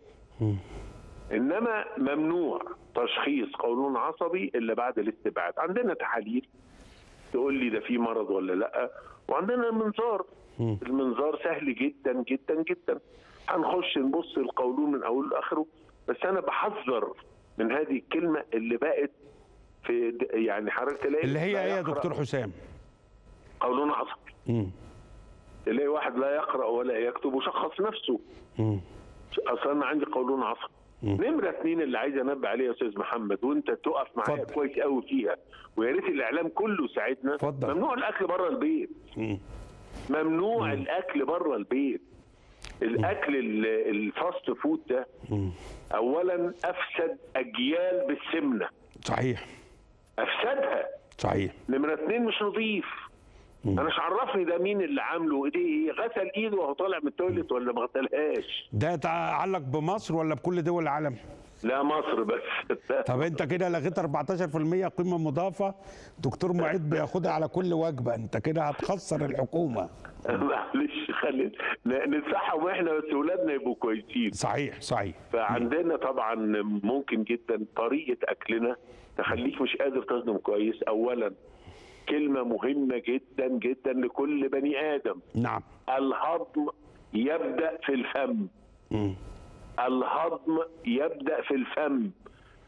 انما ممنوع تشخيص قولون عصبي الا بعد الاستبعاد عندنا تحاليل تقول لي ده في مرض ولا لا وعندنا المنظار المنظار سهل جدا جدا جدا هنخش نبص القولون من اوله لاخره بس انا بحذر من هذه الكلمه اللي بقت في د- يعني حضرتك تلاقي اللي هي لا ايه يا يقرأ دكتور حسام قولون عصبي مم. تلاقي واحد لا يقرا ولا يكتب وشخص نفسه مم. اصلا انا عندي قولون عصبي نمره اثنين اللي عايز انبه عليه يا استاذ محمد وانت تقف معايا اتفضل. كويس قوي فيها ويا ريت الاعلام كله ساعدنا اتفضل. ممنوع الاكل بره البيت مم. ممنوع الاكل بره البيت الاكل ال- الفاست فود ده اولا افسد اجيال بالسمنه صحيح افسدها صحيح نمرة اتنين مش نظيف انا مش عرفني ده مين اللي عامله ايديه ايه غسل ايده وهو طالع من التويليت ولا ما غسلهاش ده يتعلق بمصر ولا بكل دول العالم لا مصر بس طب انت كده لغيت 14% قيمه مضافه دكتور معيد بياخدها على كل وجبه انت كده هتخسر الحكومه معلش خلينا ندفعهم احنا بس ولادنا يبقوا كويسين صحيح صحيح فعندنا طبعا ممكن جدا طريقه اكلنا تخليك مش قادر تهضم كويس اولا كلمه مهمه جدا جدا لكل بني ادم نعم الهضم يبدا في الفم مم. الهضم يبدا في الفم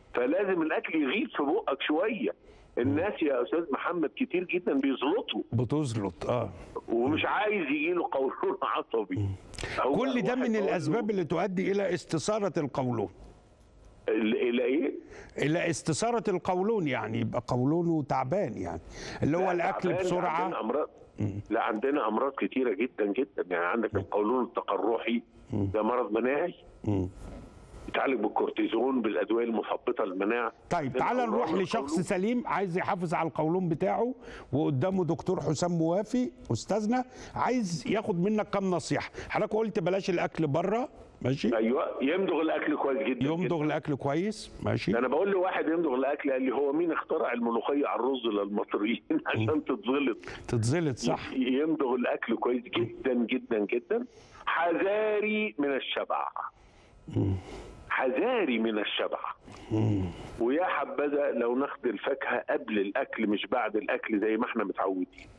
فلازم الاكل يغيب في بقك شويه الناس يا استاذ محمد كتير جدا بيزلطوا بتزلط اه ومش عايز يجي له قولون عصبي هو كل ده واحد من بقول له الاسباب اللي تؤدي الى استثاره القولون ال- الى ايه؟ الى استثاره القولون يعني يبقى قولونه تعبان يعني اللي هو لا، الاكل تعبان، عندنا بسرعه امراض لا عندنا امراض كتيره جدا جدا يعني عندك القولون التقرحي ده مرض مناعي يتعالج بالكورتيزون بالادويه المثبطه للمناعه طيب عندنا تعال أمراض نروح القولون. لشخص سليم عايز يحافظ على القولون بتاعه وقدامه دكتور حسام موافي استاذنا عايز ياخد منك كام نصيحه حضرتك قلت بلاش الاكل بره ماشي ايوه يمضغ الاكل كويس جدا يمضغ الاكل كويس ماشي ده انا بقول لواحد يمضغ الاكل قال لي هو مين اخترع الملوخيه على الرز للمصريين عشان تتظلط تتزلط صح يمضغ الاكل كويس جدا جدا جدا حذاري من الشبع حذاري من الشبع ويا حبذا لو ناخد الفاكهه قبل الاكل مش بعد الاكل زي ما احنا متعودين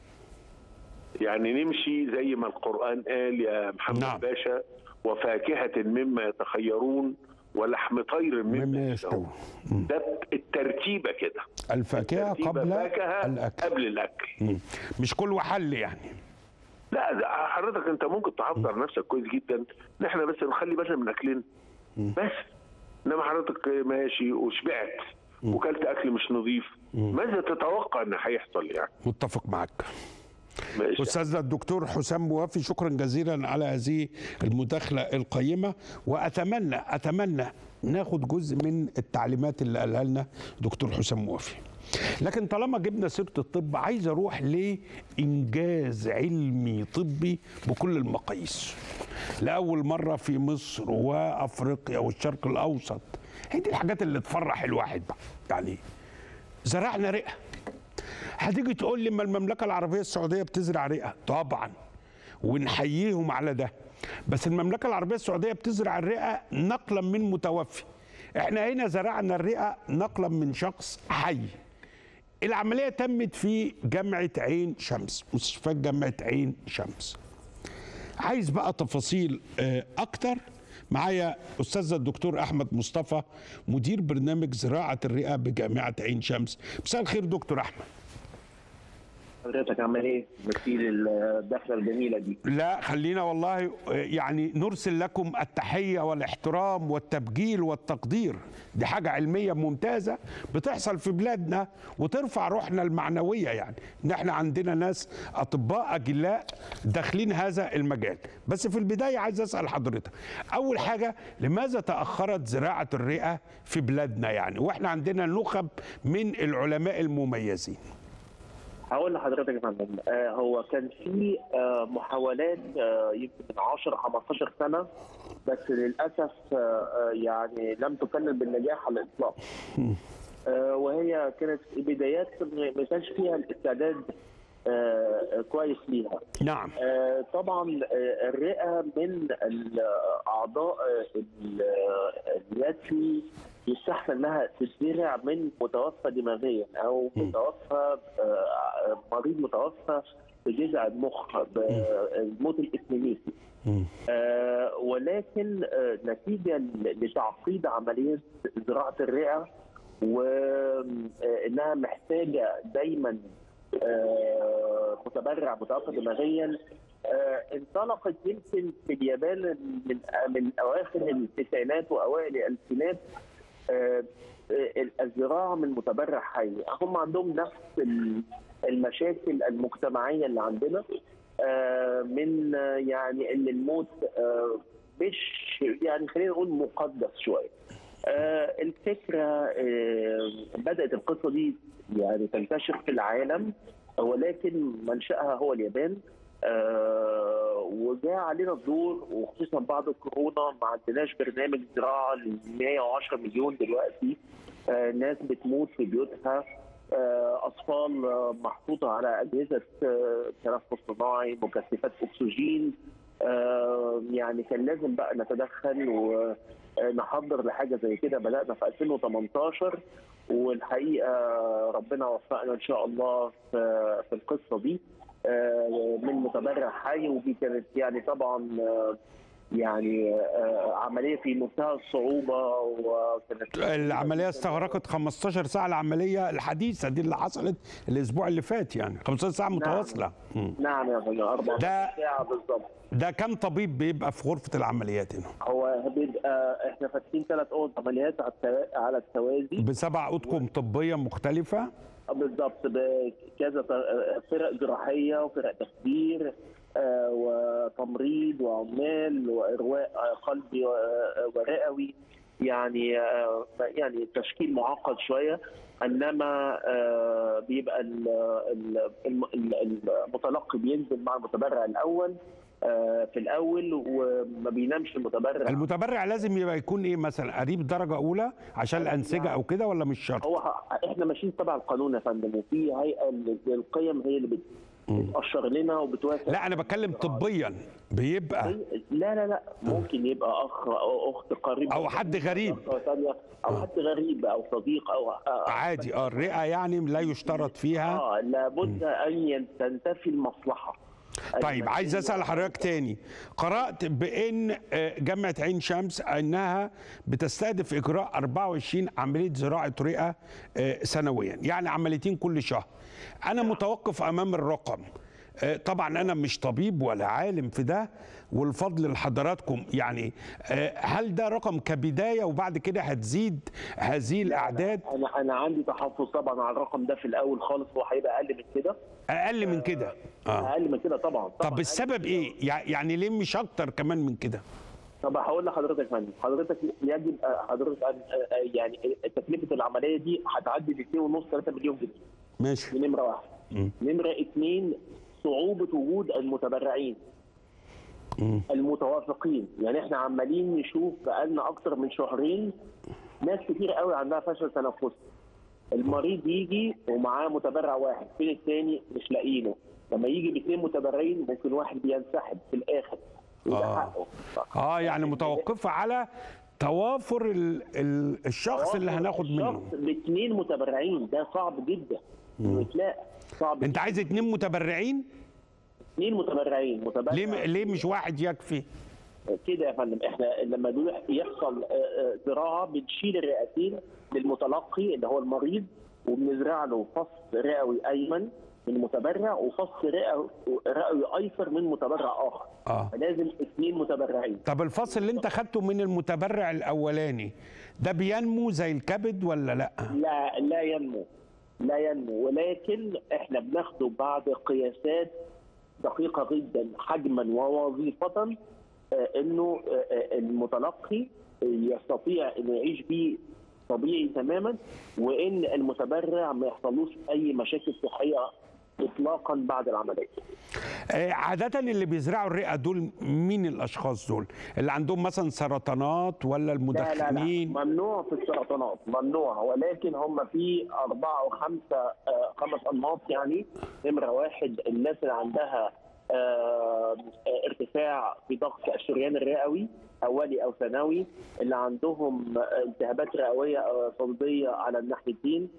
يعني نمشي زي ما القران قال يا محمد نعم. باشا وفاكهه مما يتخيرون ولحم طير مما مما يشتهون يشتهون ده الترتيبه كده الفاكهه ترتيبة قبل فاكهة الاكل قبل الاكل مم. مش كل وحل يعني لا ده حضرتك انت ممكن تحافظ على نفسك كويس جدا ان احنا بس نخلي بالنا من اكلنا بس انما حضرتك ماشي وشبعت وكلت اكل مش نظيف ماذا تتوقع ان هيحصل يعني متفق معك ماشي استاذنا الدكتور حسام موافي شكرا جزيلا على هذه المداخله القيمه واتمنى اتمنى ناخد جزء من التعليمات اللي قالها لنا دكتور حسام موافي لكن طالما جبنا سيره الطب عايز اروح لانجاز علمي طبي بكل المقاييس لاول مره في مصر وافريقيا والشرق الاوسط هي دي الحاجات اللي تفرح الواحد بقى يعني زرعنا رئه هتيجي تقول لي ما المملكه العربيه السعوديه بتزرع رئه طبعا ونحييهم على ده بس المملكه العربيه السعوديه بتزرع الرئه نقلا من متوفي احنا هنا زرعنا الرئه نقلا من شخص حي العمليه تمت في جامعه عين شمس مستشفى جامعه عين شمس عايز بقى تفاصيل آه، اكتر معايا استاذ الدكتور احمد مصطفى مدير برنامج زراعه الرئه بجامعه عين شمس مساء الخير دكتور احمد حضرتك عامل ايه؟ ميرسي للدخله الجميله دي. لا خلينا والله آه، يعني نرسل لكم التحيه والاحترام والتبجيل والتقدير دي حاجه علميه ممتازه بتحصل في بلادنا وترفع روحنا المعنويه يعني ان احنا عندنا ناس اطباء اجلاء داخلين هذا المجال بس في البدايه عايز اسال حضرتك اول حاجه لماذا تاخرت زراعه الرئه في بلادنا يعني واحنا عندنا نخب من العلماء المميزين هقول لحضرتك يا فندم آه هو كان في آه محاولات آه يمكن من 10 15 سنه بس للاسف آه آه، يعني لم تكلل بالنجاح على الاطلاق. آه وهي كانت بدايات ما كانش فيها الاستعداد آه كويس ليها. نعم آه، طبعا آه، الرئه من الاعضاء آه، ال- آه، التي يستحسن انها تتزرع من متوفى دماغيا او متوفى آه، مريض متوفى بجذع المخ بالموت الاكلينيكي آه، ولكن آه، نتيجه لتعقيد عمليه زراعه الرئه وانها محتاجه دايما آه، متبرع متوفى دماغيا آه، انطلقت يمكن في اليابان من من اواخر التسعينات واوائل الالفينات آه، آه، الزراعه من متبرع حي هم عندهم نفس ال- المشاكل المجتمعيه اللي عندنا آه، من آه، يعني ان الموت آه، مش يعني خلينا نقول مقدس شويه آه، الفكره آه، بدات القصه دي يعني تنتشر في العالم ولكن منشاها هو اليابان آه، وجاء علينا الدور وخصوصا بعد الكورونا ما عندناش برنامج زراعه ل 110 مليون دلوقتي آه، ناس بتموت في بيوتها آه، اطفال آه، محطوطه على اجهزه آه، تنفس صناعي مكثفات اكسجين آه، يعني كان لازم بقى نتدخل ونحضر لحاجه زي كده بدانا في 2018 والحقيقه ربنا وفقنا ان شاء الله في في القصه دي آه، من متبرع حي ودي كانت يعني طبعا آه، يعني آه، عمليه في منتهى الصعوبه وكانت العمليه استغرقت 15 ساعه العمليه الحديثه دي اللي حصلت الاسبوع اللي فات يعني 15 ساعه متواصله مم. نعم يا فندم 14 ده- ساعه بالظبط ده كم طبيب بيبقى في غرفه العمليات هنا هو بيبقى احنا فاتحين ثلاث اوض عمليات على التوا- على التوازي بسبع اطقم طبيه مختلفه بالضبط بكذا ط- فرق جراحيه وفرق تخدير آه، وتمريض وعمال وارواء آه، قلبي و- آه، ورئوي يعني آه، يعني تشكيل معقد شويه انما آه، بيبقى ال- ال- الم- ال- المتلقي بينزل مع المتبرع الاول آه، في الاول وما بينامش المتبرع المتبرع لازم يبقى يكون ايه مثلا قريب درجه اولى عشان الانسجه او كده ولا مش شرط هو ه- احنا ماشيين تبع القانون يا فندم وفي هيئه للقيم هي اللي بت- بتأشر لنا وبتوافق لا انا بتكلم طبيا بيبقى لا لا لا ممكن يبقى اخ او اخت قريب أو حد غريب. أو ثانية او حد غريب او صديق او آه، عادي اه الرئه يعني لا يشترط فيها اه لابد ان ين- تنتفي المصلحه طيب عايز اسال حضرتك تاني قرات بان آه، جامعه عين شمس انها بتستهدف اجراء 24 عمليه زراعه رئه آه، سنويا يعني عمليتين كل شهر انا متوقف امام الرقم آه، طبعا انا مش طبيب ولا عالم في ده والفضل لحضراتكم يعني آه، هل ده رقم كبدايه وبعد كده هتزيد هذه الاعداد انا انا عندي تحفظ طبعا على الرقم ده في الاول خالص هو هيبقى اقل من كده اقل من كده اه اقل من كده طبعا طبعا طب السبب ايه يع- يعني ليه مش اكتر كمان من كده طب هقول لحضرتك يا فندم حضرتك يجب آه، حضرتك أن آه، آه، يعني تكلفه العمليه دي هتعدي ب 2.5 3 مليون جنيه ماشي دي نمره واحد نمره اثنين صعوبه وجود المتبرعين المتوافقين يعني احنا عمالين نشوف بقالنا اكتر من شهرين ناس كتير قوي عندها فشل تنفسي المريض يجي ومعاه متبرع واحد فين الثاني مش لاقيينه لما يجي باثنين متبرعين ممكن واحد بينسحب في الاخر وده آه. حقه اه يعني متوقفه على توافر ال ال الشخص اللي هناخد منه الشخص باثنين متبرعين ده صعب جدا إنه يتلاقى صعب انت عايز اتنين متبرعين اثنين متبرعين متبرع ليه ليه مش واحد يكفي كده يا فندم احنا لما بيروح يحصل آه، آه، زراعه بنشيل الرئتين للمتلقي اللي هو المريض وبنزرع له فص رئوي ايمن من متبرع وفص رئوي رئوي ايسر من متبرع اخر اه فلازم اثنين متبرعين طب الفصل اللي انت خدته من المتبرع الاولاني ده بينمو زي الكبد ولا لا لا لا ينمو لا ينمو ولكن احنا بناخده بعد قياسات دقيقه جدا حجما ووظيفه آه، انه آه، آه، المتلقي يستطيع انه يعيش بيه طبيعي تماما وان المتبرع ما يحصلوش اي مشاكل صحيه اطلاقا بعد العمليه. آه، عادة اللي بيزرعوا الرئة دول مين الأشخاص دول؟ اللي عندهم مثلا سرطانات ولا لا لا لا المدخنين؟ ممنوع في السرطانات ممنوع ولكن هم في أربعة أو خمسة آه، خمس أنماط يعني نمرة واحد الناس اللي عندها آه، آه، ارتفاع في ضغط الشريان الرئوي أولي أو ثانوي اللي عندهم آه، التهابات رئوية أو صلبية على الناحيتين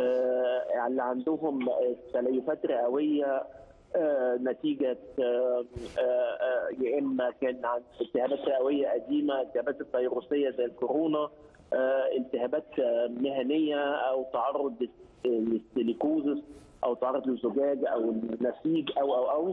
آه، اللي عندهم آه، تليفات رئوية آه، نتيجة آه، آه، آه، يا إما كان عن التهابات رئوية قديمة التهابات الفيروسية زي الكورونا آه، التهابات آه، مهنية أو تعرض للس- للسيليكوزس أو تعرض للزجاج أو النسيج أو أو أو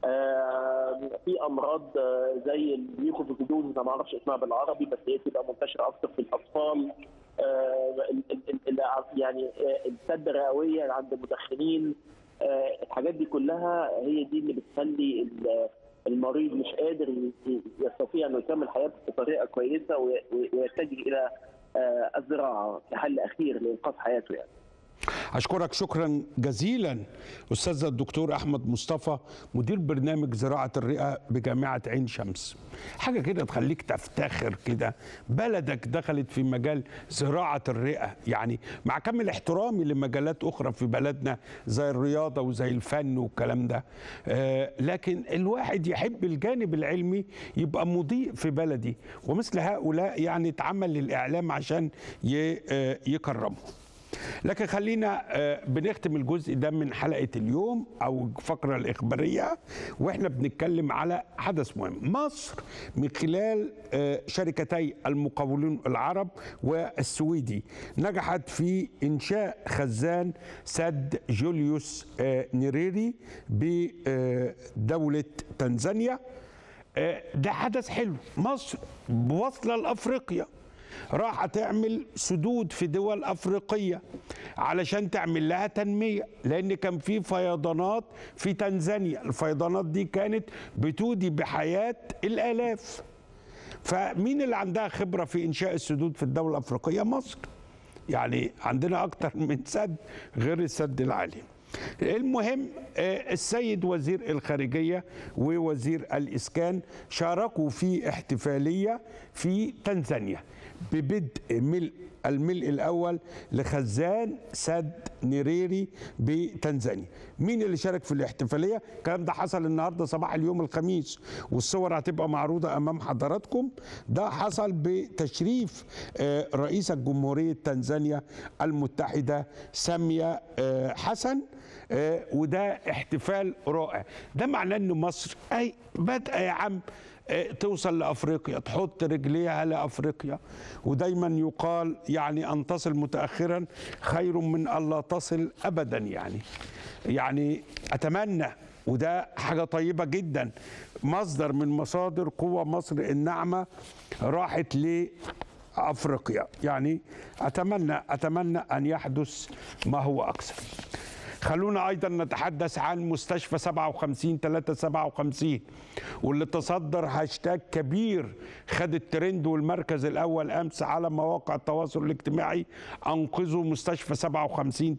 آه، في امراض آه، زي الميوكوفيكيدوز انا ما اعرفش اسمها بالعربي بس هي بتبقى منتشره اكتر في الاطفال آه، ال- ال- ال- يعني آه، السد الرئويه عند المدخنين آه، الحاجات دي كلها هي دي اللي بتخلي ال- المريض مش قادر ي- ي- يستطيع انه يكمل حياته بطريقه كويسه وي- وي- ويتجه الى آه، الزراعه كحل اخير لانقاذ حياته يعني. أشكرك شكرا جزيلا أستاذ الدكتور أحمد مصطفى مدير برنامج زراعة الرئة بجامعة عين شمس حاجة كده تخليك تفتخر كده بلدك دخلت في مجال زراعة الرئة يعني مع كامل احترامي لمجالات أخرى في بلدنا زي الرياضة وزي الفن والكلام ده آه لكن الواحد يحب الجانب العلمي يبقى مضيء في بلدي ومثل هؤلاء يعني اتعمل للإعلام عشان ي- آه، يكرمه لكن خلينا آه، بنختم الجزء ده من حلقه اليوم او الفقره الاخباريه واحنا بنتكلم على حدث مهم مصر من خلال آه، شركتي المقاولون العرب والسويدي نجحت في انشاء خزان سد جوليوس آه، نيريري بدوله تنزانيا آه، ده حدث حلو مصر واصله لافريقيا راح تعمل سدود في دول افريقيه علشان تعمل لها تنميه لان كان في فيضانات في تنزانيا الفيضانات دي كانت بتودي بحياه الالاف فمين اللي عندها خبره في انشاء السدود في الدوله الافريقيه مصر يعني عندنا اكتر من سد غير السد العالي المهم آه، السيد وزير الخارجيه ووزير الاسكان شاركوا في احتفاليه في تنزانيا ببدء ملء الملء الاول لخزان سد نيريري بتنزانيا مين اللي شارك في الاحتفاليه الكلام ده حصل النهارده صباح اليوم الخميس والصور هتبقى معروضه امام حضراتكم ده حصل بتشريف آه، رئيسة جمهوريه تنزانيا المتحده ساميه آه، حسن آه، وده احتفال رائع ده معناه ان مصر اي بدأ يا عم آه، توصل لافريقيا تحط رجليها لافريقيا ودايما يقال يعني ان تصل متاخرا خير من الا تصل ابدا يعني يعني اتمنى وده حاجه طيبه جدا مصدر من مصادر قوه مصر الناعمه راحت لافريقيا يعني اتمنى اتمنى ان يحدث ما هو اكثر خلونا ايضا نتحدث عن مستشفى 57 357 واللي تصدر هاشتاج كبير خد الترند والمركز الاول امس على مواقع التواصل الاجتماعي انقذوا مستشفى 57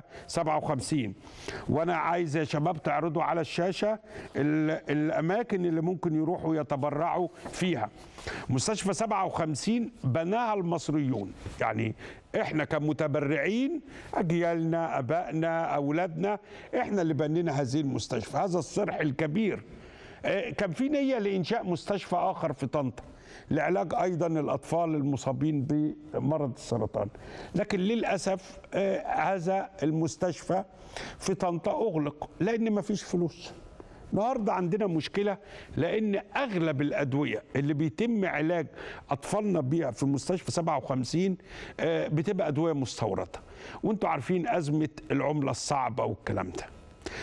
357 وانا عايز يا شباب تعرضوا على الشاشه ال- الاماكن اللي ممكن يروحوا يتبرعوا فيها مستشفى 57 بناها المصريون يعني احنا كمتبرعين اجيالنا ابائنا اولادنا احنا اللي بنينا هذه المستشفى هذا الصرح الكبير آه، كان في نيه لانشاء مستشفى اخر في طنطا لعلاج ايضا الاطفال المصابين بمرض السرطان لكن للاسف آه، هذا المستشفى في طنطا اغلق لان ما فيش فلوس النهارده عندنا مشكله لان اغلب الادويه اللي بيتم علاج اطفالنا بيها في مستشفى 57 آه، بتبقى ادويه مستورده وانتوا عارفين ازمه العمله الصعبه والكلام ده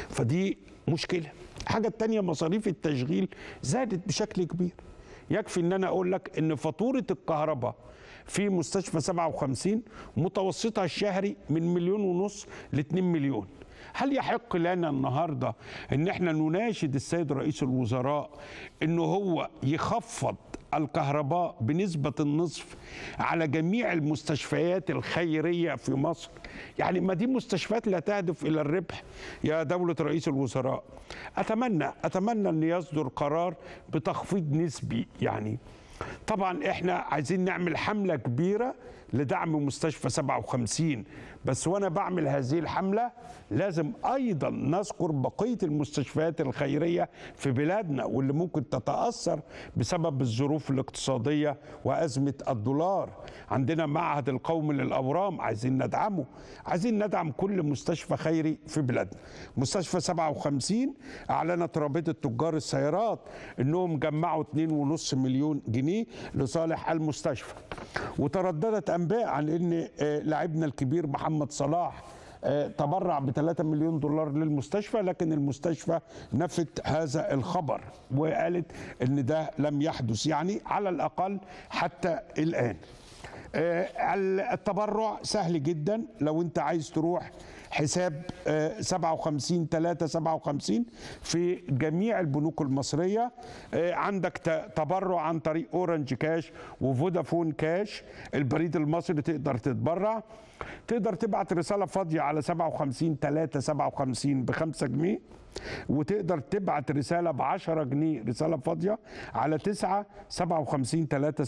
فدي مشكله الحاجه الثانيه مصاريف التشغيل زادت بشكل كبير يكفي ان انا اقول لك ان فاتوره الكهرباء في مستشفى 57 متوسطها الشهري من مليون ونص ل 2 مليون هل يحق لنا النهارده ان احنا نناشد السيد رئيس الوزراء انه هو يخفض الكهرباء بنسبة النصف على جميع المستشفيات الخيرية في مصر يعني ما دي مستشفيات لا تهدف إلى الربح يا دولة رئيس الوزراء أتمنى أتمنى أن يصدر قرار بتخفيض نسبي يعني طبعا احنا عايزين نعمل حملة كبيرة لدعم مستشفى 57 بس وانا بعمل هذه الحملة لازم ايضا نذكر بقية المستشفيات الخيرية في بلادنا واللي ممكن تتأثر بسبب الظروف الاقتصادية وأزمة الدولار عندنا معهد القومي للأورام عايزين ندعمه عايزين ندعم كل مستشفى خيري في بلادنا مستشفى 57 أعلنت رابطة تجار السيارات أنهم جمعوا 2.5 مليون جنيه لصالح المستشفى وترددت أنباء عن أن آه، لاعبنا الكبير محمد صلاح آه، تبرع ب 3 مليون دولار للمستشفى لكن المستشفى نفت هذا الخبر وقالت ان ده لم يحدث يعني على الاقل حتى الان آه، التبرع سهل جدا لو انت عايز تروح حساب آه، 57 3 57 في جميع البنوك المصريه آه، عندك ت- تبرع عن طريق اورنج كاش وفودافون كاش البريد المصري تقدر تتبرع تقدر تبعت رساله فاضيه على 57 3 57 ب 5 جنيه وتقدر تبعت رساله ب 10 جنيه رساله فاضيه على 9 57 3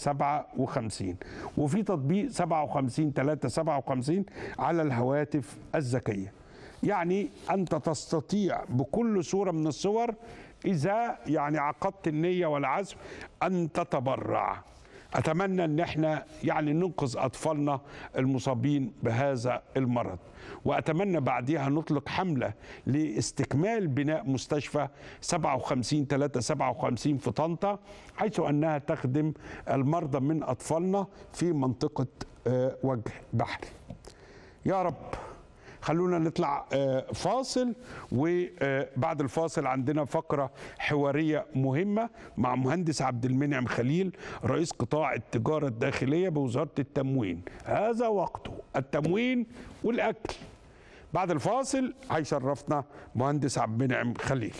57 وفي تطبيق 57 3 57 على الهواتف الذكيه يعني انت تستطيع بكل صوره من الصور اذا يعني عقدت النيه والعزم ان تتبرع اتمنى ان احنا يعني ننقذ اطفالنا المصابين بهذا المرض واتمنى بعديها نطلق حمله لاستكمال بناء مستشفى 57 3 57 في طنطا حيث انها تخدم المرضى من اطفالنا في منطقه آه، وجه بحري يا رب خلونا نطلع آه، فاصل وبعد الفاصل عندنا فقرة حوارية مهمة مع مهندس عبد المنعم خليل رئيس قطاع التجارة الداخلية بوزارة التموين هذا وقته التموين والأكل بعد الفاصل هيشرفنا مهندس عبد المنعم خليل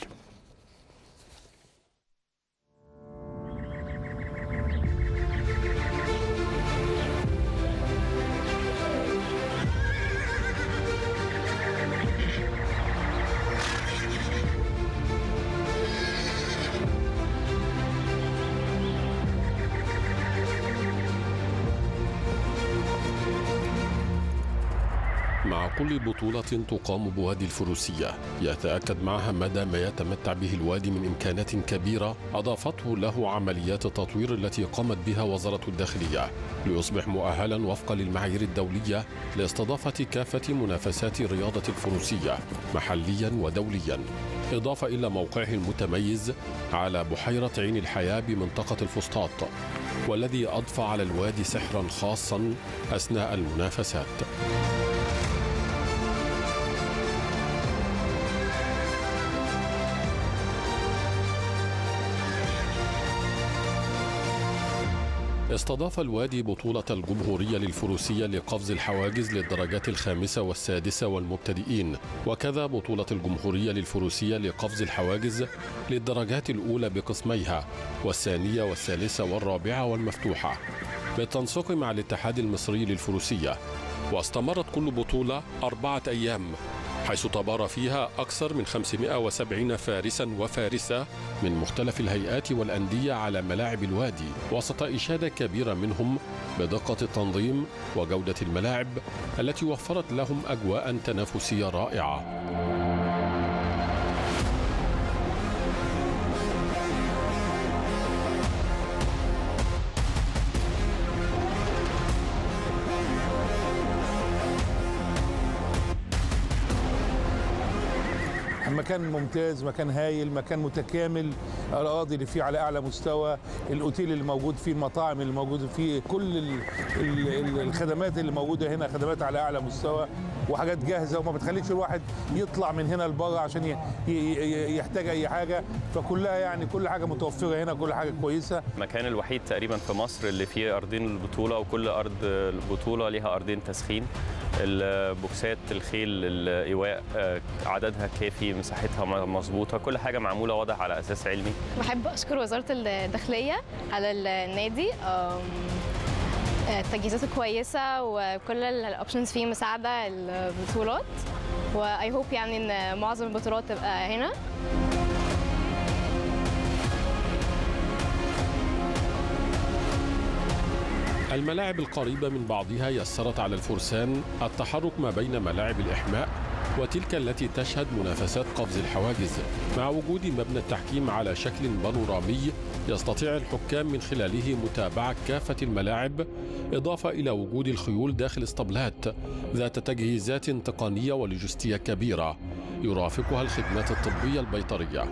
مع كل بطولة تقام بوادي الفروسية يتأكد معها مدى ما يتمتع به الوادي من إمكانات كبيرة أضافته له عمليات التطوير التي قامت بها وزارة الداخلية ليصبح مؤهلا وفقا للمعايير الدولية لاستضافة كافة منافسات رياضة الفروسية محليا ودوليا إضافة إلى موقعه المتميز على بحيرة عين الحياة بمنطقة الفسطاط والذي أضفى على الوادي سحرا خاصا أثناء المنافسات استضاف الوادي بطولة الجمهورية للفروسية لقفز الحواجز للدرجات الخامسة والسادسة والمبتدئين وكذا بطولة الجمهورية للفروسية لقفز الحواجز للدرجات الأولى بقسميها والثانية والثالثة والرابعة والمفتوحة بالتنسيق مع الاتحاد المصري للفروسية واستمرت كل بطولة أربعة أيام حيث تبارى فيها أكثر من 570 فارسا وفارسة من مختلف الهيئات والأندية على ملاعب الوادي وسط إشادة كبيرة منهم بدقة التنظيم وجودة الملاعب التي وفرت لهم أجواء تنافسية رائعة مكان ممتاز مكان هايل مكان متكامل الاراضي اللي فيه على اعلى مستوى الاوتيل اللي موجود فيه المطاعم اللي موجوده فيه كل ال ال ال الخدمات اللي موجوده هنا خدمات على اعلى مستوى وحاجات جاهزه وما بتخليش الواحد يطلع من هنا لبره عشان ي- ي- ي- يحتاج اي حاجه فكلها يعني كل حاجه متوفره هنا كل حاجه كويسه المكان الوحيد تقريبا في مصر اللي فيه ارضين البطوله وكل ارض البطوله ليها ارضين تسخين البوكسات الخيل الايواء آه، عددها كافي مساحتها م- مظبوطه كل حاجه معموله واضح على اساس علمي بحب اشكر وزاره الداخليه على النادي أم، التجهيزات الكويسه وكل الاوبشنز فيه مساعده البطولات واي هوب يعني ان معظم البطولات تبقى هنا الملاعب القريبة من بعضها يسرت على الفرسان التحرك ما بين ملاعب الإحماء وتلك التي تشهد منافسات قفز الحواجز مع وجود مبنى التحكيم على شكل بانورامي يستطيع الحكام من خلاله متابعة كافة الملاعب إضافة إلى وجود الخيول داخل اسطبلات ذات تجهيزات تقنية ولوجستية كبيرة يرافقها الخدمات الطبية البيطرية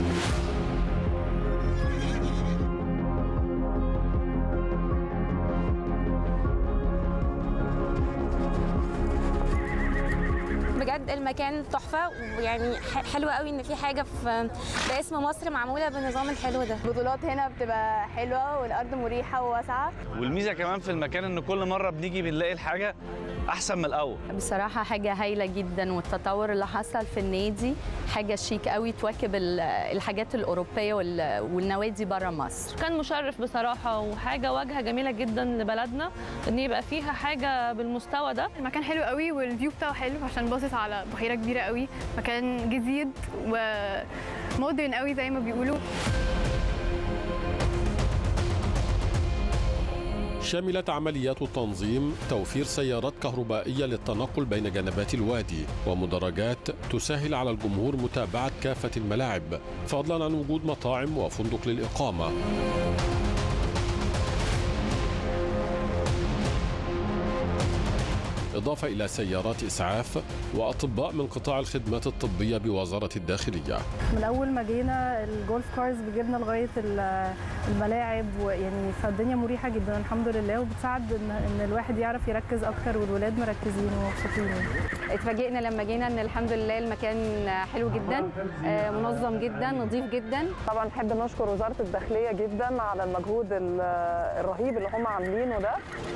بجد المكان تحفه ويعني ح- حلو قوي ان في حاجه في باسم مصر معموله بالنظام الحلو ده البطولات هنا بتبقى حلوه والارض مريحه وواسعه والميزه كمان في المكان ان كل مره بنيجي بنلاقي الحاجه احسن من الاول بصراحة حاجة هايلة جدا والتطور اللي حصل في النادي حاجة شيك قوي تواكب ال- الحاجات الأوروبية وال- والنوادي برا مصر كان مشرف بصراحة وحاجة واجهة جميلة جدا لبلدنا ان يبقى فيها حاجة بالمستوى ده المكان حلو قوي والفيو بتاعه حلو عشان باصص على بحيره كبيره قوي مكان جديد ومودرن قوي زي ما بيقولوا شملت عمليات التنظيم توفير سيارات كهربائية للتنقل بين جنبات الوادي ومدرجات تسهل على الجمهور متابعة كافة الملاعب فضلا عن وجود مطاعم وفندق للإقامة بالإضافة إلى سيارات إسعاف وأطباء من قطاع الخدمات الطبية بوزارة الداخلية من اول ما جينا الجولف كارز بيجيبنا لغايه ال- الملاعب ويعني فالدنيا مريحه جدا الحمد لله وبتساعد ان ان الواحد يعرف يركز اكتر والولاد مركزين ومبسوطين يعني. اتفاجئنا لما جينا ان الحمد لله المكان حلو جدا آه، منظم جدا نظيف جدا طبعا نحب نشكر وزاره الداخليه جدا على المجهود ال- الرهيب اللي هم عاملينه ده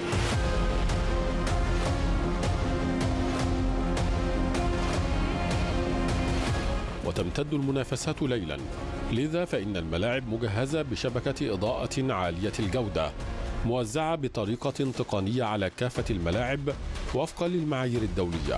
وتمتد المنافسات ليلا لذا فإن الملاعب مجهزة بشبكة إضاءة عالية الجودة موزعة بطريقة تقنية على كافة الملاعب وفقا للمعايير الدولية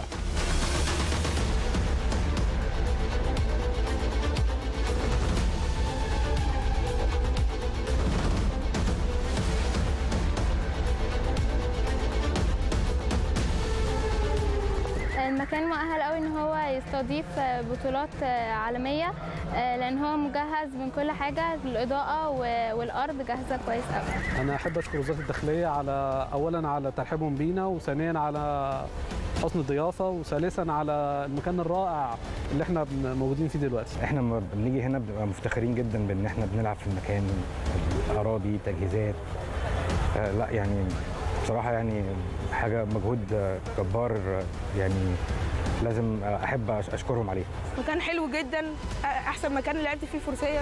المكان مؤهل قوي ان هو يستضيف بطولات عالميه لان هو مجهز من كل حاجه الاضاءه والارض جاهزه كويس قوي انا احب اشكر وزاره الداخليه على اولا على ترحيبهم بينا وثانيا على حسن الضيافه وثالثا على المكان الرائع اللي احنا بن- موجودين فيه دلوقتي احنا لما بنيجي هنا بنبقى مفتخرين جدا بان احنا بنلعب في المكان اراضي تجهيزات آه لا يعني بصراحه يعني حاجه مجهود آه، جبار آه، يعني لازم آه، احب أش- اشكرهم عليه مكان حلو جدا احسن مكان لعبت فيه فروسيه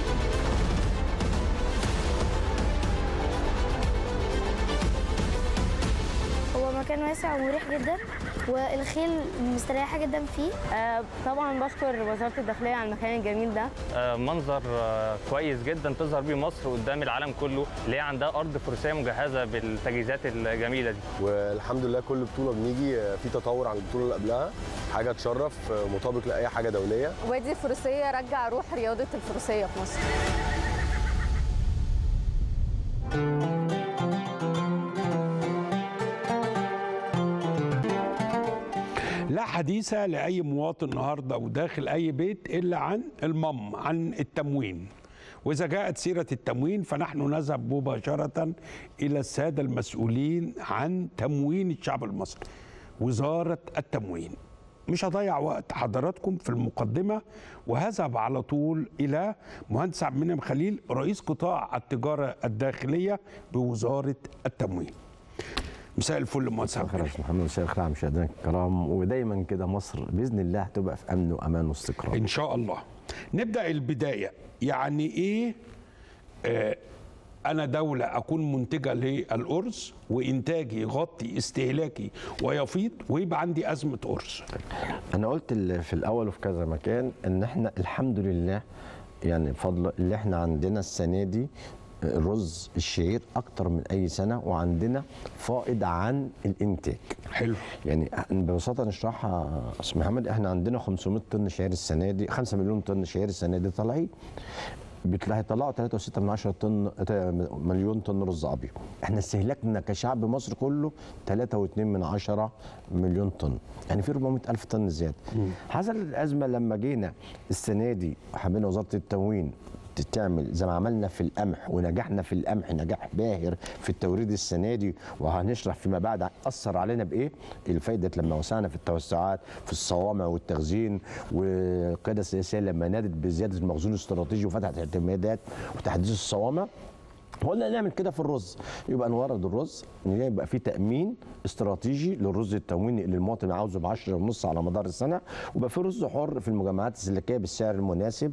هو مكان واسع ومريح جدا والخيل مستريحه جدا فيه طبعا بشكر وزاره الداخليه على المكان الجميل ده آه، منظر آه، كويس جدا تظهر بيه مصر قدام العالم كله اللي هي عندها ارض فروسيه مجهزه بالتجهيزات الجميله دي والحمد لله كل بطوله بنيجي في تطور عن البطوله اللي قبلها حاجه تشرف مطابق لاي حاجه دوليه وادي الفروسيه رجع روح رياضه الفروسيه في مصر لا حديث لأي مواطن النهارده وداخل أي بيت إلا عن المم عن التموين وإذا جاءت سيرة التموين فنحن نذهب مباشرة إلى السادة المسؤولين عن تموين الشعب المصري وزارة التموين مش هضيع وقت حضراتكم في المقدمة وهذهب على طول إلى مهندس عبد المنعم خليل رئيس قطاع التجارة الداخلية بوزارة التموين مساء الفل مهندس عبد المنعم خلاص محمد مساء الخير على مشاهدينا الكرام ودايما كده مصر باذن الله هتبقى في امن وامان واستقرار ان شاء الله نبدا البدايه يعني ايه آه انا دوله اكون منتجه للارز وانتاجي يغطي استهلاكي ويفيض ويبقى عندي ازمه ارز انا قلت ال- في الاول وفي كذا مكان ان احنا الحمد لله يعني بفضل اللي احنا عندنا السنه دي الرز الشعير اكتر من اي سنه وعندنا فائض عن الانتاج حلو يعني ببساطه نشرحها استاذ محمد احنا عندنا 500 طن شعير السنه دي 5 مليون طن شعير السنه دي طالعين بيطلع هيطلعوا 3.6 من 10 طن مليون طن رز ابيض احنا استهلاكنا كشعب مصر كله 3.2 من 10 مليون طن يعني في 400 الف طن زياده حصل الازمه لما جينا السنه دي حبينا وزاره التموين تعمل زي ما عملنا في القمح ونجحنا في القمح نجاح باهر في التوريد السنه دي وهنشرح فيما بعد اثر علينا بايه الفايده لما وسعنا في التوسعات في الصوامع والتخزين والقياده السياسيه لما نادت بزياده المخزون الاستراتيجي وفتحت اعتمادات وتحديث الصوامع قلنا نعمل كده في الرز يبقى نورد الرز يبقى في تامين استراتيجي للرز التمويني اللي المواطن عاوزه ب 10 ونص على مدار السنه ويبقى في رز حر في المجمعات السلكيه بالسعر المناسب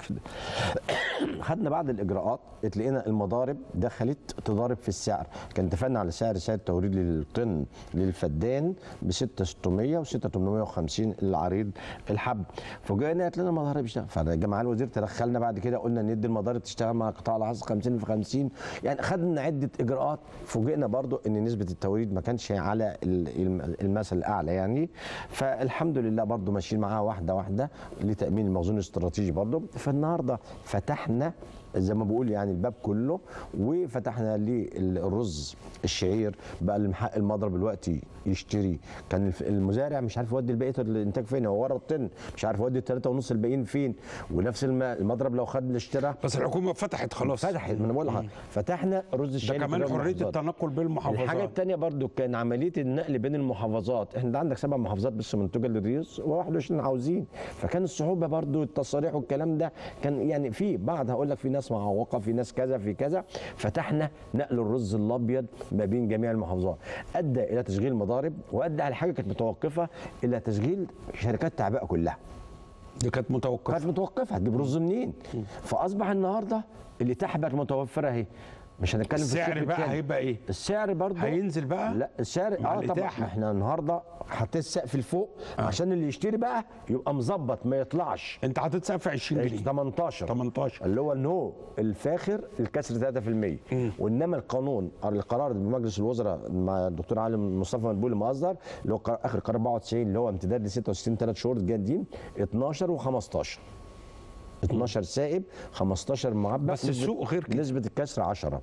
خدنا بعض الاجراءات اتلقينا المضارب دخلت تضارب في السعر كان اتفقنا على سعر سعر التوريد للطن للفدان ب 6600 و 6850 العريض الحب فجينا قالت لنا المضارب اشتغل فجماعه الوزير تدخلنا بعد كده قلنا ندي المضارب تشتغل مع قطاع العصر 50 في 50 يعني خدنا عده اجراءات فوجئنا برضو ان نسبه التوريد ما كانش على المثل الاعلى يعني فالحمد لله برضو ماشيين معاها واحده واحده لتامين المخزون الاستراتيجي برضو فالنهارده فتحنا زي ما بقول يعني الباب كله وفتحنا للرز الشعير بقى المحق المضرب دلوقتي يشتري كان الف- المزارع مش عارف يودي البقيه الانتاج فين هو ورا الطن مش عارف يودي الثلاثه ونص الباقيين فين ونفس الم- المضرب لو خد الاشتراك بس الحكومه فتحت خلاص فتحت ما انا بقول لك فتحنا رز ده الشعير كمان في كل حريه المحافظات. التنقل بين المحافظات الحاجه الثانيه برضو كان عمليه النقل بين المحافظات احنا ده عندك سبع محافظات بس منتجه للريز و21 عاوزين فكان الصعوبه برضو التصاريح والكلام ده كان يعني في بعض هقول لك في ناس معوقه في ناس كذا في كذا فتحنا نقل الرز الابيض ما بين جميع المحافظات ادى الى تشغيل مضارب وادى على حاجه كانت متوقفه الى تشغيل شركات تعبئه كلها دي كانت متوقفه كانت متوقفه هتجيب رز منين فاصبح النهارده اللي تحبك متوفره اهي مش هنتكلم في السعر السوق بقى التاني. هيبقى ايه؟ السعر برضه هينزل بقى؟ لا السعر مع اه طبعا الإتاحة. احنا النهارده حطيت السقف لفوق آه. عشان اللي يشتري بقى يبقى مظبط ما يطلعش انت حاطط سقف 20 جنيه 18 18 اللي هو النو الفاخر الكسر 3% وانما القانون القرار بمجلس الوزراء مع الدكتور علي مصطفى مدبولي المصدر اللي هو قرار- اخر قرار 94 اللي هو امتداد ل 66 ثلاث شهور جادين 12 و15 12 سائب 15 معبأ بس السوق غير كده نسبة الكسر 10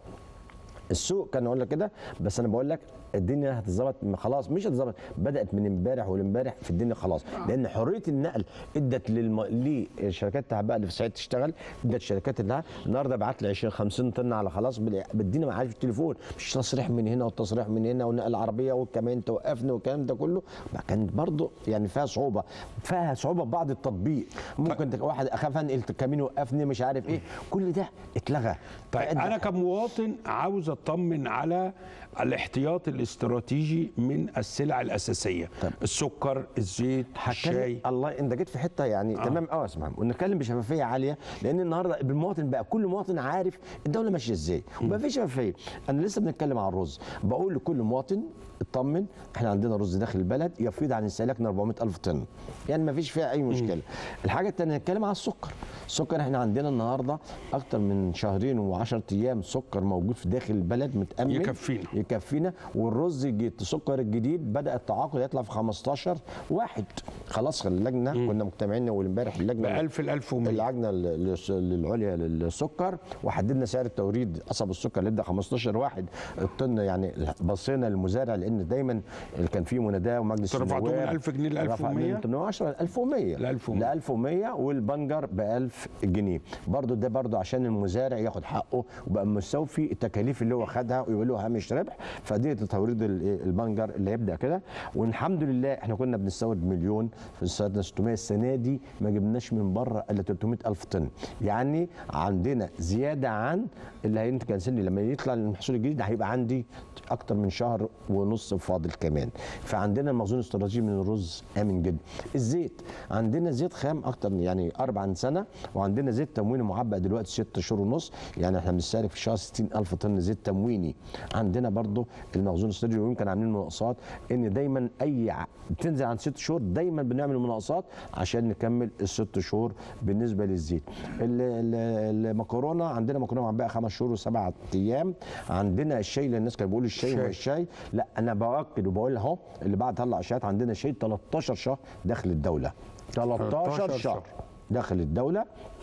السوق كان اقول لك كده بس انا بقول لك الدنيا هتتظبط خلاص مش هتتظبط بدات من امبارح والامبارح في الدنيا خلاص لان حريه النقل ادت للم... لشركات التعبئه اللي في الصعيد تشتغل ادت الشركات اللي النهارده بعت لي 20 50 طن على خلاص بال- بدينا معاش في التليفون مش تصريح من هنا وتصريح من هنا ونقل عربيه وكمان توقفني والكلام ده كله كان برضه يعني فيها صعوبه فيها صعوبه في بعض التطبيق ممكن تك- واحد اخاف انقل كمين يوقفني مش عارف ايه كل ده اتلغى طيب فأدى- انا كمواطن عاوز اطمن على الاحتياط الاستراتيجي من السلع الاساسيه السكر الزيت الشاي هتكلم الله انت جيت في حته يعني آه. تمام اه اسمع ونتكلم بشفافيه عاليه لان النهارده المواطن بقى كل مواطن عارف الدوله ماشيه ازاي وبقى في شفافيه انا لسه بنتكلم عن الرز بقول لكل مواطن اطمن احنا عندنا رز داخل البلد يفيض عن استهلاكنا 400 الف طن يعني ما فيش فيها اي مشكله الحاجه الثانيه نتكلم على السكر السكر احنا عندنا النهارده اكتر من شهرين و10 ايام سكر موجود في داخل البلد متامن يكفينا. يكفينا والرز الج- السكر الجديد بدا التعاقد يطلع في 15 واحد خلاص اللجنه كنا مجتمعين اول امبارح اللجنه ب 1000 ل 1100 اللجنه ال- ال- العليا للسكر وحددنا سعر التوريد قصب السكر اللي يبدا 15 واحد الطن يعني بصينا للمزارع لان دايما اللي كان فيه مناداه ومجلس رفعتوه من النواب 1000 جنيه ل رفع 1100 من 810 ل 1100 ل 1100 ل 1100 والبنجر ب 1000 جنيه برضو ده برضو عشان المزارع ياخد حقه وبقى مستوفي التكاليف اللي هو خدها ويبقى له هامش ربح فدي توريد ال- البنجر اللي هيبدا كده والحمد لله احنا كنا بنستورد مليون في السنه 600 السنه دي ما جبناش من بره الا 300 الف طن يعني عندنا زياده عن اللي هينتج سني لما يطلع المحصول الجديد هيبقى عندي اكتر من شهر ونص فاضل كمان فعندنا المخزون الاستراتيجي من الرز امن جدا الزيت عندنا زيت خام اكتر من يعني اربع سنه وعندنا زيت تمويني معبأ دلوقتي ست شهور ونص يعني احنا بنستهلك في الشهر 60 الف طن زيت تمويني عندنا برضو المخزون الاستراتيجي ويمكن عاملين مناقصات ان دايما اي ع- بتنزل عن ست شهور دايما بنعمل مناقصات عشان نكمل الست شهور بالنسبه للزيت ال- ال- المكرونه عندنا مكرونه معبأه خمس شهور وسبعة ايام عندنا الشاي اللي الناس كانوا بيقولوا الشاي الشاي. وما الشاي لا انا باكد وبقول اهو اللي بعد طلع اشاعات عندنا شاي 13 شهر داخل الدوله 13 13 شهر داخل الدوله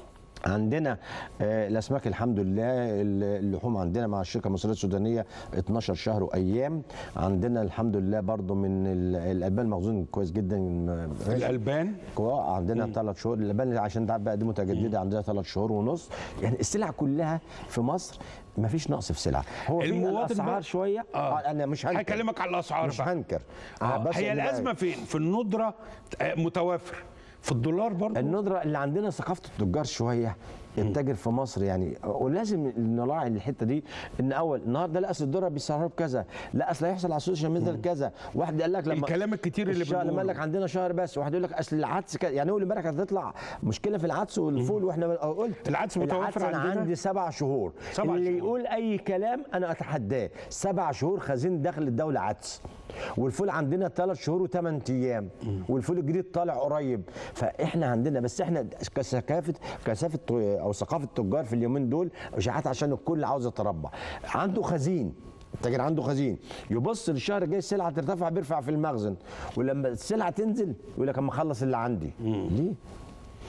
عندنا آه، الاسماك الحمد لله ال- اللحوم عندنا مع الشركه المصريه السودانيه 12 شهر وايام عندنا الحمد لله برضو من ال- الالبان مخزون كويس جدا الالبان كوا- عندنا ثلاث شهور الالبان عشان ده بقى دي متجدده عندنا ثلاث شهور ونص يعني السلع كلها في مصر ما فيش نقص في سلع هو في المواطن الاسعار بقى- شويه آه. انا مش هنكر هكلمك على الاسعار مش بقى. هنكر آه. بس هي اللي بقى- الازمه فين في الندره آه، متوافر في الدولار برضه الندره اللي عندنا ثقافه التجار شويه التاجر في مصر يعني ولازم نراعي الحته دي ان اول النهارده لا اصل الدولار بيسعرها بكذا لا اصل هيحصل على السوشيال ميديا كذا واحد قال لك لما الكلام الكتير اللي الشهر لما بنقوله. قال لك عندنا شهر بس واحد يقول لك اصل العدس كذا يعني اول امبارح كانت هتطلع مشكله في العدس والفول واحنا قلت العدس متوفر العدس انا عندنا؟ عندي سبع شهور سبع اللي شهور. يقول اي كلام انا اتحداه سبع شهور خزين داخل الدوله عدس والفول عندنا ثلاث شهور وثمان ايام والفول الجديد طالع قريب فاحنا عندنا بس احنا كثقافه كثافه او ثقافه التجار في اليومين دول اشاعات عشان الكل عاوز يتربع عنده خزين التاجر عنده خزين يبص للشهر الجاي السلعه ترتفع بيرفع في المخزن ولما السلعه تنزل يقول لك اما اخلص اللي عندي ليه؟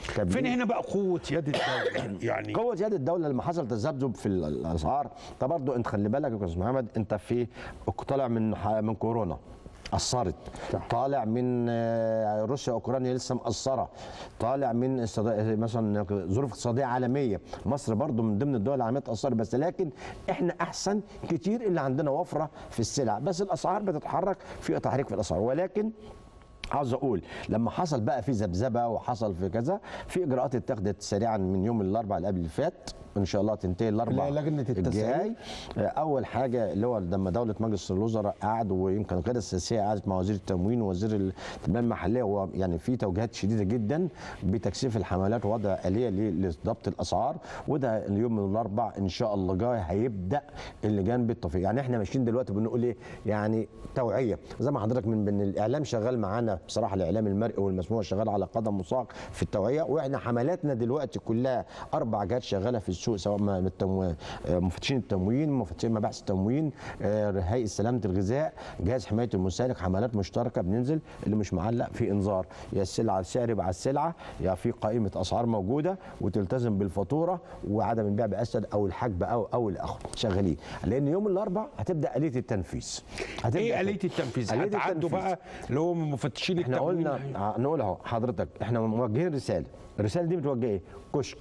فين هنا بقى قوه يد الدوله يعني قوه يد الدوله لما حصل تذبذب في ال- الاسعار ده برضه انت خلي بالك يا استاذ محمد انت في طالع من ح- من كورونا اثرت طالع من آه، روسيا واوكرانيا لسه مأثره طالع من استضاء- مثلا ظروف اقتصاديه عالميه مصر برضو من ضمن الدول العالميه اتاثرت بس لكن احنا احسن كتير اللي عندنا وفره في السلع بس الاسعار بتتحرك في تحريك في الاسعار ولكن عاوز اقول لما حصل بقى في ذبذبه وحصل في كذا في اجراءات اتخذت سريعا من يوم الاربعاء اللي قبل اللي فات ان شاء الله تنتهي الاربعاء اللي هي لجنة التسعير. الجاي آه، اول حاجه اللي هو لما دوله مجلس الوزراء قعد ويمكن القياده السياسيه قعدت مع وزير التموين ووزير التنميه المحليه هو يعني في توجيهات شديده جدا بتكثيف الحملات ووضع اليه ل- لضبط الاسعار وده اليوم الاربع ان شاء الله جاي هيبدا اللجان بالتوفيق يعني احنا ماشيين دلوقتي بنقول ايه يعني توعيه زي ما حضرتك من من الاعلام شغال معانا بصراحه الاعلام المرئي والمسموع شغال على قدم وساق في التوعيه واحنا حملاتنا دلوقتي كلها اربع جهات شغاله في السوق سواء ما- التمو... آه، مفتشين التموين مفتشين مباحث التموين آه، هيئه سلامه الغذاء جهاز حمايه المستهلك حملات مشتركه بننزل اللي مش معلق في انذار يا السلعه السعر يبقى على السلعه يا في قائمه اسعار موجوده وتلتزم بالفاتوره وعدم البيع باسد او الحجب او او الاخر شغالين لان يوم الاربع هتبدا اليه التنفيذ هتبدا ايه آلية التنفيذ؟ آلية هتعدوا التنفيذ. بقى اللي هو مفتشين احنا التموين قلنا ع- نقول اهو حضرتك احنا موجهين رساله الرساله دي متوجهه ايه كشك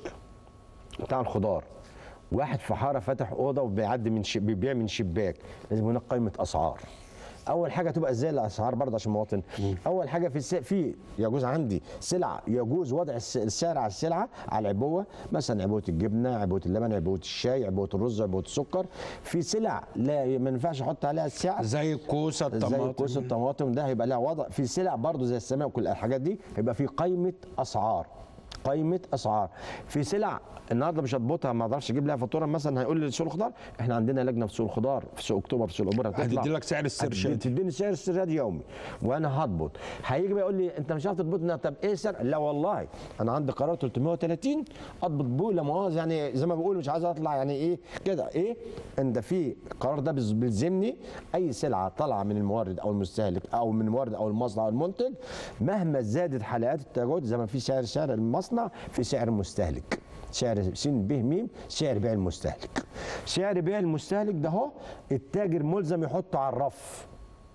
بتاع الخضار واحد في حاره فاتح اوضه وبيعدي من ش... بيبيع من شباك لازم هناك قائمه اسعار اول حاجه تبقى ازاي الاسعار برضه عشان المواطن اول حاجه في الس... في يجوز عندي سلعه يجوز وضع الس... السعر على السلعه على العبوه مثلا عبوه الجبنه عبوه اللبن عبوه الشاي عبوه الرز عبوه السكر في سلع لا ما ينفعش احط عليها السعر زي الكوسه زي الطماطم الكوسه الطماطم ده هيبقى لها وضع في سلع برضه زي السماء وكل الحاجات دي هيبقى في قائمه اسعار قائمه اسعار في سلع النهارده مش هضبطها ما اقدرش اجيب لها فاتوره مثلا هيقول لي سوق الخضار احنا عندنا لجنه في سوق الخضار في سوق اكتوبر في سوق العبور هتطلع هتدي لك سعر استرشاد. تديني سعر استرشاد يومي وانا هضبط هيجي بقى يقول لي انت مش عارف تضبطنا طب ايه السعر لا والله انا عندي قرار 330 اضبط بيه لا مؤاخذه يعني زي ما بقول مش عايز اطلع يعني ايه كده ايه انت في القرار ده بيز- بيلزمني اي سلعه طالعه من المورد او المستهلك او من المورد او المصنع او المنتج مهما زادت حلقات التواجد زي ما في سعر سعر المصنع في سعر المستهلك سعر س ب م سعر بيع المستهلك سعر بيع المستهلك ده هو التاجر ملزم يحطه على الرف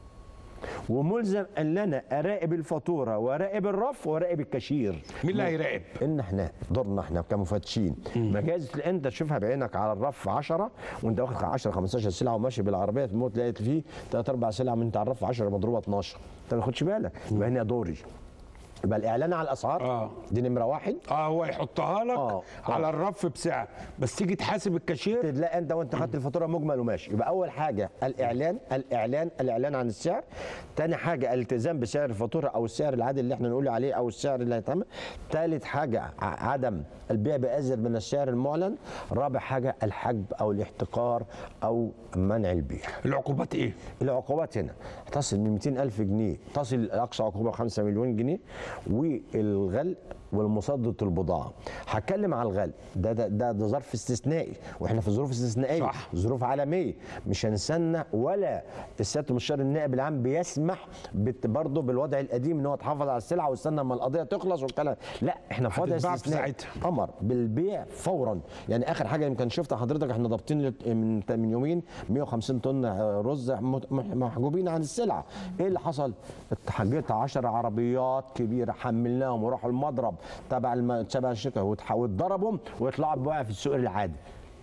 وملزم ان انا اراقب الفاتوره واراقب الرف واراقب الكاشير مين اللي هيراقب؟ ان احنا دورنا احنا كمفتشين مجاز انت تشوفها بعينك على الرف 10 وانت واخد 10 15 سلعه وماشي بالعربيه تموت لقيت فيه ثلاث اربع سلع من انت على الرف 10 مضروبه 12 انت ما تاخدش بالك يبقى هنا دوري يبقى الاعلان على الاسعار آه. دي نمره واحد اه هو يحطها لك آه. على الرف بسعر بس تيجي تحاسب الكاشير تلاقي انت وانت خدت الفاتوره مجمل وماشي يبقى اول حاجه الاعلان الاعلان الاعلان عن السعر تاني حاجه الالتزام بسعر الفاتوره او السعر العادي اللي احنا نقول عليه او السعر اللي هيتعمل تالت حاجه ع- عدم البيع بازيد من السعر المعلن رابع حاجه الحجب او الاحتكار او منع البيع العقوبات ايه العقوبات هنا تصل من 200 ألف جنيه تصل أقصى عقوبة 5 مليون جنيه والغل والمصادرة البضاعة هتكلم على الغل ده ده, ده ده ظرف استثنائي واحنا في ظروف استثنائية صح. ظروف عالمية مش هنستنى ولا السيادة المستشار النائب العام بيسمح بت- برضه بالوضع القديم ان هو تحافظ على السلعة واستنى اما القضية تخلص والكلام لا احنا في وضع هتتباع في استثنائي امر بالبيع فورا يعني اخر حاجه يمكن شفت حضرتك احنا ضابطين لت- من من يومين 150 طن رز مت- مح- محجوبين عن السلعه ايه اللي حصل اتحجبت 10 عربيات كبيره حملناهم وراحوا المضرب تبع الم... تبع الشركه واتح- واتضربوا ويطلعوا بقى في السوق العادي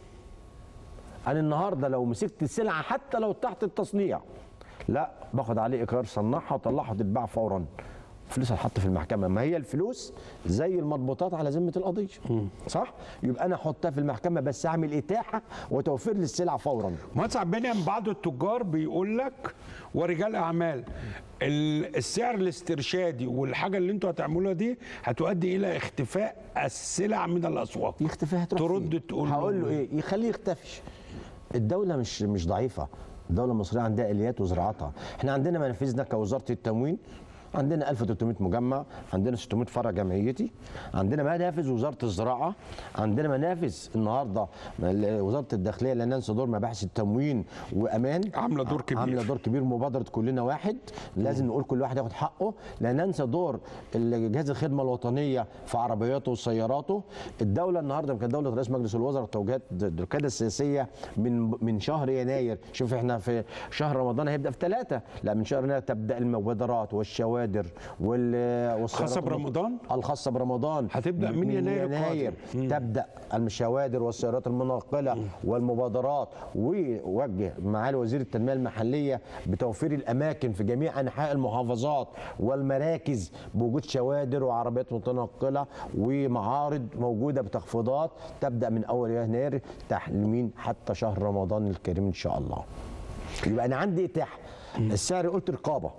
انا النهارده لو مسكت السلعه حتى لو تحت التصنيع لا باخد عليه اقرار صنعها وطلعها تتباع فورا فلوس هتحط في المحكمه ما هي الفلوس زي المضبوطات على ذمه القضيه صح يبقى انا احطها في المحكمه بس اعمل اتاحه وتوفير للسلع فورا مهندس عباني عن بعض التجار بيقول لك ورجال اعمال ال- السعر الاسترشادي والحاجه اللي انتوا هتعملوها دي هتؤدي الى اختفاء السلع من الاسواق يختفي هتروح ترد فين؟ تقول هقول له ايه يخليه يختفي الدوله مش مش ضعيفه الدوله المصريه عندها اليات وزراعتها احنا عندنا منافذنا كوزاره التموين عندنا 1300 مجمع عندنا 600 فرع جمعيتي عندنا منافذ وزاره الزراعه عندنا منافذ النهارده وزاره الداخليه لا ننسى دور مباحث التموين وامان عامله دور كبير عامله دور كبير مبادره كلنا واحد لازم نقول كل واحد ياخد حقه لا ننسى دور جهاز الخدمه الوطنيه في عربياته وسياراته الدوله النهارده كانت دوله رئيس مجلس الوزراء توجيهات القياده السياسيه من من شهر يناير شوف احنا في شهر رمضان هيبدا في ثلاثه لا من شهر يناير تبدا المبادرات والشوادر وال والسيارات خاصة برمضان؟ الخاصه برمضان هتبدا من, يناير يناير القادم. تبدا الشوادر والسيارات المنقله والمبادرات ووجه معالي وزير التنميه المحليه بتوفير الاماكن في جميع انحاء المحافظات والمراكز بوجود شوادر وعربيات متنقله ومعارض موجوده بتخفيضات تبدا من اول يناير تحلمين حتى شهر رمضان الكريم ان شاء الله يبقى انا عندي اتاحه السعر قلت رقابه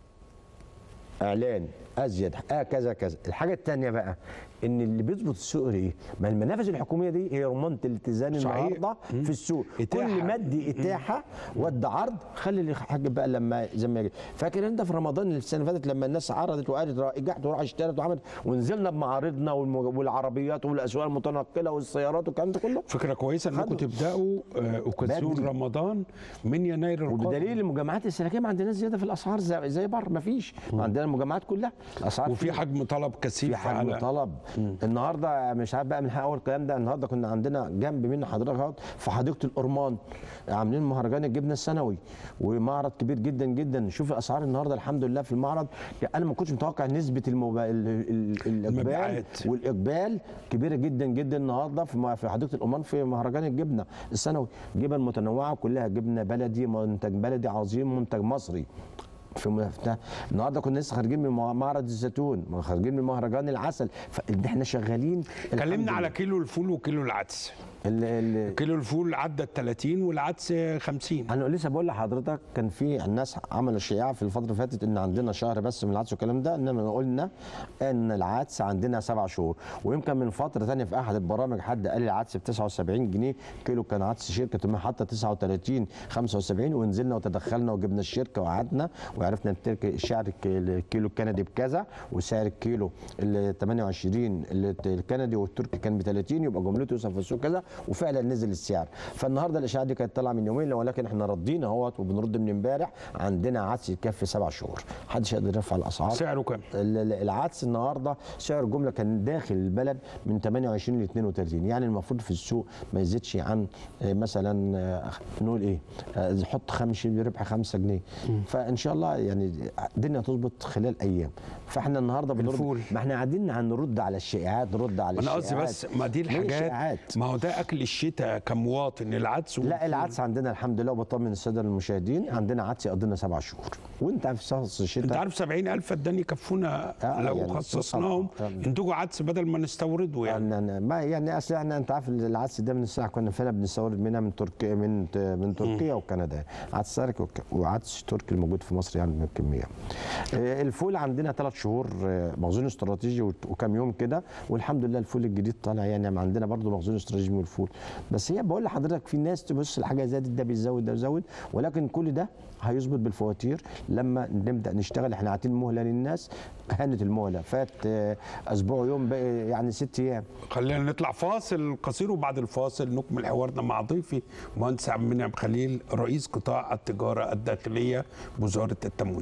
اعلان ازيد آه كذا كذا الحاجه الثانيه بقى ان اللي بيظبط السوق ايه ما المنافذ الحكوميه دي هي رمانه الاتزان صحيح. النهارده مم. في السوق إتاحة. كل ما ادي اتاحه وادي عرض خلي الحاج بقى لما زي ما يجي فاكر انت في رمضان السنه اللي فاتت لما الناس عرضت وقالت رجعت وراح اشترت وعملت ونزلنا بمعارضنا والم- والعربيات والاسواق المتنقله والسيارات والكلام ده كله فكره كويسه انكم خدوا. تبداوا آه، اوكازيون بدري. رمضان من يناير القادم وبدليل المجمعات السلكيه ما عندناش زياده في الاسعار زي, زي بره ما فيش عندنا المجمعات كلها الاسعار وفي حجم طلب كثيف في حجم على- طلب النهارده مش عارف بقى من حق اول الكلام ده النهارده كنا عندنا جنب من حضرتك اهوت في حديقه الأرمان عاملين مهرجان الجبنه السنوي ومعرض كبير جدا جدا شوف الاسعار النهارده الحمد لله في المعرض يعني انا ما كنتش متوقع نسبه الموب... ال... ال... الاقبال المبيعات. والاقبال كبيره جدا جدا النهارده في م- في حديقه الأرمان في مهرجان الجبنه السنوي جبن متنوعه كلها جبنه بلدي منتج بلدي عظيم منتج مصري في مفتاح النهارده كنا لسه خارجين من مع- معرض الزيتون خارجين من مهرجان العسل فاحنا شغالين الحمد كلمنا على لله. كيلو الفول وكيلو العدس ال- ال- كيلو الفول عدى ال 30 والعدس 50 انا لسه بقول لحضرتك كان في الناس عملوا شياعه في الفتره اللي فاتت ان عندنا شهر بس من العدس والكلام ده انما قلنا ان العدس عندنا سبع شهور ويمكن من فتره ثانيه في احد البرامج حد قال لي العدس ب 79 جنيه كيلو كان عدس شركه تقوم حاطه 39 75 ونزلنا وتدخلنا وجبنا الشركه وقعدنا وعرفنا الترك- سعر الك- الكيلو الكندي بكذا وسعر الكيلو ال 28 ال- الكندي والتركي كان ب 30 يبقى جملته يوصل في السوق كذا وفعلا نزل السعر فالنهارده الاشاعه دي كانت طالعه من يومين ولكن احنا ردينا اهوت وبنرد من امبارح عندنا عدس يكفي سبع شهور محدش يقدر يرفع الاسعار سعره كام؟ ال- ال- العدس النهارده سعر الجمله كان داخل البلد من 28 ل 32 يعني المفروض في السوق ما يزيدش عن آه، مثلا آه، نقول ايه آه، حط خمس ربح 5 جنيه فان شاء الله يعني الدنيا تظبط خلال ايام فاحنا النهارده بنرد الفول. ما احنا قاعدين هنرد على الشائعات نرد على انا الشائعات قصدي بس ما دي ليه الحاجات الشائعات؟ ما هو ده اكل الشتاء كمواطن العدس لا والفول. العدس عندنا الحمد لله وبطمن الساده المشاهدين عندنا عدس يقضينا سبع شهور وانت عارف فصل الشتاء انت عارف 70000 فدان يكفونا آه، لو يعني خصصناهم طبعاً. ينتجوا عدس بدل ما نستورده يعني يعني ما يعني اصل احنا انت عارف العدس ده من الساعه كنا فعلا بنستورد منها من تركيا من من تركيا وكندا عدس تركي وك- وعدس تركي الموجود في مصر يعني من الكميه آه، الفول عندنا ثلاث شهور آه، مخزون استراتيجي وت- وكام يوم كده والحمد لله الفول الجديد طالع يعني عندنا برضو مخزون استراتيجي من الفول بس هي بقول لحضرتك في ناس تبص الحاجه زادت ده بيزود ده بيزود ولكن كل ده هيظبط بالفواتير لما نبدا نشتغل احنا عاطين مهله للناس هانت المهله فات آه، اسبوع يوم بقى يعني ست ايام خلينا نطلع فاصل قصير وبعد الفاصل نكمل حوارنا مع ضيفي مهندس عبد المنعم خليل رئيس قطاع التجاره الداخليه بوزاره التموين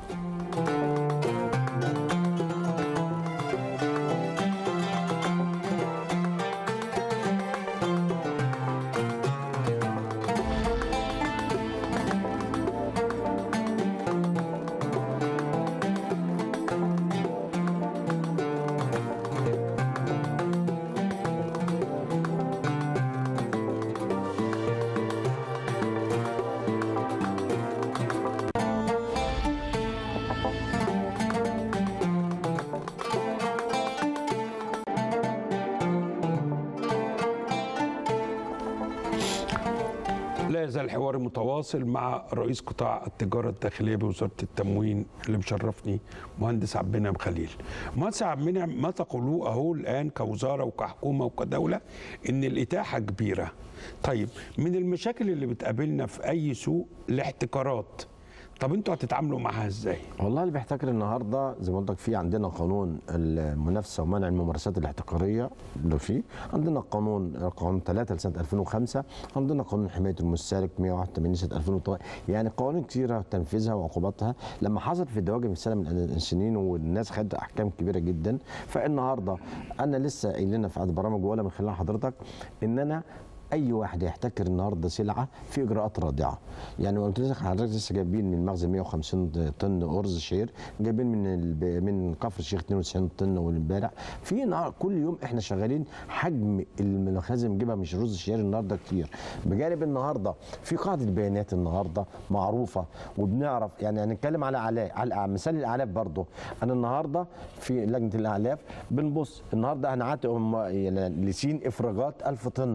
لا يزال الحوار متواصل مع رئيس قطاع التجاره الداخليه بوزاره التموين اللي مشرفني مهندس عبد المنعم خليل. مهندس عبد المنعم ما تقولوه اهو الان كوزاره وكحكومه وكدوله ان الاتاحه كبيره. طيب من المشاكل اللي بتقابلنا في اي سوق الاحتكارات. طب انتوا هتتعاملوا معاها ازاي والله اللي بيحتكر النهارده زي ما قلت لك في عندنا قانون المنافسه ومنع الممارسات الاحتكاريه ده فيه عندنا قانون قانون 3 لسنه 2005 عندنا قانون حمايه المستهلك 181 سنه 2008 يعني قوانين كثيره تنفيذها وعقوباتها لما حصل في الدواجن في سنه من السنين والناس خدت احكام كبيره جدا فالنهارده انا لسه قايل لنا في عدد برامج ولا من خلال حضرتك ان انا اي واحد يحتكر النهارده سلعه في اجراءات رادعه يعني قلت لك حضرتك لسه جايبين من مخزن 150 طن ارز شعير جايبين من الب... من كفر الشيخ 92 طن والامبارح في نهار كل يوم احنا شغالين حجم المخازن بنجيبها مش رز شعير النهارده كتير بجانب النهارده في قاعده بيانات النهارده معروفه وبنعرف يعني هنتكلم على علاء على مثال الاعلاف برضه انا النهارده في لجنه الاعلاف بنبص النهارده هنعاتق يعني لسين افراجات 1000 طن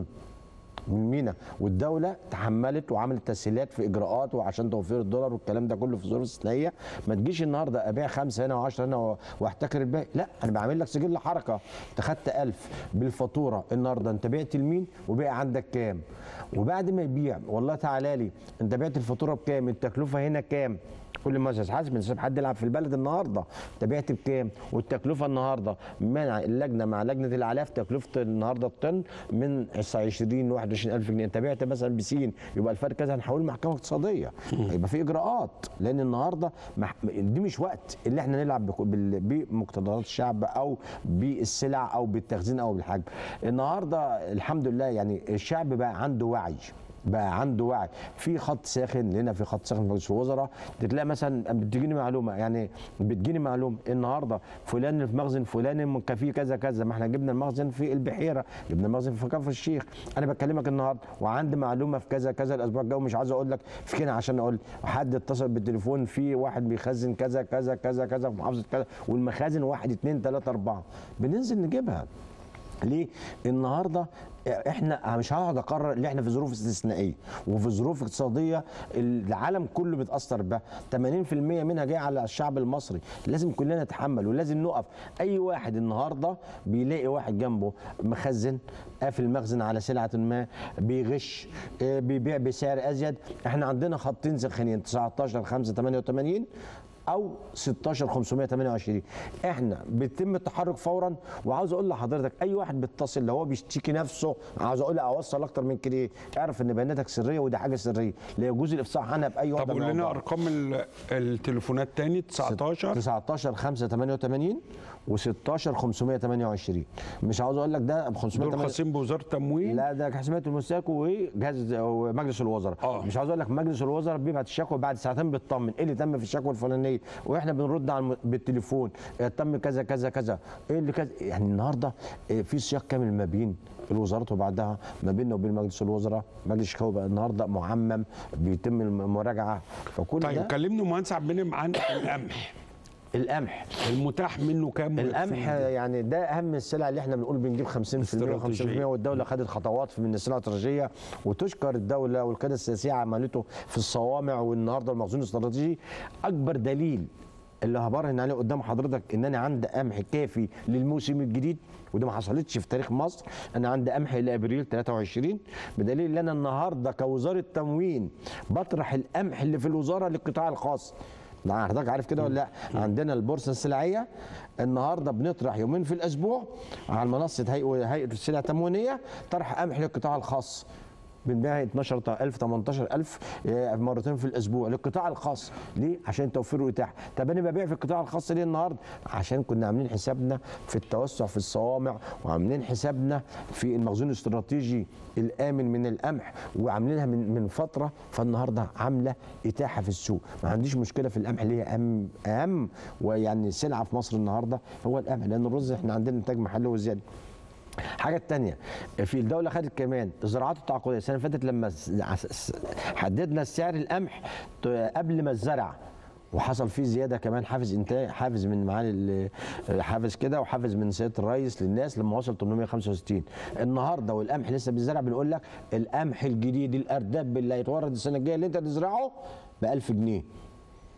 من مينا والدوله تحملت وعملت تسهيلات في اجراءات وعشان توفير الدولار والكلام ده كله في ظروف استثنائيه ما تجيش النهارده ابيع خمسه هنا و10 هنا واحتكر الباقي لا انا بعمل لك سجل حركه انت خدت 1000 بالفاتوره النهارده انت بعت لمين وبقى عندك كام وبعد ما يبيع والله تعالى لي انت بعت الفاتوره بكام التكلفه هنا كام كل ما حاسب نسيب حد يلعب في البلد النهارده انت بعت بكام والتكلفه النهارده منع اللجنه مع لجنه الاعلاف تكلفه النهارده الطن من 20 21000 جنيه انت بعت مثلا بسين يبقى الفرق كذا هنحوله محكمه اقتصاديه يبقى في اجراءات لان النهارده مح... دي مش وقت اللي احنا نلعب بك- بال- بمقتضيات الشعب او بالسلع او بالتخزين او بالحجم النهارده الحمد لله يعني الشعب بقى عنده وعي بقى عنده وعي في خط ساخن لنا في خط ساخن في مجلس الوزراء تلاقي مثلا بتجيني معلومه يعني بتجيني معلومه النهارده فلان اللي في مخزن فلان كان فيه كذا كذا ما احنا جبنا المخزن في البحيره جبنا المخزن في كفر الشيخ انا بكلمك النهارده وعندي معلومه في كذا كذا الاسبوع الجاي مش عايز اقول لك في كده عشان اقول حد اتصل بالتليفون في واحد بيخزن كذا كذا كذا كذا في محافظه كذا والمخازن واحد اثنين ثلاثه اربعه بننزل نجيبها ليه؟ النهارده احنا مش هقعد اقرر ان احنا في ظروف استثنائيه وفي ظروف اقتصاديه العالم كله بيتاثر بها 80% منها جايه على الشعب المصري لازم كلنا نتحمل ولازم نقف اي واحد النهارده بيلاقي واحد جنبه مخزن قافل مخزن على سلعه ما بيغش اه، بيبيع بسعر ازيد احنا عندنا خطين سخنين 19 5 88 او 16 528 احنا بيتم التحرك فورا وعاوز اقول لحضرتك اي واحد بيتصل لو هو بيشتكي نفسه عاوز اقول له اوصل اكتر من كده ايه اعرف ان بياناتك سريه ودي حاجه سريه لا يجوز الافصاح عنها باي وضع طب من قول لنا الأوضاع. ارقام ال- التليفونات تاني 19 19 5 88 و16 528 مش عاوز اقول لك ده ب 500 دول خاصين بوزاره التموين لا ده حسابات المستهلك وجهاز ومجلس الوزراء آه. مش عاوز اقول لك مجلس الوزراء بيبعت الشكوى بعد ساعتين بيطمن ايه اللي تم في الشكوى الفلانيه واحنا بنرد على الم- بالتليفون إيه تم كذا كذا كذا ايه اللي كذا يعني النهارده إيه في سياق كامل ما بين الوزارات وبعدها ما بيننا وبين مجلس الوزراء مجلس الشكاوى بقى النهارده معمم بيتم المراجعه فكل طيب ده كلمني مهندس عبد المنعم عن القمح القمح المتاح منه كام القمح يعني ده اهم السلع اللي احنا بنقول بنجيب 50% استراتيجية. و50% والدوله خدت خطوات في من السلع الاستراتيجيه وتشكر الدوله والقياده السياسيه عملته في الصوامع والنهارده المخزون الاستراتيجي اكبر دليل اللي هبرهن عليه قدام حضرتك ان انا عندي قمح كافي للموسم الجديد وده ما حصلتش في تاريخ مصر انا عندي قمح الى ابريل 23 بدليل ان انا النهارده كوزاره تموين بطرح القمح اللي في الوزاره للقطاع الخاص لا حضرتك عارف كده ولا لا عندنا البورصه السلعيه النهارده بنطرح يومين في الاسبوع على منصه هيئه هيئه السلع التموينيه طرح قمح للقطاع الخاص بنبيع 12000 18000 آه، مرتين في الاسبوع للقطاع الخاص ليه عشان توفير واتاحه طب انا ببيع في القطاع الخاص ليه النهارده عشان كنا عاملين حسابنا في التوسع في الصوامع وعاملين حسابنا في المخزون الاستراتيجي الامن من القمح وعاملينها من من فتره فالنهارده عامله اتاحه في السوق ما عنديش مشكله في القمح اللي هي اهم اهم ويعني سلعه في مصر النهارده هو القمح لان الرز احنا عندنا انتاج محلي وزياده حاجه الثانيه في الدوله خدت كمان الزراعات التعاقديه السنه اللي فاتت لما س- س- حددنا سعر القمح ت- قبل ما الزرع وحصل فيه زياده كمان حافز انتاج حافز من معالي ال- حافز كده وحافز من سياده الرئيس للناس لما وصل 865 النهارده والقمح لسه بيزرع بنقول لك القمح الجديد الارداب اللي هيتورد السنه الجايه اللي انت تزرعه ب 1000 جنيه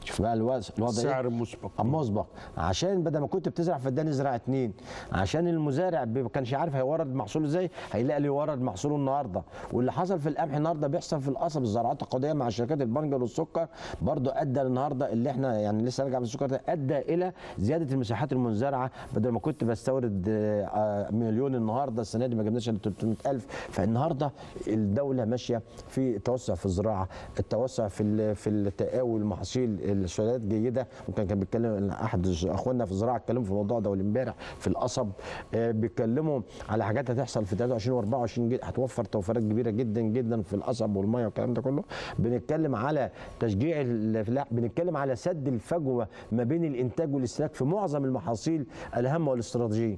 شوف بقى الوضع الوضع إيه؟ سعر مسبق مسبق عشان بدل ما كنت بتزرع فدان ازرع اتنين عشان المزارع ما كانش عارف هيورد محصوله ازاي هيلاقي اللي يورد محصوله النهارده واللي حصل في القمح النهارده بيحصل في القصب الزراعات القضيه مع شركات البنجر والسكر برضو ادى النهارده اللي احنا يعني لسه راجع من السكر ده ادى الى زياده المساحات المنزرعه بدل ما كنت بستورد آه، آه، مليون النهارده السنه دي ما جبناش الا 300000 فالنهارده الدوله ماشيه في التوسع في الزراعه التوسع في ال- في التقاوي المحاصيل السلالات جيده ممكن كان بيتكلم احد اخواننا في الزراعه اتكلموا في الموضوع ده امبارح في القصب آه، بيتكلموا على حاجات هتحصل في 23 و24 جد هتوفر توفيرات كبيره جدا جدا في القصب والميه والكلام ده كله بنتكلم على تشجيع الفلاح بنتكلم على سد الفجوه ما بين الانتاج والاستهلاك في معظم المحاصيل الهامه والاستراتيجيه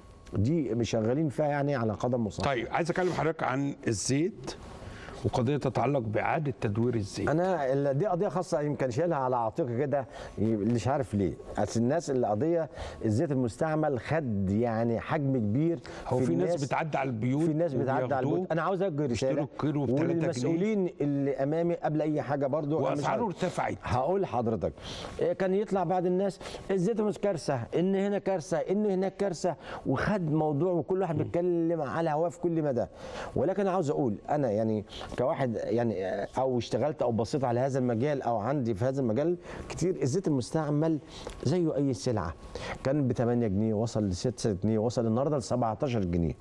دي شغالين فيها يعني على قدم وساق طيب عايز اكلم حضرتك عن الزيت وقضيه تتعلق باعاده تدوير الزيت انا ال- دي قضيه خاصه يمكن شايلها على عاتقي كده مش عارف ليه اصل الناس اللي قضيه الزيت المستعمل خد يعني حجم كبير هو في ناس بتعدي على البيوت في ناس بتعدي على وبياخدوه البيوت انا عاوز اوجه رساله يشتروا الكيلو ب 3 جنيه. والمسؤولين اللي امامي قبل اي حاجه برضو أنا مش واسعاره عارف. ارتفعت هقول لحضرتك إيه كان يطلع بعض الناس الزيت مش كارثه ان هنا كارثه ان هناك كارثه وخد موضوع وكل واحد بيتكلم على هواه في كل مدى ولكن عاوز اقول انا يعني كواحد يعني او اشتغلت او بصيت على هذا المجال او عندي في هذا المجال كتير الزيت المستعمل زيه اي سلعه كان ب 8 جنيه وصل ل 6 جنيه وصل النهارده ل 17 جنيه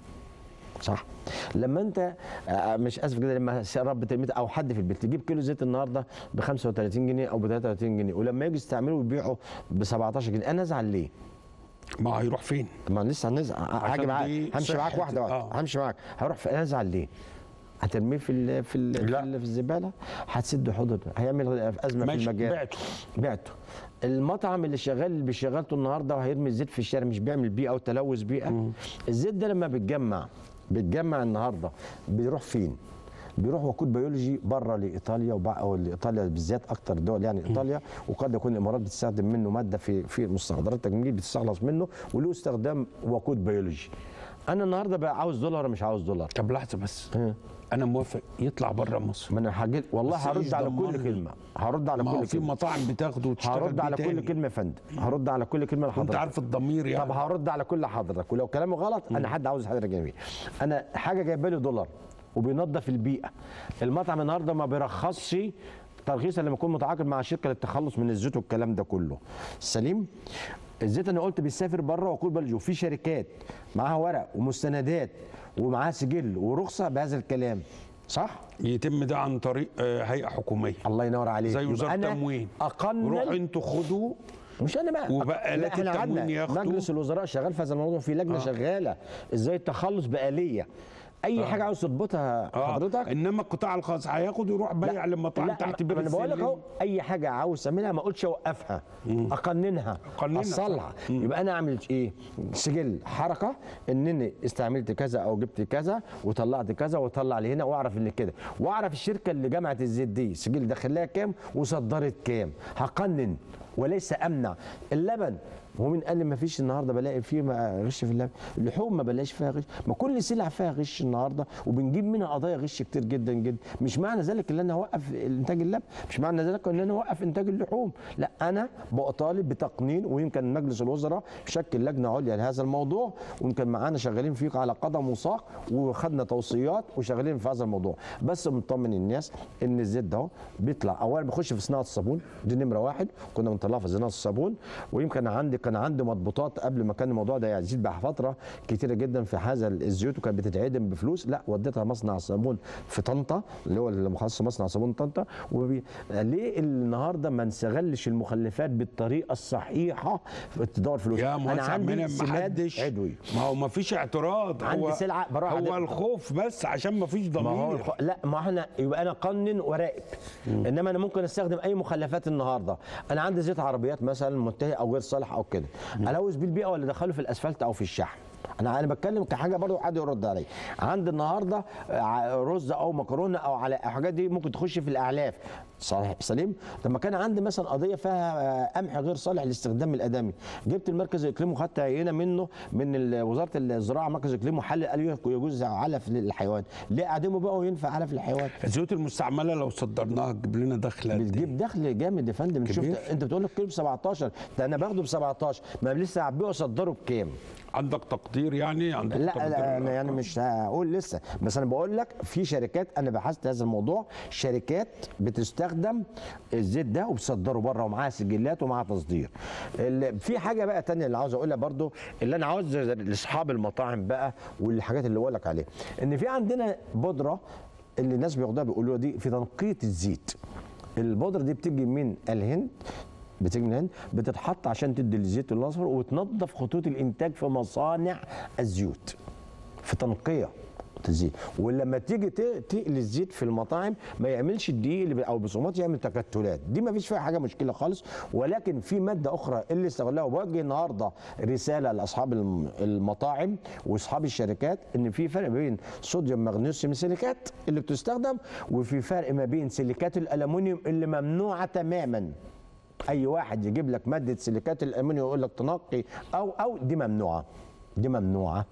صح لما انت آه، مش اسف كده لما رب البيت او حد في البيت تجيب كيلو زيت النهارده ب 35 جنيه او ب 33 جنيه ولما يجي يستعمله ويبيعه ب 17 جنيه انا ازعل ليه؟ ما هيروح فين؟ ما لسه هنزعل هاجي عشان معاك دي همشي معاك صحة- واحده واحده آه. همشي معاك هروح في انا ازعل ليه؟ هترميه في ال في ال في, ال في الزباله هتسد حدود هيعمل ازمه في ماشي، المجال بعته. بعته المطعم اللي شغال اللي بيشغلته النهارده وهيرمي الزيت في الشارع مش بيعمل بيئه او تلوث بيئه الزيت ده لما بيتجمع بيتجمع النهارده بيروح فين؟ بيروح وقود بيولوجي بره لايطاليا وبع- او لايطاليا بالذات اكتر دول يعني ايطاليا وقد يكون الامارات بتستخدم منه ماده في في مستحضرات التجميل بتستخلص منه وله استخدام وقود بيولوجي انا النهارده بقى عاوز دولار مش عاوز دولار طب لحظه بس انا موافق يطلع بره مصر ما انا هاجي والله بس هرد إيش على ضمان كل لي؟ كلمه هرد على ما هو كل في كلمه مطاعم بتاخده وتشتغل هرد بيه على كل تاني. كلمه يا فندم هرد على كل كلمه لحضرتك وانت عارف الضمير يعني طب هرد على كل حضرتك ولو كلامي غلط انا حد عاوز حضرتك جميل انا حاجه جايبه لي دولار وبينظف البيئه المطعم النهارده ما بيرخصش ترخيصا لما يكون متعاقد مع شركه للتخلص من الزيت والكلام ده كله سليم الزيت انا قلت بيسافر بره وكل بلجي وفي شركات معاها ورق ومستندات ومعاها سجل ورخصه بهذا الكلام صح يتم ده عن طريق آه، هيئه حكوميه الله ينور عليك زي يبقى وزاره أنا التموين اقنن روحوا انتوا خدوا مش انا بقى وبقى لا آلات احنا التموين قعدنا ياخدوا مجلس الوزراء شغال في هذا الموضوع في لجنه آه. آه. شغاله ازاي التخلص بآليه اي آه. آه. حاجه عاوز تظبطها آه. حضرتك انما القطاع الخاص هياخد يروح بيع للمطاعم لا تحت انا بير بقول لك السلم. اهو اي حاجه عاوز تعملها ما اقولش اوقفها اقننها أقننها. اصلها يبقى انا اعمل ايه سجل حركه انني استعملت كذا او جبت كذا وطلعت كذا واطلع لي هنا واعرف ان كده واعرف الشركه اللي جمعت الزيت دي سجل داخل لها كام وصدرت كام هقنن وليس امنع اللبن هو مين قال لي ما فيش النهارده بلاقي فيه ما غش في اللبن اللحوم ما بلاقيش فيها غش ما كل سلعه فيها غش النهارده وبنجيب منها قضايا غش كتير جدا جدا مش معنى ذلك ان انا اوقف انتاج اللبن مش معنى ذلك ان انا اوقف انتاج اللحوم لا انا بطالب بتقنين ويمكن مجلس الوزراء شكل لجنه عليا لهذا الموضوع ويمكن معانا شغالين فيه على قدم وساق وخدنا توصيات وشغالين في هذا الموضوع بس بنطمن الناس ان الزيت ده بيطلع اولا بيخش في صناعه الصابون دي نمره واحد كنا بنطلعها في صناعه الصابون ويمكن عندي كان عندي مضبوطات قبل ما كان الموضوع ده يزيد بقى فتره كتيره جدا في هذا الزيوت وكانت بتتعدم بفلوس لا وديتها مصنع الصابون في طنطا اللي هو المخصص مصنع صابون طنطا وبي... ليه النهارده ما نستغلش المخلفات بالطريقه الصحيحه في تدور فلوس يا انا موسع عندي منى سماد محدش عدوي ما هو ما فيش اعتراض عندي هو سلعة بروح هو أجيب- الخوف بس عشان ما فيش ما هو ضمير الخ... لا ما احنا يبقى انا قنن وراقب انما انا ممكن استخدم اي مخلفات النهارده انا عندي زيت عربيات مثلا منتهي او غير صالح او كده الوث بيه البيئه ولا ادخله في الاسفلت او في الشحن انا انا بتكلم كحاجه برضو حد يرد عليا عندي النهارده ع- رز او مكرونه او على الحاجات دي ممكن تخش في الاعلاف صالح سليم لما كان عندي مثلا قضيه فيها آه، قمح غير صالح للاستخدام الادمي جبت المركز الاقليمي وخدت عينه منه من ال- وزاره الزراعه مركز الاقليمي وحلل قال لي يجوز علف للحيوان ليه اعدمه بقى وينفع علف للحيوان الزيوت المستعمله لو صدرناها تجيب لنا دخل قد إيه؟ بتجيب دخل جامد يا فندم شفت كبير. انت بتقول لك كيلو ب 17 ده انا باخده ب 17 ما لسه هبيعه اصدره بكام عندك تقدير يعني عندك لا تقدير لا انا يعني مش هقول لسه بس انا بقول لك في شركات انا بحثت هذا الموضوع شركات بتستخدم الزيت ده وبتصدره بره ومعاها سجلات ومعاها تصدير ال- في حاجه بقى تانية اللي عاوز اقولها برضو اللي انا عاوز لاصحاب المطاعم بقى والحاجات اللي بقول لك عليها ان في عندنا بودره اللي الناس بياخدوها بيقولوا دي في تنقيه الزيت البودره دي بتيجي من الهند بتيجي من الهند بتتحط عشان تدي الزيت الاصفر وتنظف خطوط الانتاج في مصانع الزيوت في تنقيه الزيت ولما تيجي ت- تقلي الزيت في المطاعم ما يعملش الدقيق اللي ب- او البصمات يعمل تكتلات دي ما فيش فيها حاجه مشكله خالص ولكن في ماده اخرى اللي استغلها وبوجه النهارده رساله لاصحاب الم- المطاعم واصحاب الشركات ان في فرق بين صوديوم مغنيسيوم سيليكات اللي بتستخدم وفي فرق ما بين سيليكات الالومنيوم اللي ممنوعه تماما اي واحد يجيب لك ماده سيليكات الالومنيوم ويقول لك تنقي او او دي ممنوعه دي ممنوعه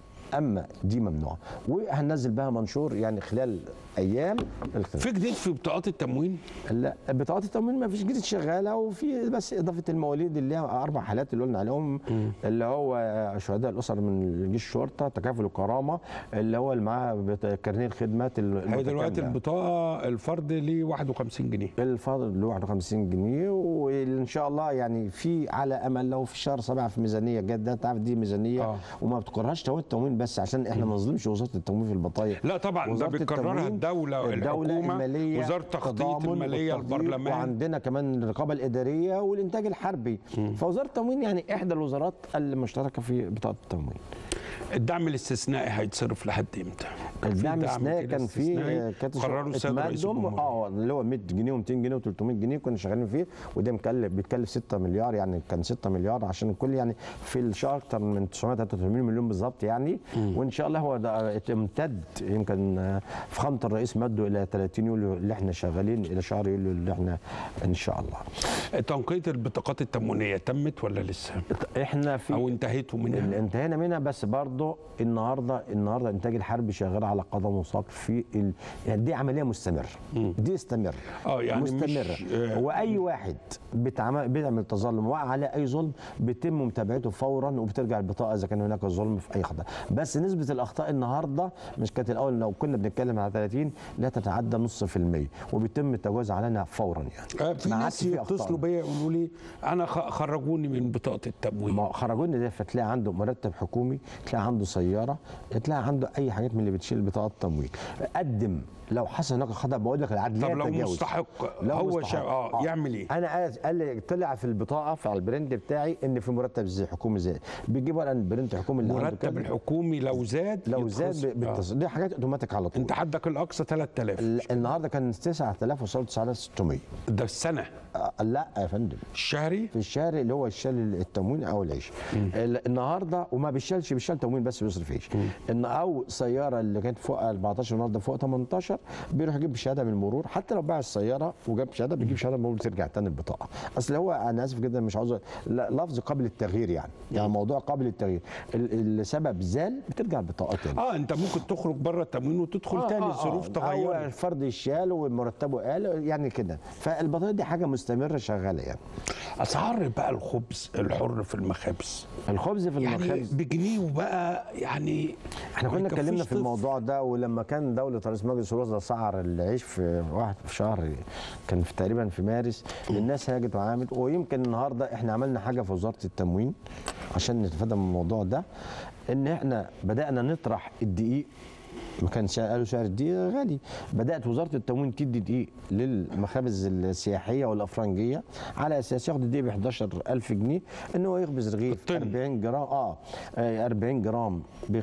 اما دي ممنوعه وهننزل بها منشور يعني خلال ايام في جديد في بطاقات التموين؟ لا بطاقات التموين ما فيش جديد شغاله وفي بس اضافه المواليد اللي هي اربع حالات اللي قلنا عليهم اللي هو شهداء الاسر من جيش الشرطه تكافل الكرامه اللي هو اللي معاه بت- كارنيه الخدمات هي دلوقتي المتكاملة. البطاقه الفرد ليه 51 جنيه الفاضل له 51 جنيه وان شاء الله يعني في على امل لو في شهر سبعه في ميزانيه جدا تعرف دي ميزانيه آه. وما بتقرهاش تموين التموين بس عشان احنا ما نظلمش وزاره التموين في البطايق لا طبعا ده وزارة بيكررها التموين، الدوله الدولة الحكومه المالية وزاره التخطيط التضامن الماليه والتخطيط، البرلمان وعندنا كمان الرقابه الاداريه والانتاج الحربي فوزاره التموين يعني احدى الوزارات المشتركه في بطاقه التموين الدعم الاستثنائي هيتصرف لحد امتى؟ كان في الدعم دعم الاستثنائي كده كان استثنائي في كانت قرروا السيد رئيس اتمدم الجمهوريه اه اللي هو 100 جنيه و200 جنيه و300 جنيه كنا شغالين فيه وده مكلف بيتكلف 6 مليار يعني كان 6 مليار عشان الكل يعني في الشهر اكتر من 983 مليون بالظبط يعني وان شاء الله هو ده امتد يمكن آه، فخامه الرئيس مده الى 30 يوليو اللي احنا شغالين الى شهر يوليو اللي احنا ان شاء الله تنقيه البطاقات التموينيه تمت ولا لسه؟ احنا في او انتهيتوا منها؟ انتهينا منها بس برضه النهارده النهارده الانتاج الحربي شغال على قدم وساق في ال... يعني دي عمليه مستمره دي استمر اه يعني مش- مستمره آه، واي واحد بتعمل بيعمل تظلم وقع على اي ظلم بيتم متابعته فورا وبترجع البطاقه اذا كان هناك ظلم في اي خطا بس نسبه الاخطاء النهارده مش كانت الاول لو كنا بنتكلم على 30 لا تتعدى نص في المية وبيتم التجاوز علينا فورا يعني آه، في ما ناس عادش في أخطاء. يتصلوا بيا يقولوا لي انا خ- خرجوني من بطاقه التموين ما خرجوني ده فتلاقي عنده مرتب حكومي تلاقي عنده سياره تلاقي عنده اي حاجات من اللي بتشيل بطاقه التموين قدم لو حصل هناك خطا بقول لك العدل طب لا لو يتجاوز. مستحق لو هو مستحق. شا... اه يعمل ايه؟ انا قال قال لي طلع في البطاقه في على البرنت بتاعي ان في مرتب زي حكومي زاد بيجيبوا الان البرنت حكومي اللي عنده مرتب كام؟ الحكومي لو زاد لو زاد يتخصم. ب- بالتص... دي حاجات اوتوماتيك على طول انت حدك الاقصى 3000 ال- النهارده كان 9000 وصلت 9600 ده السنه آه، لا يا فندم الشهري في الشهري اللي هو الشال التموين او العيش ال- النهارده وما بيشالش بيشال تموين بس بيصرف عيش ان او سياره اللي كانت فوق 14 النهارده فوق 18 بيروح يجيب شهاده من المرور حتى لو باع السياره وجاب شهاده بيجيب شهاده من المرور ترجع تاني البطاقه اصل هو انا اسف جدا مش عاوز أ- لا، لفظ قابل للتغيير يعني يعني موضوع قابل للتغيير ال- السبب زال بترجع البطاقه تاني اه انت ممكن تخرج بره التموين وتدخل آه، تاني آه، الظروف آه. تغيرت او الفرد الشال ومرتبه قال يعني كده فالبطاقه دي حاجه مستمره شغاله يعني اسعار بقى الخبز الحر في المخابز الخبز في يعني المخابز بجنيه وبقى يعني احنا ما كنا يكفيش اتكلمنا في طفل. الموضوع ده ولما كان دوله رئيس مجلس الوزراء سعر العيش في واحد في شهر كان في تقريبا في مارس الناس هاجت وعامت ويمكن النهارده احنا عملنا حاجه في وزاره التموين عشان نتفادى من الموضوع ده ان احنا بدانا نطرح الدقيق ما كان سعر- قالوا سعر الدقيق غالي بدات وزاره التموين تدي دقيق للمخابز السياحيه والافرنجيه على اساس ياخد الدقيق ب 11000 جنيه ان هو يخبز رغيف 40 جرام اه آه، 40 جرام ب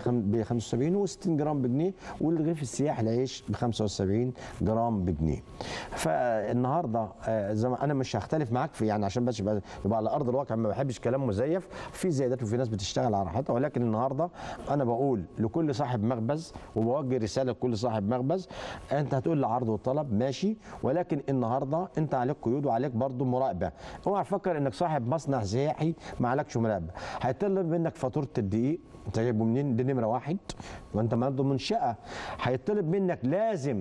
75 و60 جرام بجنيه والرغيف السياحي العيش ب 75 جرام بجنيه فالنهارده آه، زي ما انا مش هختلف معاك في يعني عشان بس يبقى, يبقى على ارض الواقع ما بحبش كلام مزيف في زيادات وفي ناس بتشتغل على راحتها ولكن النهارده انا بقول لكل صاحب مخبز وبوجه رساله لكل صاحب مخبز انت هتقول لي عرض وطلب ماشي ولكن النهارده انت عليك قيود وعليك برضو مراقبه اوعى تفكر انك صاحب مصنع سياحي ما عليكش مراقبه هيطلب منك فاتوره الدقيق انت جايبه منين دي نمره واحد وانت برضه منشاه هيطلب منك لازم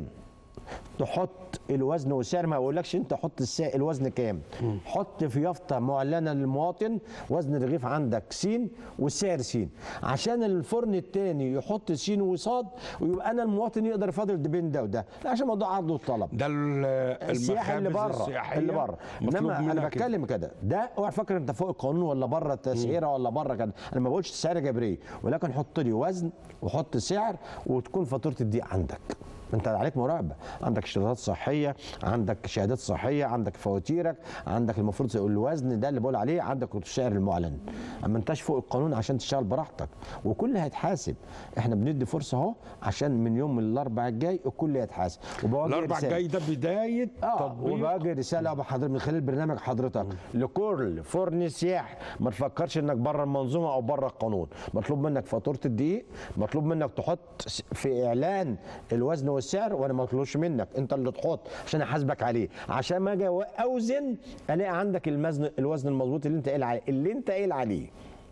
تحط الوزن والسعر ما يقولكش انت حط السعر الوزن كام حط في يافطه معلنه للمواطن وزن الرغيف عندك سين والسعر سين عشان الفرن التاني يحط سين وصاد ويبقى انا المواطن يقدر يفاضل بين ده وده لا عشان موضوع عرض والطلب ده السياحه اللي المخابز بره السياحية اللي بره مطلوب انما منها انا كده. بتكلم كده ده اوعى تفكر انت فوق القانون ولا بره التسعيره ولا بره كده انا ما بقولش تسعيره جبريه ولكن حط لي وزن وحط سعر وتكون فاتوره الدقيق عندك انت عليك مراقبه عندك اشتراطات صحيه عندك شهادات صحيه عندك فواتيرك عندك المفروض الوزن ده اللي بقول عليه عندك السعر المعلن اما انتش فوق القانون عشان تشتغل براحتك وكل هيتحاسب احنا بندي فرصه اهو عشان من يوم الاربعاء الجاي الكل هيتحاسب وبوجه الاربع رسالة. الجاي ده بدايه اه تطبيق وبوجه رساله بحضرتك من خلال برنامج حضرتك لكل فرن سياح ما تفكرش انك بره المنظومه او بره القانون مطلوب منك فاتوره الدقيق مطلوب منك تحط س- في اعلان الوزن والسعر وانا ما اطلبش منك انت اللي تحط عشان احاسبك عليه عشان ما اجي اوزن الاقي عندك المزن الوزن المظبوط اللي انت قايل عليه اللي انت قايل عليه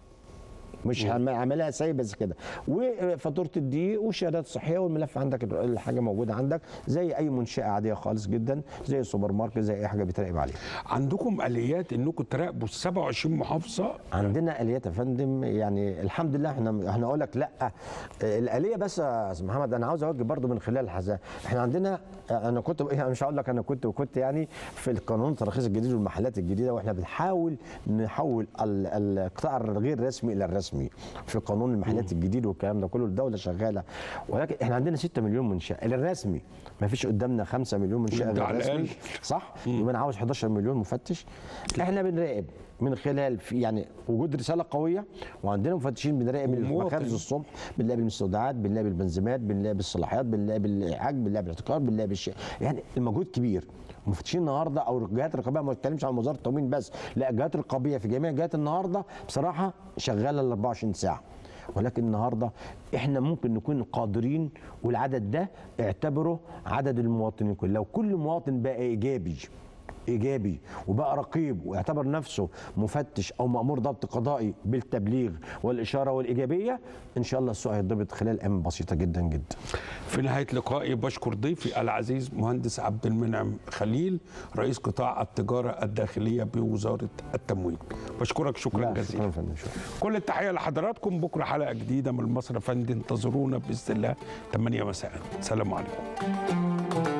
مش هم- عاملها سايب بس كده وفاتوره الدقيق والشهادات الصحيه والملف عندك الحاجه موجوده عندك زي اي منشاه عاديه خالص جدا زي السوبر ماركت زي اي حاجه بيتراقب عليها عندكم اليات انكم تراقبوا ال 27 محافظه عندنا اليات يا فندم يعني الحمد لله احنا احنا اقول لك لا الاليه بس يا استاذ محمد انا عاوز اوجه برضو من خلال الحزام احنا عندنا انا كنت يعني مش هقول لك انا كنت وكنت يعني في القانون التراخيص الجديد والمحلات الجديده واحنا بنحاول نحول ال- القطاع الغير رسمي الى الرسمي في قانون المحلات الجديد والكلام ده كله الدوله شغاله ولكن احنا عندنا 6 مليون منشاه الرسمي ما فيش قدامنا 5 مليون منشاه ده على غير رسمي الأقل. صح يبقى انا عاوز 11 مليون مفتش احنا بنراقب من خلال في يعني وجود رساله قويه وعندنا مفتشين بنراقب ومواطن. المخابز الصبح بنلاقي المستودعات بنلاقي البنزيمات بنلاقي الصلاحيات بنلاقي الاعاج بنلاقي الاحتكار بنلاقي الش... يعني المجهود كبير مفتشين النهارده او الجهات الرقابيه ما بتكلمش عن وزاره التموين بس لا الجهات الرقابيه في جميع الجهات النهارده بصراحه شغاله ال 24 ساعه ولكن النهارده احنا ممكن نكون قادرين والعدد ده اعتبره عدد المواطنين كله لو كل مواطن بقى ايجابي ايجابي وبقى رقيب واعتبر نفسه مفتش او مامور ضبط قضائي بالتبليغ والاشاره والايجابيه ان شاء الله السوق هيتضبط خلال ايام بسيطه جدا جدا في نهايه لقائي بشكر ضيفي العزيز مهندس عبد المنعم خليل رئيس قطاع التجاره الداخليه بوزاره التموين بشكرك شكرا لا، جزيلا شكرا يا فندم شكرا كل التحيه لحضراتكم بكره حلقه جديده من مصر فندي انتظرونا باذن الله 8 مساء سلام عليكم